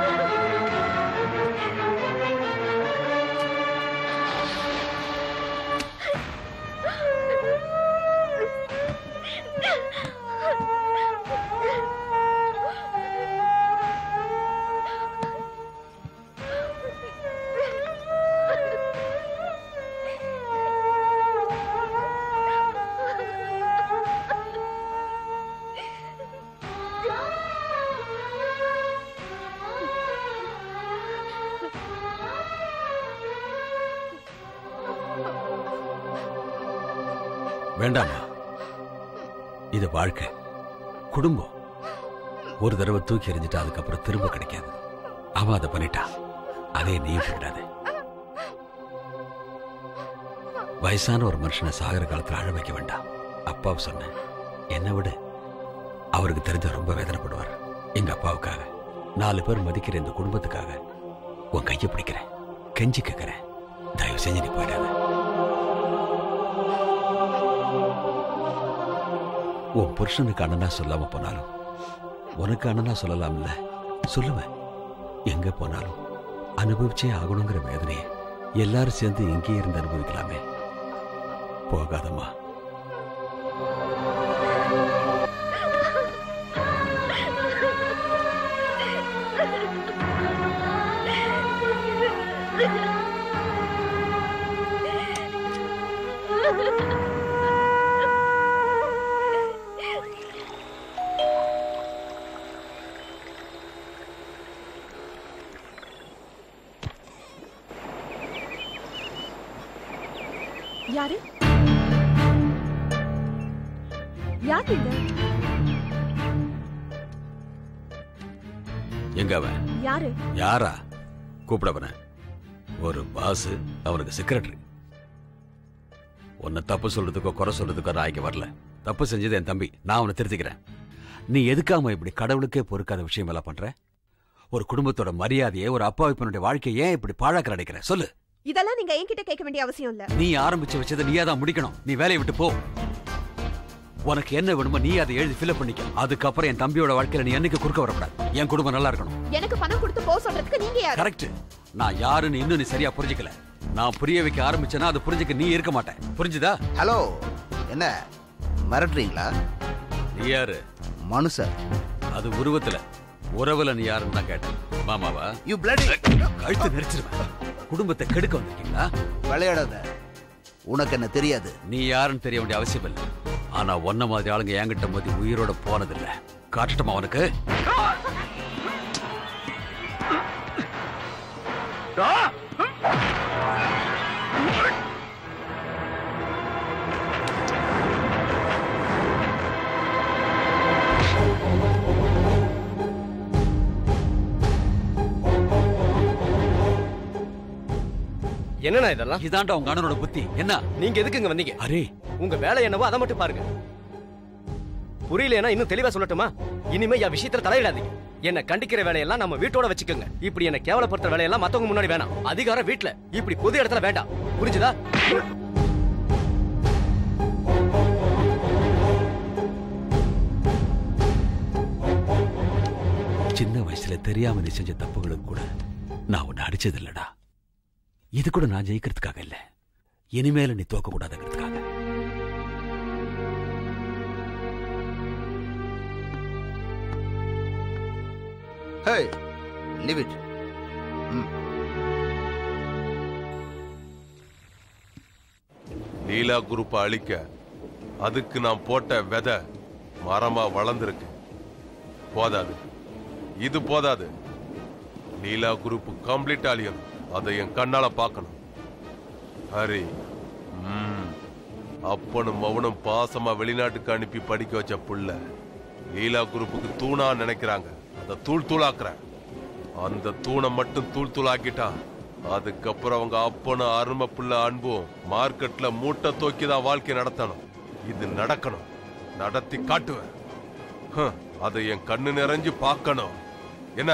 வேண்டாமா இது வாழ்க்கை குடும்பம் ஒரு தடவை தூக்கி எறிஞ்சிட்டா அதுக்கப்புறம் திரும்ப கிடைக்காது அவன் அதை பண்ணிட்டான் அதே நீயும் பண்ணிடாத வயசான ஒரு மனுஷனை சாகர காலத்துல அழ வைக்க வேண்டாம் அப்பாவை சொன்னேன் என்னை விட அவருக்கு தெரிஞ்ச ரொம்ப வேதனைப்படுவார் எங்க அப்பாவுக்காக நாலு பேர் மதிக்கிற இந்த குடும்பத்துக்காக உன் கையை பிடிக்கிறேன் கெஞ்சி கேட்கிறேன் தயவு செஞ்சு நீ போயிடாத உன் புருஷனுக்கு அண்ணனா சொல்லாம போனாலும் உனக்கு அண்ணனா சொல்லலாம்ல சொல்லுவேன் எங்க போனாலும் அனுபவிச்சே ஆகணுங்கிற வேதனையை எல்லாரும் சேர்ந்து இங்கேயே இருந்து அனுபவிக்கலாமே போகாதம்மா யாரு யார் இந்த எங்க அவன் யாரு யாரா கூப்பிடவன ஒரு பாஸ் அவனுக்கு செக்ரட்டரி உன்னை தப்பு சொல்றதுக்கோ குறை சொல்றதுக்கோ நான் இங்க வரல தப்பு செஞ்சது என் தம்பி நான் உன்னை திருத்திக்கிறேன் நீ எதுக்காம இப்படி கடவுளுக்கே பொறுக்காத விஷயம் எல்லாம் பண்ற ஒரு குடும்பத்தோட மரியாதையை ஒரு அப்பாவிப்பனுடைய வாழ்க்கையை ஏன் இப்படி பாழாக்க நினைக்கிற சொல்லு இதெல்லாம் நீங்க என்கிட்ட கேட்க வேண்டிய அவசியம் இல்ல நீ ஆரம்பிச்சு வச்சதை நீயா தான் முடிக்கணும் நீ வேலையை விட்டு போ உனக்கு என்ன வேணுமோ நீ அதை எழுதி ஃபில்அப் பண்ணிக்க அதுக்கப்புறம் என் தம்பியோட வாழ்க்கையில நீ என்னைக்கு குறுக்க வரக்கூடாது என் குடும்பம் நல்லா இருக்கணும் எனக்கு பணம் கொடுத்து போக சொல்றதுக்கு நீங்க யாரு கரெக்ட் நான் யாருன்னு இன்னும் நீ சரியா புரிஞ்சுக்கல நான் புரிய வைக்க ஆரம்பிச்சேன்னா அது புரிஞ்சுக்க நீ இருக்க மாட்டேன் புரிஞ்சுதா ஹலோ என்ன மிரட்டுறீங்களா நீ யாரு மனுஷன் அது உருவத்துல உறவுல நீ யாருன்னு தான் கேட்டேன் மாமாவா யூ பிளடி கழுத்து நெரிச்சிருவேன் குடும்பத்தை கெடுக்க வந்திருக்கீங்களா விளையாடாத உனக்கு என்ன தெரியாது நீ யாருன்னு தெரிய வேண்டிய அவசியம் இல்லை ஆனா ஒன்ன மாதிரி ஆளுங்க என்கிட்ட மோதி உயிரோட போனதில்ல காட்டட்டுமா அவனுக்கு என்னண்ணா இதெல்லாம் இதாண்டா உங்க அண்ணனோட புத்தி என்ன நீங்க எதுக்கு இங்க வந்தீங்க அரே உங்க வேலை என்னவோ அதை மட்டும் பாருங்க புரியலனா இன்னும் தெளிவா சொல்லட்டுமா இனிமே என் விஷயத்துல தலையிடாதீங்க என்ன கண்டிக்கிற வேலையெல்லாம் நம்ம வீட்டோட வச்சுக்கோங்க இப்படி என்ன கேவலப்படுத்துற வேலையெல்லாம் மத்தவங்க முன்னாடி வேணாம் அதிகாரம் வீட்ல இப்படி பொது இடத்துல வேண்டாம் புரிஞ்சுதா சின்ன வயசுல தெரியாம நீ செஞ்ச தப்புகளுக்கு கூட நான் உன்னை அடிச்சது இல்லடா இது கூட நான் ஜெயிக்கிறதுக்காக இல்ல இனிமேல நீ தோக்க கூடாதுங்கிறதுக்காக ஹே லீவ் இட் லீலா குரூப்பை அழிக்க அதுக்கு நான் போட்ட விதை மரமா வளர்ந்துருக்கு போதாது இது போதாது லீலா குரூப் கம்ப்ளீட் அழியணும் அதை என் கண்ணால பார்க்கணும் ஹரி ம், அப்பனும் மவனும் பாசமா வெளிநாட்டுக்கு அனுப்பி படிக்க வச்ச புள்ள லீலா குரூப்புக்கு தூணா நினைக்கிறாங்க அதை தூள் தூளாக்குறேன் அந்த தூணை மட்டும் தூள் தூளாக்கிட்டா அதுக்கப்புறம் அவங்க அப்பனும் அருமை புள்ள அன்பும் மார்க்கெட்ல மூட்டை தூக்கி தான் வாழ்க்கை நடத்தணும் இது நடக்கணும் நடத்தி காட்டுவேன் ஹம், அதை என் கண்ணு நிறைஞ்சு பார்க்கணும் என்ன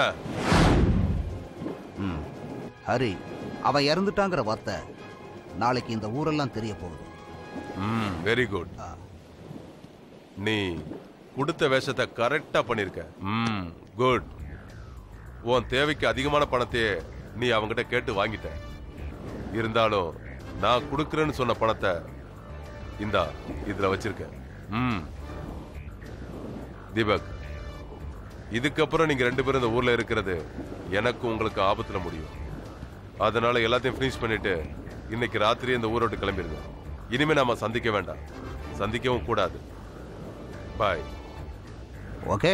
ம். ஹரி அவன் இறந்துட்டாங்கிற வார்த்தை நாளைக்கு இந்த ஊரெல்லாம் தெரிய போகுது ம் வெரி குட் நீ கொடுத்த வேஷத்தை கரெக்டா பண்ணிருக்க ம் குட் உன் தேவைக்கு அதிகமான பணத்தையே நீ அவங்கிட்ட கேட்டு வாங்கிட்ட இருந்தாலும் நான் கொடுக்கறேன்னு சொன்ன பணத்தை இந்தா இதுல வச்சிருக்கேன் ம் தீபக் இதுக்கப்புறம் நீங்க ரெண்டு பேரும் இந்த ஊர்ல இருக்கிறது எனக்கும் உங்களுக்கு ஆபத்துல முடியும் அதனால எல்லாத்தையும் ஃபினிஷ் பண்ணிட்டு இன்னைக்கு ராத்திரி இந்த ஊரை விட்டு கிளம்பிருங்க இனிமே நாம சந்திக்க வேண்டாம் சந்திக்கவும் கூடாது பாய் ஓகே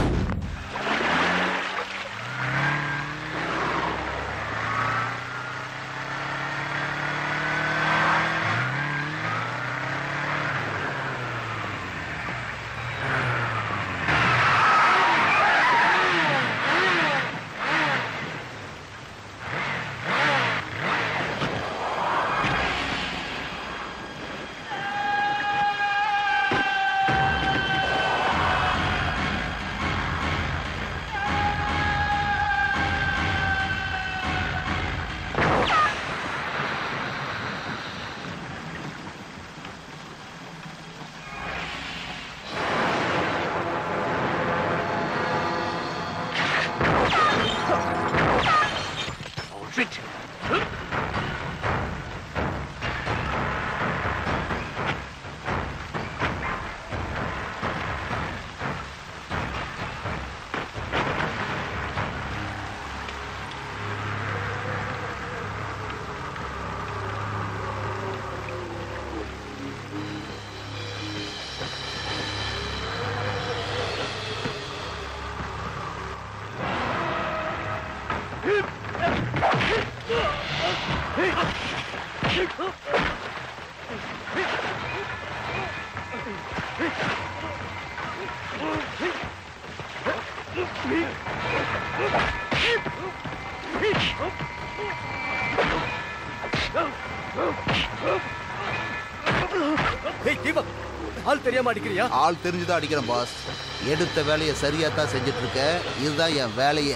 ஏய் தீபக் ஆள் தெரியாம அடிக்கிறியா ஆள் தெரிஞ்சுதான் அடிக்கிறேன் பாஸ் எடுத்த வேலையை சரியா தான் செஞ்சுட்டு இருக்க இதுதான் என் வேலையே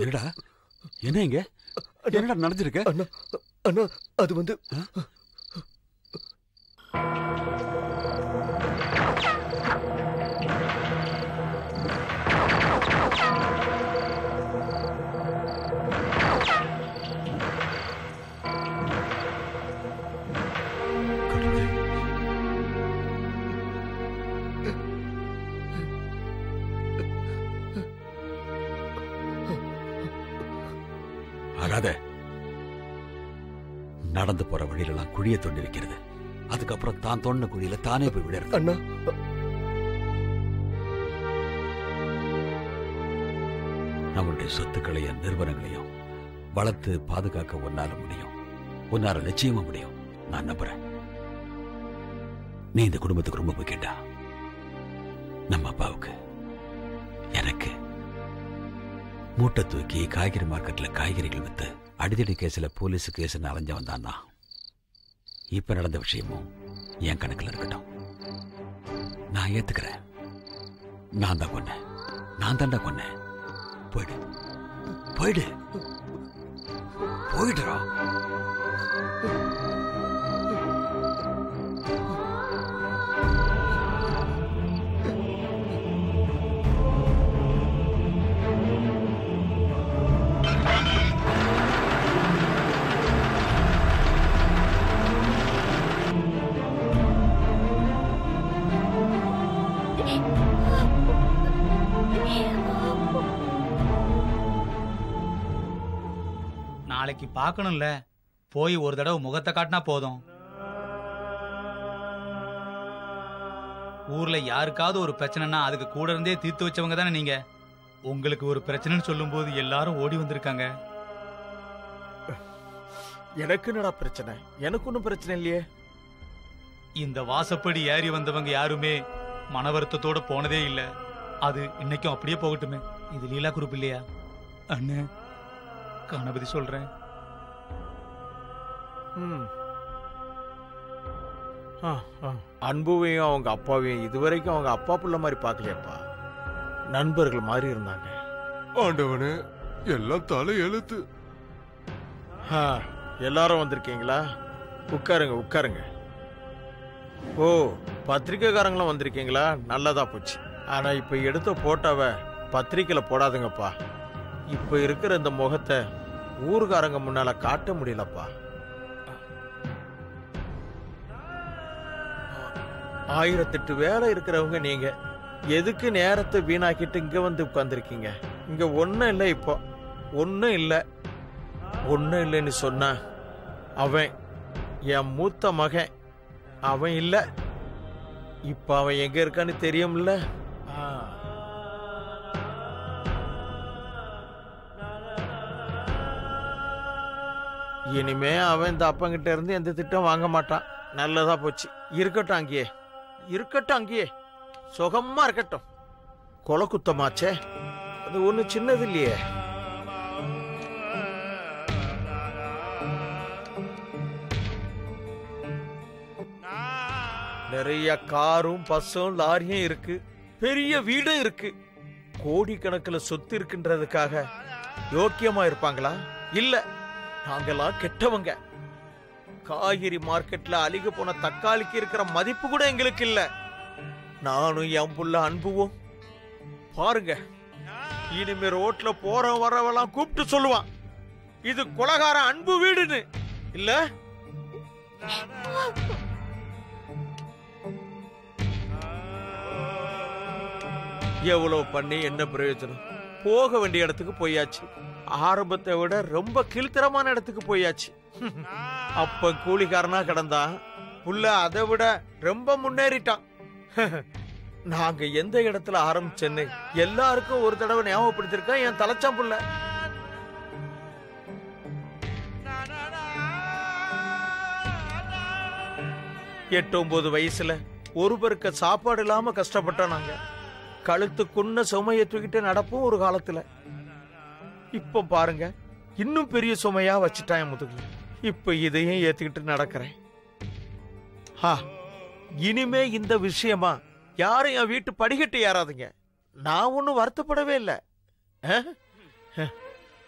என்னடா என்ன இங்க என்னடா நடந்திருக்க அண்ணா அண்ணா அது வந்து அழாத நடந்து போற வழியிலலாம் குழிய தோண்டி வைக்கிறது அதுக்கப்புறம் தான் தோண்டின குழியில தானே போய் விடுறது அண்ணா நம்மளுடைய சொத்துக்களையும் நிறுவனங்களையும் வளர்த்து பாதுகாக்க உன்னால முடியும் உன்னால நிச்சயமா முடியும் நான் நம்புறேன் நீ இந்த குடும்பத்துக்கு ரொம்ப முக்கியண்டா நம்ம அப்பாவுக்கு எனக்கு மூட்டை தூக்கி காய்கறி மார்க்கெட்ல காய்கறிகள் வித்து அடிதடி கேஸ்ல போலீஸ் கேஸ்னு அலைஞ்சவன் தான் நான் இப்ப நடந்த விஷயமும் என் கணக்குல இருக்கட்டும் நான் ஏத்துக்கிறேன் நான் தான் கொன்னேன் நான் தாண்டா கொன்னேன் போயிடு போயிடு போயிடுறா நாளைக்கு பார்க்கணும்ல போய் ஒரு தடவை முகத்தை காட்டினா போதும் ஊர்ல யாருக்காவது ஒரு பிரச்சனைனா அதுக்கு கூட இருந்தே தீர்த்து வச்சவங்க தானே நீங்க உங்களுக்கு ஒரு பிரச்சனைன்னு சொல்லும்போது எல்லாரும் ஓடி வந்திருக்காங்க எனக்கு என்னடா பிரச்சனை எனக்கு ஒன்றும் பிரச்சனை இல்லையே இந்த வாசப்படி ஏறி வந்தவங்க யாருமே மன வருத்தத்தோட போனதே இல்ல அது இன்னைக்கும் அப்படியே போகட்டுமே இது லீலா குரூப் இல்லையா அண்ணே கணபதி சொல்றேன் ம். ஆ, ஆ. அன்புவையும் அவங்க அப்பாவையும் இதுவரைக்கும் அவங்க அப்பா புள்ள மாதிரி பார்க்கலையப்பா நண்பர்கள் மாதிரி இருந்தாங்க ஆண்டவனே எல்லாம் தலை எழுத்து ஆ, எல்லாரும் வந்திருக்கீங்களா உட்காருங்க உட்காருங்க ஓ பத்திரிக்கைக்காரங்களும் வந்திருக்கீங்களா நல்லதா போச்சு ஆனா இப்ப எடுத்த போட்டோவை பத்திரிக்கையில போடாதுங்கப்பா இப்ப இருக்கிற இந்த முகத்தை ஊர்காரங்க முன்னால காட்ட முடியலப்பா ஆயிரத்தெட்டு வேலை இருக்கிறவங்க நீங்க எதுக்கு நேரத்தை வீணாக்கிட்டு இங்க வந்து உட்கார்ந்துருக்கீங்க இங்க ஒண்ணும் இல்லை இப்போ ஒண்ணும் இல்லை ஒண்ணும் இல்லைன்னு சொன்னா அவன் என் மூத்த மகன் அவன் இல்ல இப்ப அவன் எங்க இருக்கான்னு தெரியும்ல ஆ. இனிமே அவன் இந்த அப்பங்கிட்ட இருந்து எந்த திட்டம் வாங்க மாட்டான் நல்லதா போச்சு இருக்கட்டும் அங்கேயே இருக்கட்டும் அங்கேயே சுகமா இருக்கட்டும் கொலை குத்தமாச்சே அது ஒண்ணு சின்னது இல்லையே நிறைய காரும் பஸ்ஸும் லாரியும் இருக்கு பெரிய வீடும் இருக்கு கோடிக்கணக்கில் சொத்து இருக்குன்றதுக்காக யோக்கியமா இருப்பாங்களா இல்ல நாங்கெல்லாம் கெட்டவங்க காய்கறி மார்க்கெட்ல அழுகி போன தக்காளிக்கு இருக்கிற மதிப்பு கூட எங்களுக்கு இல்ல நானும் என் புள்ள அன்புவோம் பாருங்க இனிமே ரோட்ல போற வரவெல்லாம் கூப்பிட்டு சொல்லுவான் இது கொலகார அன்பு வீடுன்னு இல்ல எவ்வளவு பண்ணி என்ன பிரயோஜனம் போக வேண்டிய இடத்துக்கு போயாச்சு ஆரம்பத்தை விட ரொம்ப கீழ்த்தரமான இடத்துக்கு போயாச்சு அப்ப கூலிக்காரனா கிடந்தான் புள்ள அதை விட ரொம்ப முன்னேறிட்டான் நாங்க எந்த இடத்துல ஆரம்பிச்சேன்னு எல்லாருக்கும் ஒரு தடவை ஞாபகப்படுத்திருக்கேன் என் தலைச்சாம் புள்ள எட்டு ஒன்பது வயசுல ஒருவருக்கு சாப்பாடு இல்லாம கஷ்டப்பட்டோம் நாங்க கழுத்துக்குன்ன சுமையை தூக்கிட்டு நடப்போம் ஒரு காலத்துல இப்ப பாருங்க இன்னும் பெரிய சுமையா வச்சுட்டான் என் முதுகுல இப்ப இதையும் ஏத்துக்கிட்டு நடக்கிறேன் ஹா இனிமே இந்த விஷயமா யாரும் என் வீட்டு படிக்கட்டு ஏறாதுங்க நான் ஒன்னும் வருத்தப்படவே இல்லை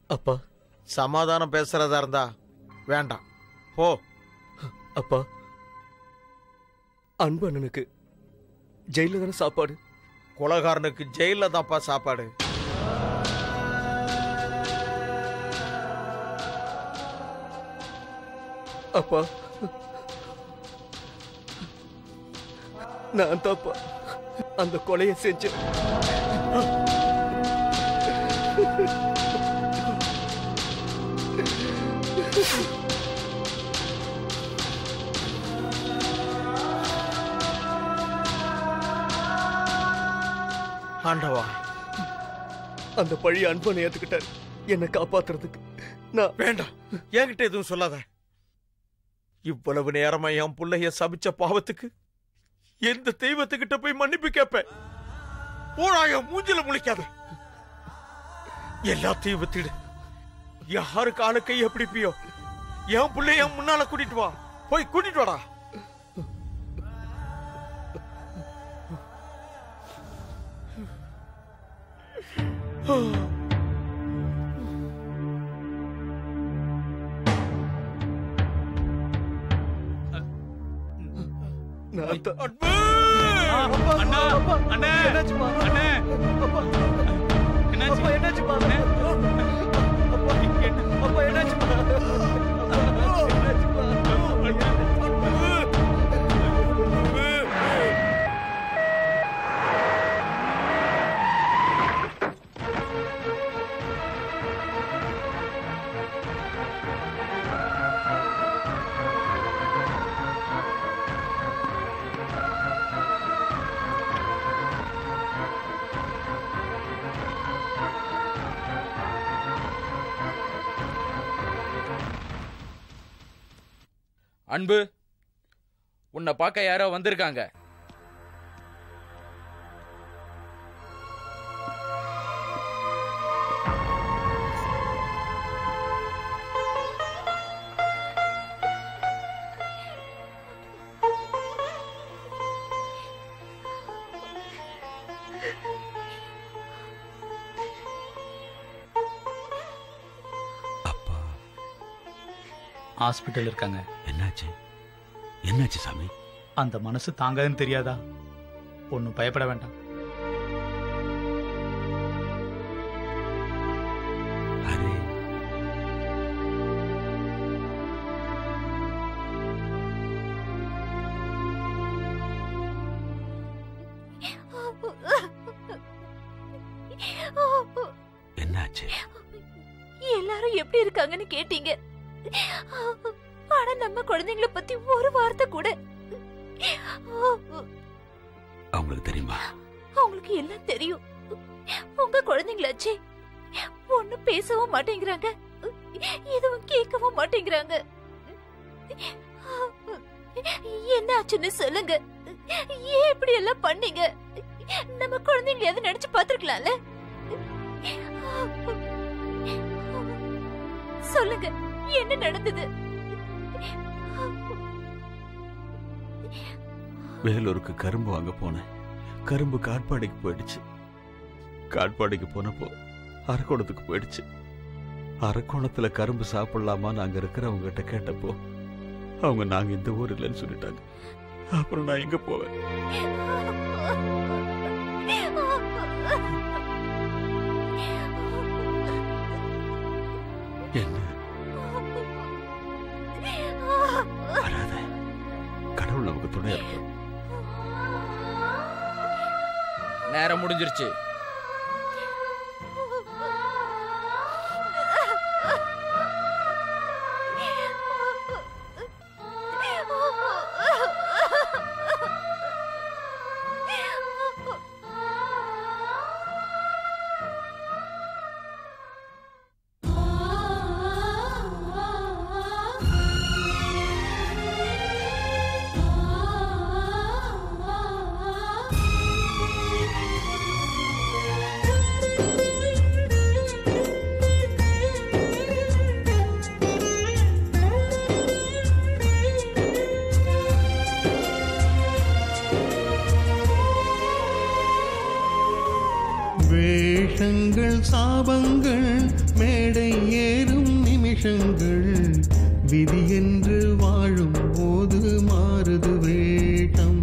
அப்பா சமாதானம் பேசுறதா இருந்தா வேண்டாம் போ அப்பா அன்பு அண்ணனுக்கு ஜெயில தானே சாப்பாடு குலகாரனுக்கு ஜெயில தான்ப்பா சாப்பாடு அப்பா நான் தாப்பா அந்த கொலையை செஞ்சேன் ஆண்டவா அந்த பழி அன்பனை ஏத்துக்கிட்டாரு என்னை காப்பாத்துறதுக்கு நான் வேண்டாம் என்கிட்ட எதுவும் சொல்லாத இவ்வளவு நேரமா என் புள்ளைய சபிச்ச பாவத்துக்கு எந்த தெய்வத்துக்கிட்ட போய் மன்னிப்பு கேட்பேன் போடா என் மூஞ்சில முழிக்காத எல்லாத்தையும் வித்திடு யாரு கால கைய பிடிப்பியோ என் புள்ளைய என் முன்னால கூட்டிட்டு வா போய் கூட்டிட்டு வாடா நான் தான் அண்ணா அண்ணே என்னாச்சுப்பா அண்ணே அப்பா என்னாச்சுப்பா அப்பா என்னாச்சுப்பா அன்பு உன்னை பார்க்க யாரோ வந்திருக்காங்க ஹாஸ்பிட்டல் இருக்காங்க என்னாச்சு என்னாச்சு சாமி அந்த மனசு தாங்காதுன்னு தெரியாதா ஒன்றும் பயப்பட வேண்டாம் அரே என்னாச்சு எல்லாரும் எப்படி இருக்காங்கன்னு கேட்டீங்க ஆனா நம்ம குழந்தைங்கள பத்தி ஒரு வார்த்தை கூட அவங்களுக்கு தெரியுமா அவங்களுக்கு எல்லாம் தெரியும் உங்க குழந்தைங்களாச்சே ஒண்ணும் பேசவும் மாட்டேங்கிறாங்க எதுவும் கேட்கவும் மாட்டேங்கிறாங்க என்ன ஆச்சுன்னு சொல்லுங்க ஏன் இப்படி எல்லாம் பண்ணீங்க நம்ம குழந்தைங்களையாவது நினைச்சு பாத்துருக்கலாம்ல சொல்லுங்க என்ன நடந்தது வேலூருக்கு கரும்பு வாங்க போனேன் கரும்பு காட்பாடிக்கு போயிடுச்சு காட்பாடிக்கு போனப்போ அரக்கோணத்துக்கு போயிடுச்சு அரக்கோணத்துல கரும்பு சாப்பிடலாமா நாங்க இருக்கிறவங்க கிட்ட கேட்டப்போ அவங்க நாங்க இந்த ஊர் இல்லைன்னு சொல்லிட்டாங்க அப்புறம் நான் எங்க போவேன் என்ன வராத கடவுள் நமக்கு துணையா இருக்கும் நேரம் முடிஞ்சிருச்சு வேஷங்கள் சாபங்கள் மேடை ஏறும் நிமிஷங்கள் விதி என்று வாழும் போது மாறுது வேஷம்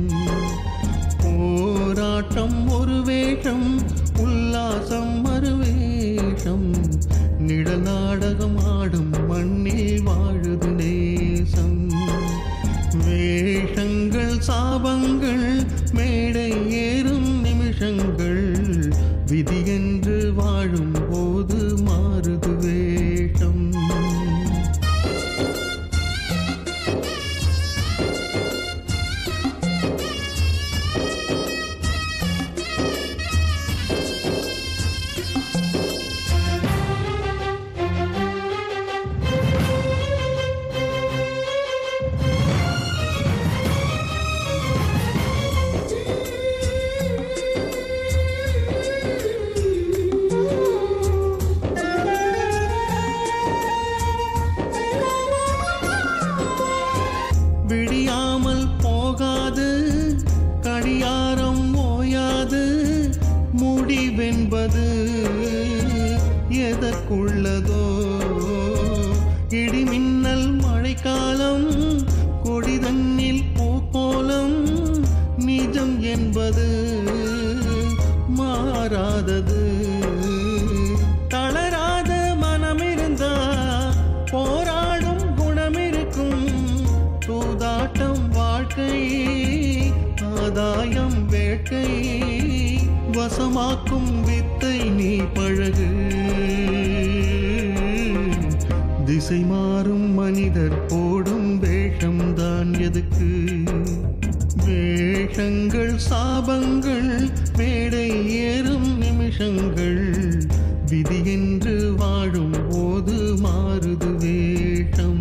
போராட்டம் ஒரு வேஷம் உல்லாசம் மறுவேஷம் நிழல் நாடகம் ஆடும் மண்ணில் வாழுது நேசம் வேஷங்கள் சாபங்கள் மேடை ஏறும் நிமிஷங்கள் விதி என்று வாழும் போது மாறுது வேஷம் விடியாமல் போகாது கடியாரம் ஓயாது முடிவென்பது எதற்குள்ளதோ இடிமின்னல் மழைக்காலம் கொடிதண்ணில் பூக்கோலம் நிஜம் என்பது மாறாதது தளராத மனம் இருந்தா போராடும் குணம் இருக்கும் சூதாட்டம் வாழ்க்கை ஆதாயம் வேட்கை வசமாக்கும் வித்தை நீ பழகு திசை மாறும் மனிதர் போடும் வேஷம்தான் எதுக்கு வேஷங்கள் சாபங்கள் மேடை ஏறும் நிமிஷங்கள் விதி என்று வாழும் போது மாறுது வேஷம்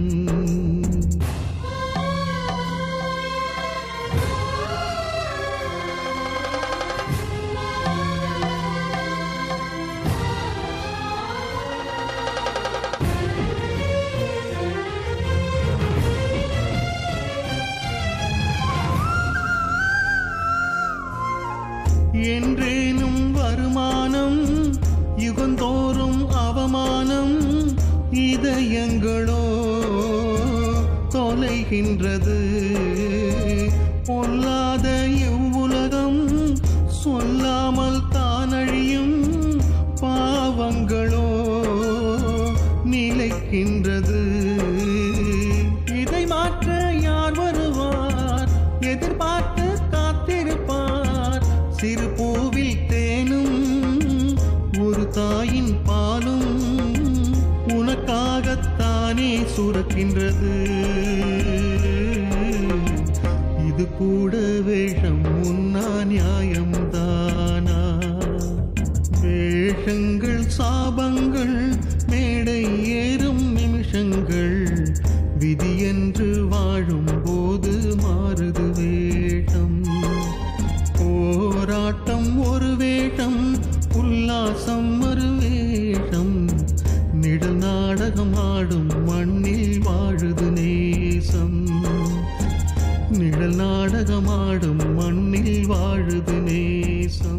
என்றேனும் வருமானம் யுகந்தோறும் அவமானம் இதயங்களோ தொலைகின்றது பொல்லாத இவ்வுலகம் சொல்லாமல் தானழியும் பாவங்களோ நிலைக்கின்றது இதை மாற்ற யார் வருவார் எதிர்பார்த்து காத்திருப்பார் சிறு பூவில் தேனும் ஒரு தாயின் பாலும் உனக்காகத்தானே சுரக்கின்றது இது கூட வேஷம் உன்னா நியாயம்தானா வேஷங்கள் சாபங்கள் மேடை ஏறும் நிமிஷங்கள் விதி என்று வாழும் போது மாறுது வேஷம் போராட்டம் ஒரு வேஷம் உல்லாசம் ஒரு வேஷம் நிழல் நாடகம் ஆடும் மண்ணில் வாழுது நேசம் நிழல் நாடகம் ஆடும் மண்ணில் வாழுது நேசம்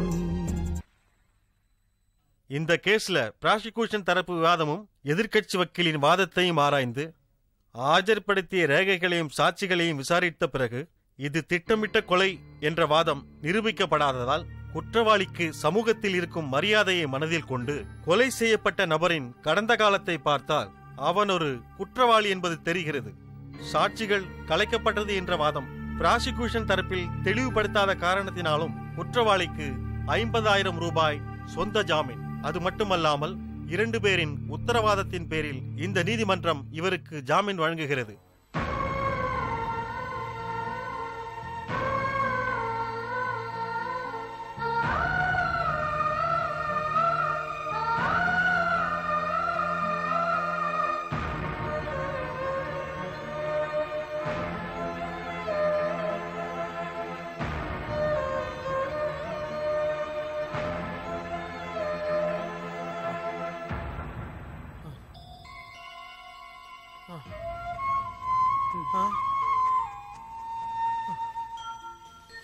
இந்த கேஸ்ல பிராசிக்யூஷன் தரப்பு விவாதமும் எதிர்க்கட்சி வக்கீலின் வாதத்தையும் ஆராய்ந்து ஆஜர்படுத்திய ரேகைகளையும் சாட்சிகளையும் விசாரித்த பிறகு இது திட்டமிட்ட கொலை என்ற வாதம் நிரூபிக்கப்படாததால் குற்றவாளிக்கு சமூகத்தில் இருக்கும் மரியாதையை மனதில் கொண்டு கொலை செய்யப்பட்ட நபரின் கடந்த காலத்தை பார்த்தால் அவன் ஒரு குற்றவாளி என்பது தெரிகிறது சாட்சிகள் கலைக்கப்பட்டது என்ற வாதம் பிராசிக்யூஷன் தரப்பில் தெளிவுபடுத்தாத காரணத்தினாலும் குற்றவாளிக்கு ஐம்பதாயிரம் ரூபாய் சொந்த ஜாமீன் அது மட்டுமல்லாமல் இரண்டு பேரின் உத்தரவாதத்தின் பேரில் இந்த நீதிமன்றம் இவருக்கு ஜாமீன் வழங்குகிறது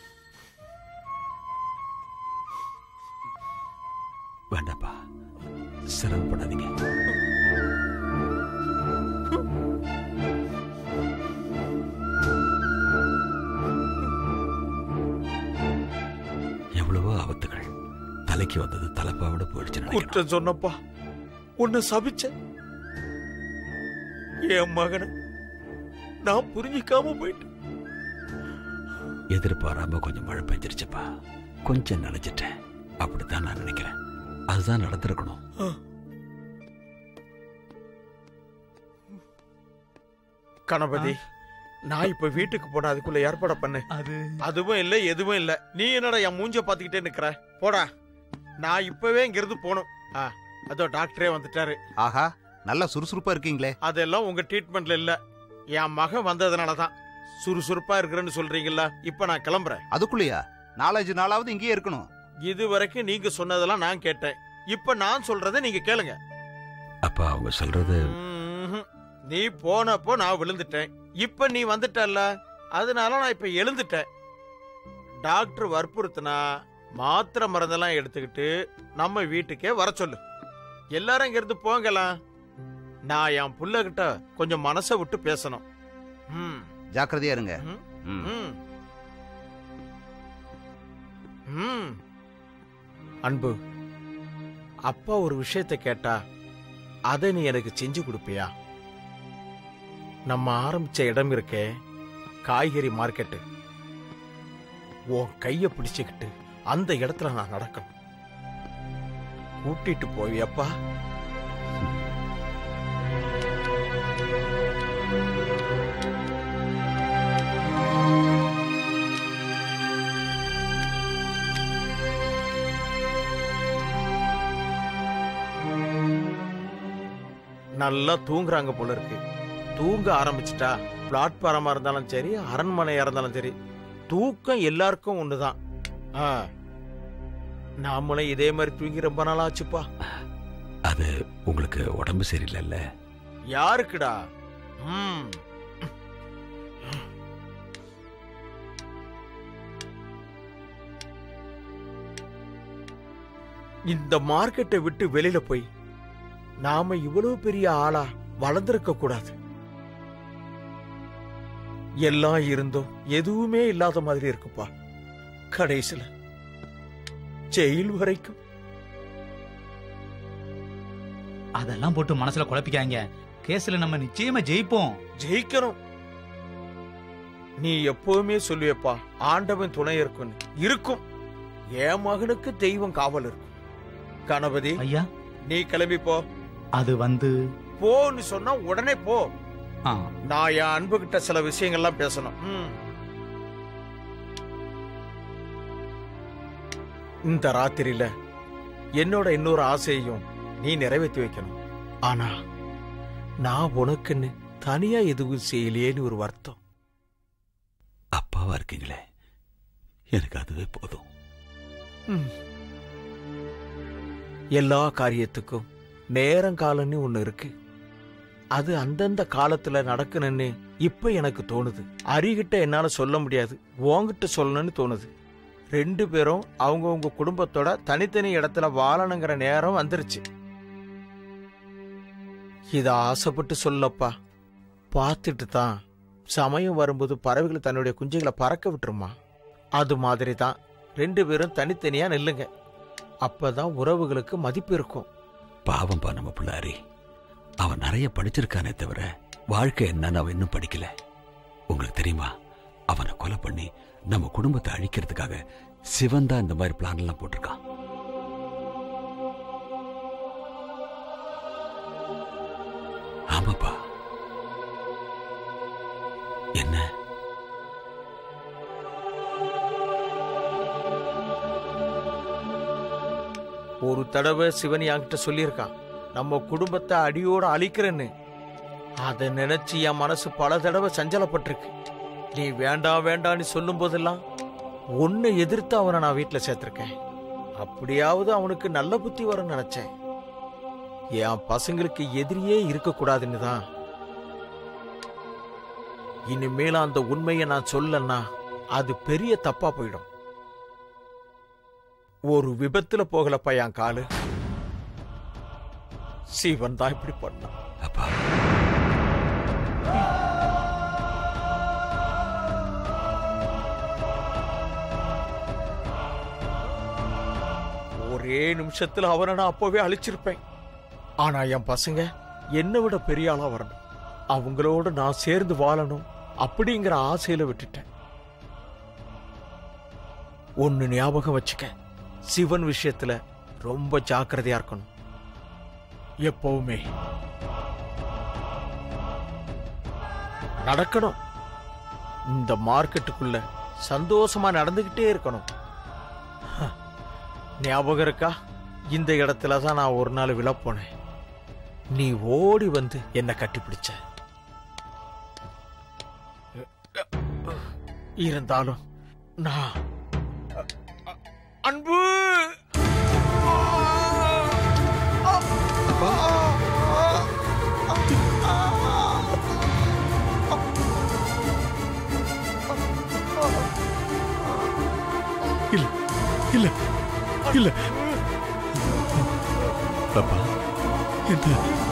வேண்டாப்பா சிரமப்படாதீங்க எவ்வளவோ ஆபத்துகள் தலைக்கு வந்தது தலைப்பாவோட போயிடுச்சு நினைக்கிறேன் குற்றம் சொன்னப்பா உன்னை சபிச்ச என் மகனை நான் புரிஞ்சிக்காம போயிட்டேன் எதிர்பாராம கொஞ்சம் மழை பெஞ்சிருச்சுப்பா கொஞ்சம் நினைச்சிட்டேன் அப்படித்தான் நான் நினைக்கிறேன் அதுதான் நடந்திருக்கணும் கணபதி நான் இப்ப வீட்டுக்கு போன அதுக்குள்ள ஏற்பாடு பண்ணு அது அதுவும் இல்ல எதுவும் இல்ல நீ என்னடா என் மூஞ்ச பாத்துக்கிட்டே நிக்கிற போடா நான் இப்பவே இங்க இருந்து போகணும் ஆ, அதோ டாக்டரே வந்துட்டாரு ஆஹா நல்லா சுறுசுறுப்பா இருக்கீங்களே அதெல்லாம் உங்க ட்ரீட்மெண்ட்ல இல்ல என் மகன் வந்ததுனால தான் சுறுசுறுப்பா இருக்கிறேன்னு சொல்றீங்கல்ல இப்ப நான் கிளம்புறேன் அதுக்குள்ளயா நாலஞ்சு நாளாவது இங்கேயே இருக்கணும் இது வரைக்கும் நீங்க சொன்னதெல்லாம் நான் கேட்டேன் இப்ப நான் சொல்றதை நீங்க கேளுங்க அப்பா அவங்க சொல்றது ம்ஹும். நீ போனப்போ நான் விழுந்துட்டேன் இப்ப நீ வந்துட்டல்ல அதனால நான் இப்ப எழுந்துட்டேன் டாக்டர் வற்புறுத்தினா மாத்திரை மருந்தெல்லாம் எடுத்துக்கிட்டு நம்ம வீட்டுக்கே வர சொல்லு எல்லாரும் இங்க இருந்து போங்கலாம் நான் என் புள்ளகிட்ட கொஞ்சம் மனசை விட்டு பேசணும் ம் ஜாக்கிரதையா இருங்க ம். ம். ம். அன்பு அப்பா ஒரு விஷயத்தை கேட்டா அதை நீ எனக்கு செஞ்சு கொடுப்பியா நம்ம ஆரம்பிச்ச இடம் இருக்கே காய்கறி மார்க்கெட்டு உன் கைய பிடிச்சுக்கிட்டு அந்த இடத்துல நான் நடக்கணும் கூட்டிட்டு போவியப்பா நல்லா தூங்குறாங்க போல இருக்கு தூங்க ஆரம்பிச்சிட்டா பிளாட்பாரமா இருந்தாலும் சரி அரண்மனையா இருந்தாலும் சரி தூக்கம் எல்லாருக்கும் ஒண்ணுதான் ஆ. நாமளும் இதே மாதிரி தூங்கி ரொம்ப நாள் ஆச்சுப்பா அது உங்களுக்கு உடம்பு சரியில்லைல்ல யாருக்குடா ம் இந்த மார்க்கெட்டை விட்டு வெளியில போய் நாம இவ்வளவு பெரிய ஆளா வளர்ந்திருக்க கூடாது எல்லாம் இருந்தும் எதுவுமே இல்லாத மாதிரி இருக்குப்பா கடைசில ஜெயில் வரைக்கும் அதெல்லாம் போட்டு மனசுல குழப்பிக்காங்க கேஸ்ல நம்ம நிச்சயமா ஜெயிப்போம் ஜெயிக்கணும் நீ எப்பவுமே சொல்லுவேப்பா ஆண்டவன் துணை இருக்குன்னு இருக்கும் என் மகனுக்கு தெய்வம் காவல் இருக்கும் கணபதி ஐயா நீ கிளம்பி போ அது வந்து போன்னு சொன்னா உடனே போ ஆ, நான் என் அன்பு கிட்ட சில விஷயங்கள்லாம் பேசணும் ம். இந்த ராத்திரியில என்னோட இன்னொரு ஆசையையும் நீ நிறைவேற்றி வைக்கணும் ஆனா நான் உனக்குன்னு தனியா எதுவும் செய்யலையேன்னு ஒரு வருத்தம் அப்பாவா இருக்கீங்களே எனக்கு அதுவே போதும் ம். எல்லா காரியத்துக்கும் நேரம் காலம்னு ஒண்ணு இருக்கு அது அந்தந்த காலத்துல நடக்கணும்னு இப்ப எனக்கு தோணுது அரிகிட்ட என்னால சொல்ல முடியாது உன்கிட்ட சொல்லணும்னு தோணுது ரெண்டு பேரும் அவங்கவங்க குடும்பத்தோட தனித்தனி இடத்துல வாழணுங்கிற நேரம் வந்துருச்சு இத ஆசைப்பட்டு சொல்லப்பா பார்த்துட்டு தான் சமயம் வரும்போது பறவைகள் தன்னுடைய குஞ்சுகளை பறக்க விட்டுருமா அது மாதிரி தான் ரெண்டு பேரும் தனித்தனியா நில்லுங்க அப்பதான் உறவுகளுக்கு மதிப்பு இருக்கும் பாவம் பா நம்ம பிள்ளாரி அவன் நிறைய படிச்சிருக்கானே தவிர வாழ்க்கை என்னன்னு அவன் இன்னும் படிக்கல உங்களுக்கு தெரியுமா அவனை கொலை பண்ணி நம்ம குடும்பத்தை அழிக்கிறதுக்காக சிவன் தான் இந்த மாதிரி பிளான் எல்லாம் போட்டிருக்கான் ஆமாப்பா என்ன ஒரு தடவை சிவன் என்கிட்ட சொல்லியிருக்கான் நம்ம குடும்பத்தை அடியோட அழிக்கிறேன்னு அதை நினைச்சு என் மனசு பல தடவை சஞ்சலப்பட்டிருக்கு நீ வேண்டாம் வேண்டான்னு சொல்லும் போதெல்லாம் உன்னை எதிர்த்து அவனை நான் வீட்டுல சேர்த்திருக்கேன் அப்படியாவது அவனுக்கு நல்ல புத்தி வரும்னு நினைச்சேன் என் பசங்களுக்கு எதிரியே இருக்கக்கூடாதுன்னு தான் இனிமேல அந்த உண்மையை நான் சொல்லன்னா அது பெரிய தப்பா போயிடும் ஒரு விபத்துல போகலப்பா என் காலு சிவன் தான் இப்படி பண்ணான் அப்பா ஒரே நிமிஷத்துல அவனை நான் அப்பவே அழிச்சிருப்பேன் ஆனா என் பசங்க என்னை விட பெரிய ஆளா வரணும் அவங்களோட நான் சேர்ந்து வாழணும் அப்படிங்கிற ஆசையில விட்டுட்டேன் ஒன்னு ஞாபகம் வச்சுக்க சிவன் விஷயத்துல ரொம்ப ஜாக்கிரதையா இருக்கணும் எப்பவுமே நடக்கணும் இந்த மார்க்கெட்டுக்குள்ள சந்தோஷமா நடந்துகிட்டே இருக்கணும் ஹ, ஞாபகம் இருக்கா இந்த இடத்துல தான் நான் ஒரு நாள் விழப்போனேன் நீ ஓடி வந்து என்ன கட்டிப்பிடிச்ச இருந்தாலும் நான் அன்பு இல்ல இல்ல இல்ல அப்பா என்ன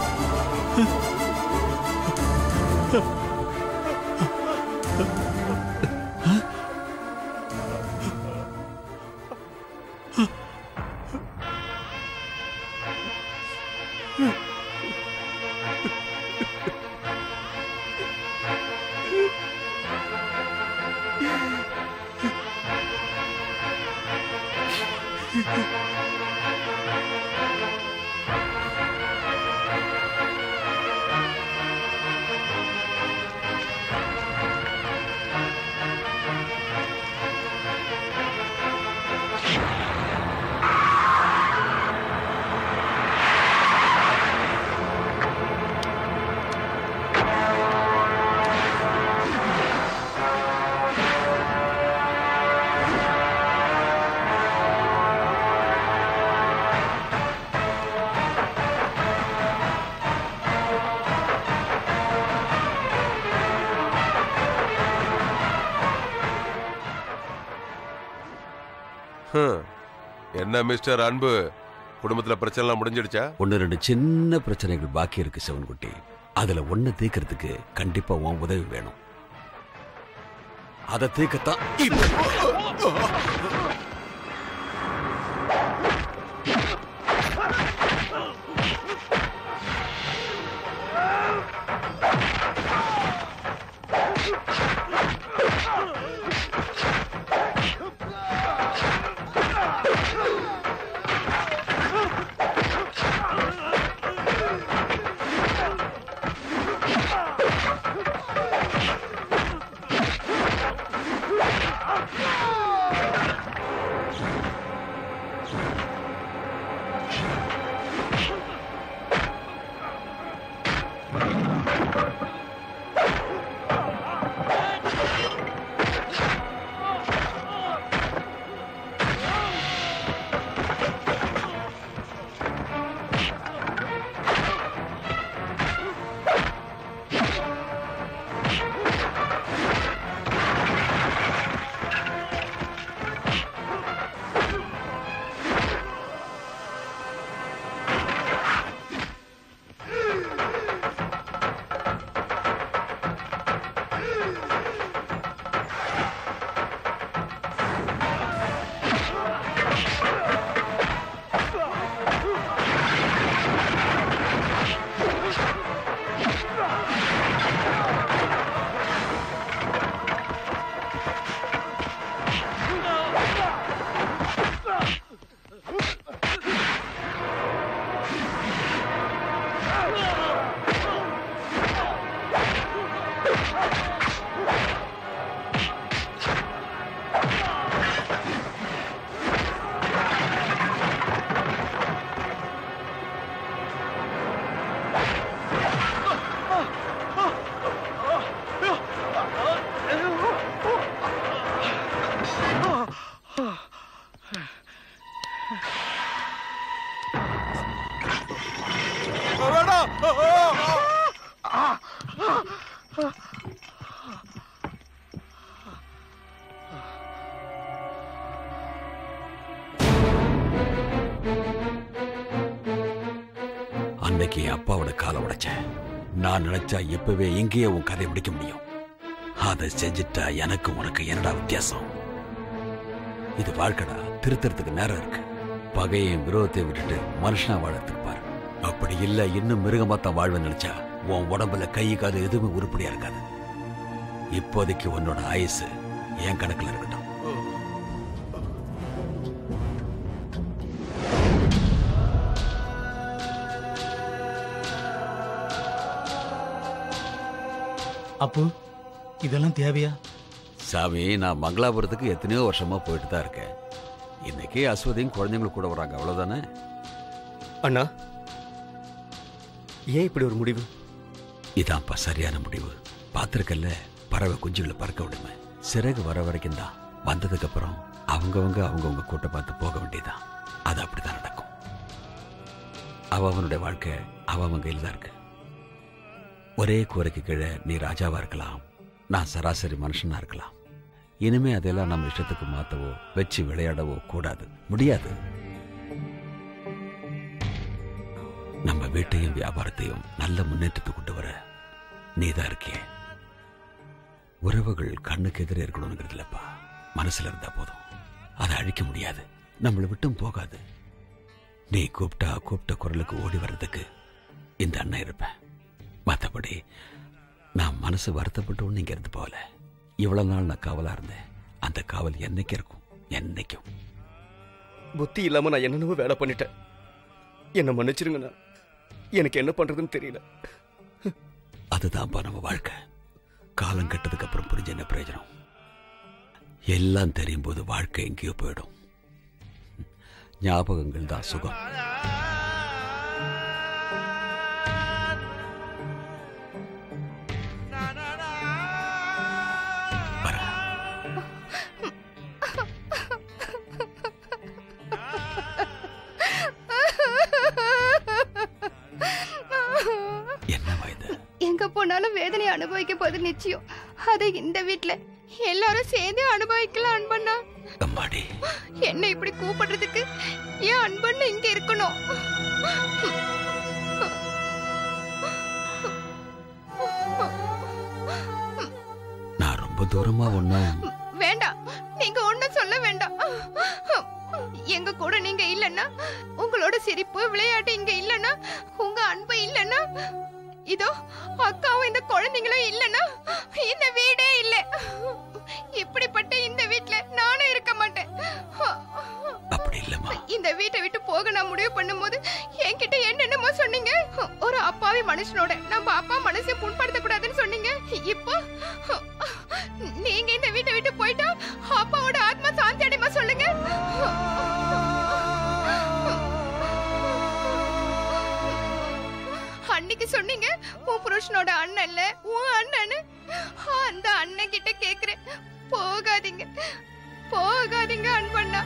ஹம். என்ன மிஸ்டர் அன்பு குடும்பத்துல பிரச்சனை எல்லாம் முடிஞ்சிடுச்சா ஒன்னு ரெண்டு சின்ன பிரச்சனைகள் பாக்கி இருக்கு சிவன்குட்டி அதுல ஒண்ணு தீர்க்கறதுக்கு கண்டிப்பா உன் உதவி வேணும் அதை தீர்க்கத்தான் இப்ப- வேணாம் அன்னைக்கு என் அப்பாவோட காலை உடைச்சேன் நான் நினைச்சா எப்பவே எங்கேயே உன் கதை முடிக்க முடியும் அதை செஞ்சுட்டா எனக்கு உனக்கு என்னடா வித்தியாசம் இது வாழ்க்கடா திருத்தறதுக்கு நேரம் இருக்கு பகையும் விரோதத்தையும் விட்டுட்டு மனுஷனா வாழறதுக்கு பாரு அப்படி இல்ல இன்னும் மிருகமா தான் வாழ்வேன்னு நினைச்சா உன் உடம்புல கை கால் எதுவுமே உருப்படியா இருக்காது இப்போதைக்கு உன்னோட ஆயுசு என் கணக்குல இருக்கட்டும் அப்பு இதெல்லாம் தேவையா சாமி நான் மங்களாபுரத்துக்கு எத்தனையோ வருஷமா போயிட்டு தான் இருக்கேன் இன்னைக்கு அஸ்வதியும் குழந்தைங்களும் கூட வராங்க அவ்வளவுதானே அண்ணா ஏன் இப்படி ஒரு முடிவு இதான்ப்பா சரியான முடிவு பார்த்துருக்கல்ல பறவை குஞ்சுகளை பறக்க விடுமே சிறகு வர வரைக்கும் தான் வந்ததுக்கு அப்புறம் அவங்கவங்க அவங்கவங்க கூட்ட பார்த்து போக வேண்டியதுதான் அது அப்படிதான் நடக்கும் அவ அவனுடைய வாழ்க்கை அவ அவன் கையில் தான் இருக்கு ஒரே கூரைக்கு கீழே நீ ராஜாவா இருக்கலாம் நான் சராசரி மனுஷனா இருக்கலாம் இனிமே அதெல்லாம் நம்ம இஷ்டத்துக்கு மாத்தவோ வச்சு விளையாடவோ கூடாது முடியாது நம்ம வீட்டையும் வியாபாரத்தையும் நல்ல முன்னேற்றத்துக்கு கொண்டு வர நீதான் இருக்கியே உறவுகள் கண்ணுக்கு எதிரே இருக்கணுங்கிறது இல்லப்பா மனசுல இருந்தா போதும் அதை அழிக்க முடியாது நம்மளை விட்டும் போகாது நீ கூப்பிட்டா கூப்பிட்ட குரலுக்கு ஓடி வர்றதுக்கு இந்த அண்ணன் இருப்பேன் மற்றபடி நான் மனசு வருத்தப்பட்டு ஒன்று இங்க இருந்து போகல இவ்வளவு நாள் நான் காவலா இருந்தேன் அந்த காவல் என்னைக்கு இருக்கும் என்னைக்கும் புத்தி இல்லாம நான் என்னென்னவோ வேலை பண்ணிட்டேன் என்ன மன்னிச்சிருங்கண்ணா எனக்கு என்ன பண்றதுன்னு தெரியல அதுதான்ப்பா நம்ம வாழ்க்கை காலம் கெட்டதுக்கு அப்புறம் புரிஞ்ச என்ன பிரயோஜனம் எல்லாம் தெரியும் போது வாழ்க்கை எங்கேயோ போயிடும் ஞாபகங்கள் தான் சுகம் எங்க போனாலும் வேதனை அனுபவிக்க போது நிச்சயம் அது இந்த வீட்ல எல்லாரும் சேர்ந்து அனுபவிக்கலாம் அன்பண்ணா அம்மாடி என்ன இப்படி கூப்பிடுறதுக்கு ஏன் அன்பண்ணு இங்க இருக்கணும் நான் ரொம்ப தூரமா ஒன்னும் வேண்டாம் நீங்க ஒண்ணும் சொல்ல வேண்டாம் எங்க கூட நீங்க இல்லன்னா உங்களோட சிரிப்பு விளையாட்டு இங்க இல்லன்னா உங்க அன்பு இல்லன்னா இதோ அக்காவும் இந்த குழந்தைங்களும் இல்லன்னா இந்த வீடே இல்ல இப்படிப்பட்ட இந்த வீட்ல நானும் இருக்க மாட்டேன் அப்படி இல்லம்மா இந்த வீட்டை விட்டு போக நான் முடிவு பண்ணும்போது என்கிட்ட என்னென்னமோ சொன்னீங்க ஒரு அப்பாவி மனுஷனோட நம்ம அப்பா மனசை புண்படுத்த கூடாதுன்னு சொன்னீங்க இப்போ நீங்க இந்த வீட்டை விட்டு போயிட்டா அப்பாவோட ஆத்மா சாந்தி அடைமா சொல்லுங்க அன்னைக்கு சொன்னீங்க உன் புருஷனோட அண்ணன் இல்ல உன் அண்ணன் அந்த அண்ணன் கிட்ட கேக்குறேன் போகாதீங்க போகாதீங்க அன்பண்ணா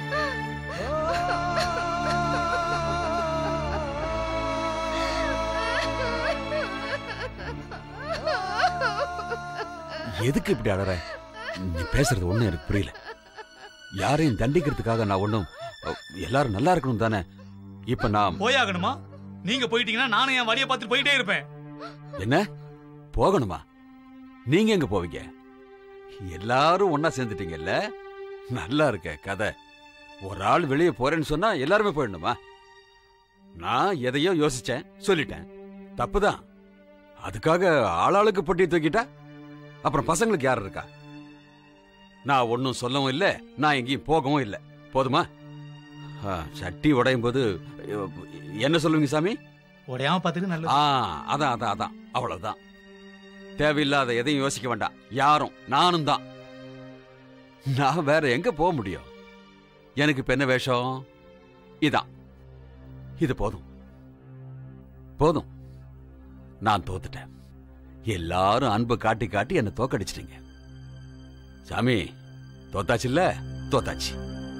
எதுக்கு இப்படி அழற நீ பேசுறது ஒண்ணும் எனக்கு புரியல யாரையும் தண்டிக்கிறதுக்காக நான் ஒண்ணும் எல்லாரும் நல்லா இருக்கணும் தானே இப்ப நான் போயாகணுமா நீங்க போயிட்டீங்கன்னா நானும் என் வழியை பார்த்துட்டு போயிட்டே இருப்பேன் என்ன போகணுமா நீங்க எங்க போவீங்க எல்லாரும் ஒன்னா சேர்ந்துட்டீங்கல்ல நல்லா இருக்க கதை ஒரு ஆள் வெளியே போறேன்னு சொன்னா எல்லாருமே போயிடணுமா நான் எதையோ யோசிச்சேன் சொல்லிட்டேன் தப்புதான் அதுக்காக ஆளாளுக்கு பொட்டி தூக்கிட்டா அப்புறம் பசங்களுக்கு யார் இருக்கா நான் ஒன்னும் சொல்லவும் இல்லை நான் எங்கேயும் போகவும் இல்லை போதுமா ஆ, சட்டி உடையும் போது என்ன சொல்லுவீங்க சாமி உடையாம பார்த்துட்டு நல்லது ஆ அதான் அதான் அதான் அவ்வளவுதான் தேவையில்லாத எதையும் யோசிக்க வேண்டாம் யாரும் நானும் தான் நான் வேற எங்க போக முடியும் எனக்கு இப்ப என்ன வேஷம் இதான் இது போதும் போதும் நான் தோத்துட்டேன் எல்லாரும் அன்பு காட்டி காட்டி என்ன தோக்கடிச்சிட்டீங்க சாமி தோத்தாச்சு இல்ல தோத்தாச்சு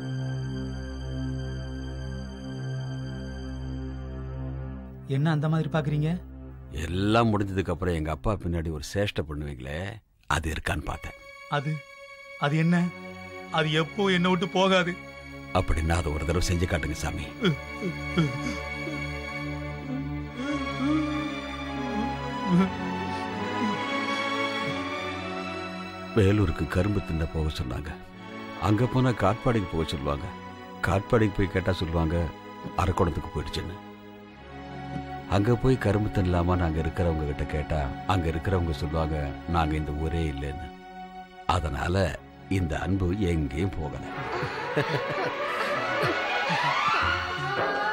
என்ன அந்த மாதிரி பாக்குறீங்க எல்லாம் முடிஞ்சதுக்கு அப்புறம் எங்க அப்பா பின்னாடி ஒரு சேஷ்டை பண்ணுவீங்களே அது இருக்கான்னு பார்த்தேன் அது அது என்ன அது எப்போ என்ன விட்டு போகாது அப்படின்னா அதை ஒரு தடவை செஞ்சு காட்டுங்க சாமி வேலூருக்கு கரும்பு தின்ன போக சொன்னாங்க அங்க போனா காட்பாடிக்கு போக சொல்லுவாங்க காட்பாடிக்கு போய் கேட்டா சொல்லுவாங்க அரக்கோணத்துக்கு போயிடுச்சுன்னு அங்க போய் கரும்பு தின்னலாமான்னு அங்க இருக்கிறவங்க கிட்ட கேட்டா அங்க இருக்கிறவங்க சொல்லுவாங்க நாங்க இந்த ஊரே இல்லைன்னு அதனால இந்த அன்பு எங்கேயும் போகல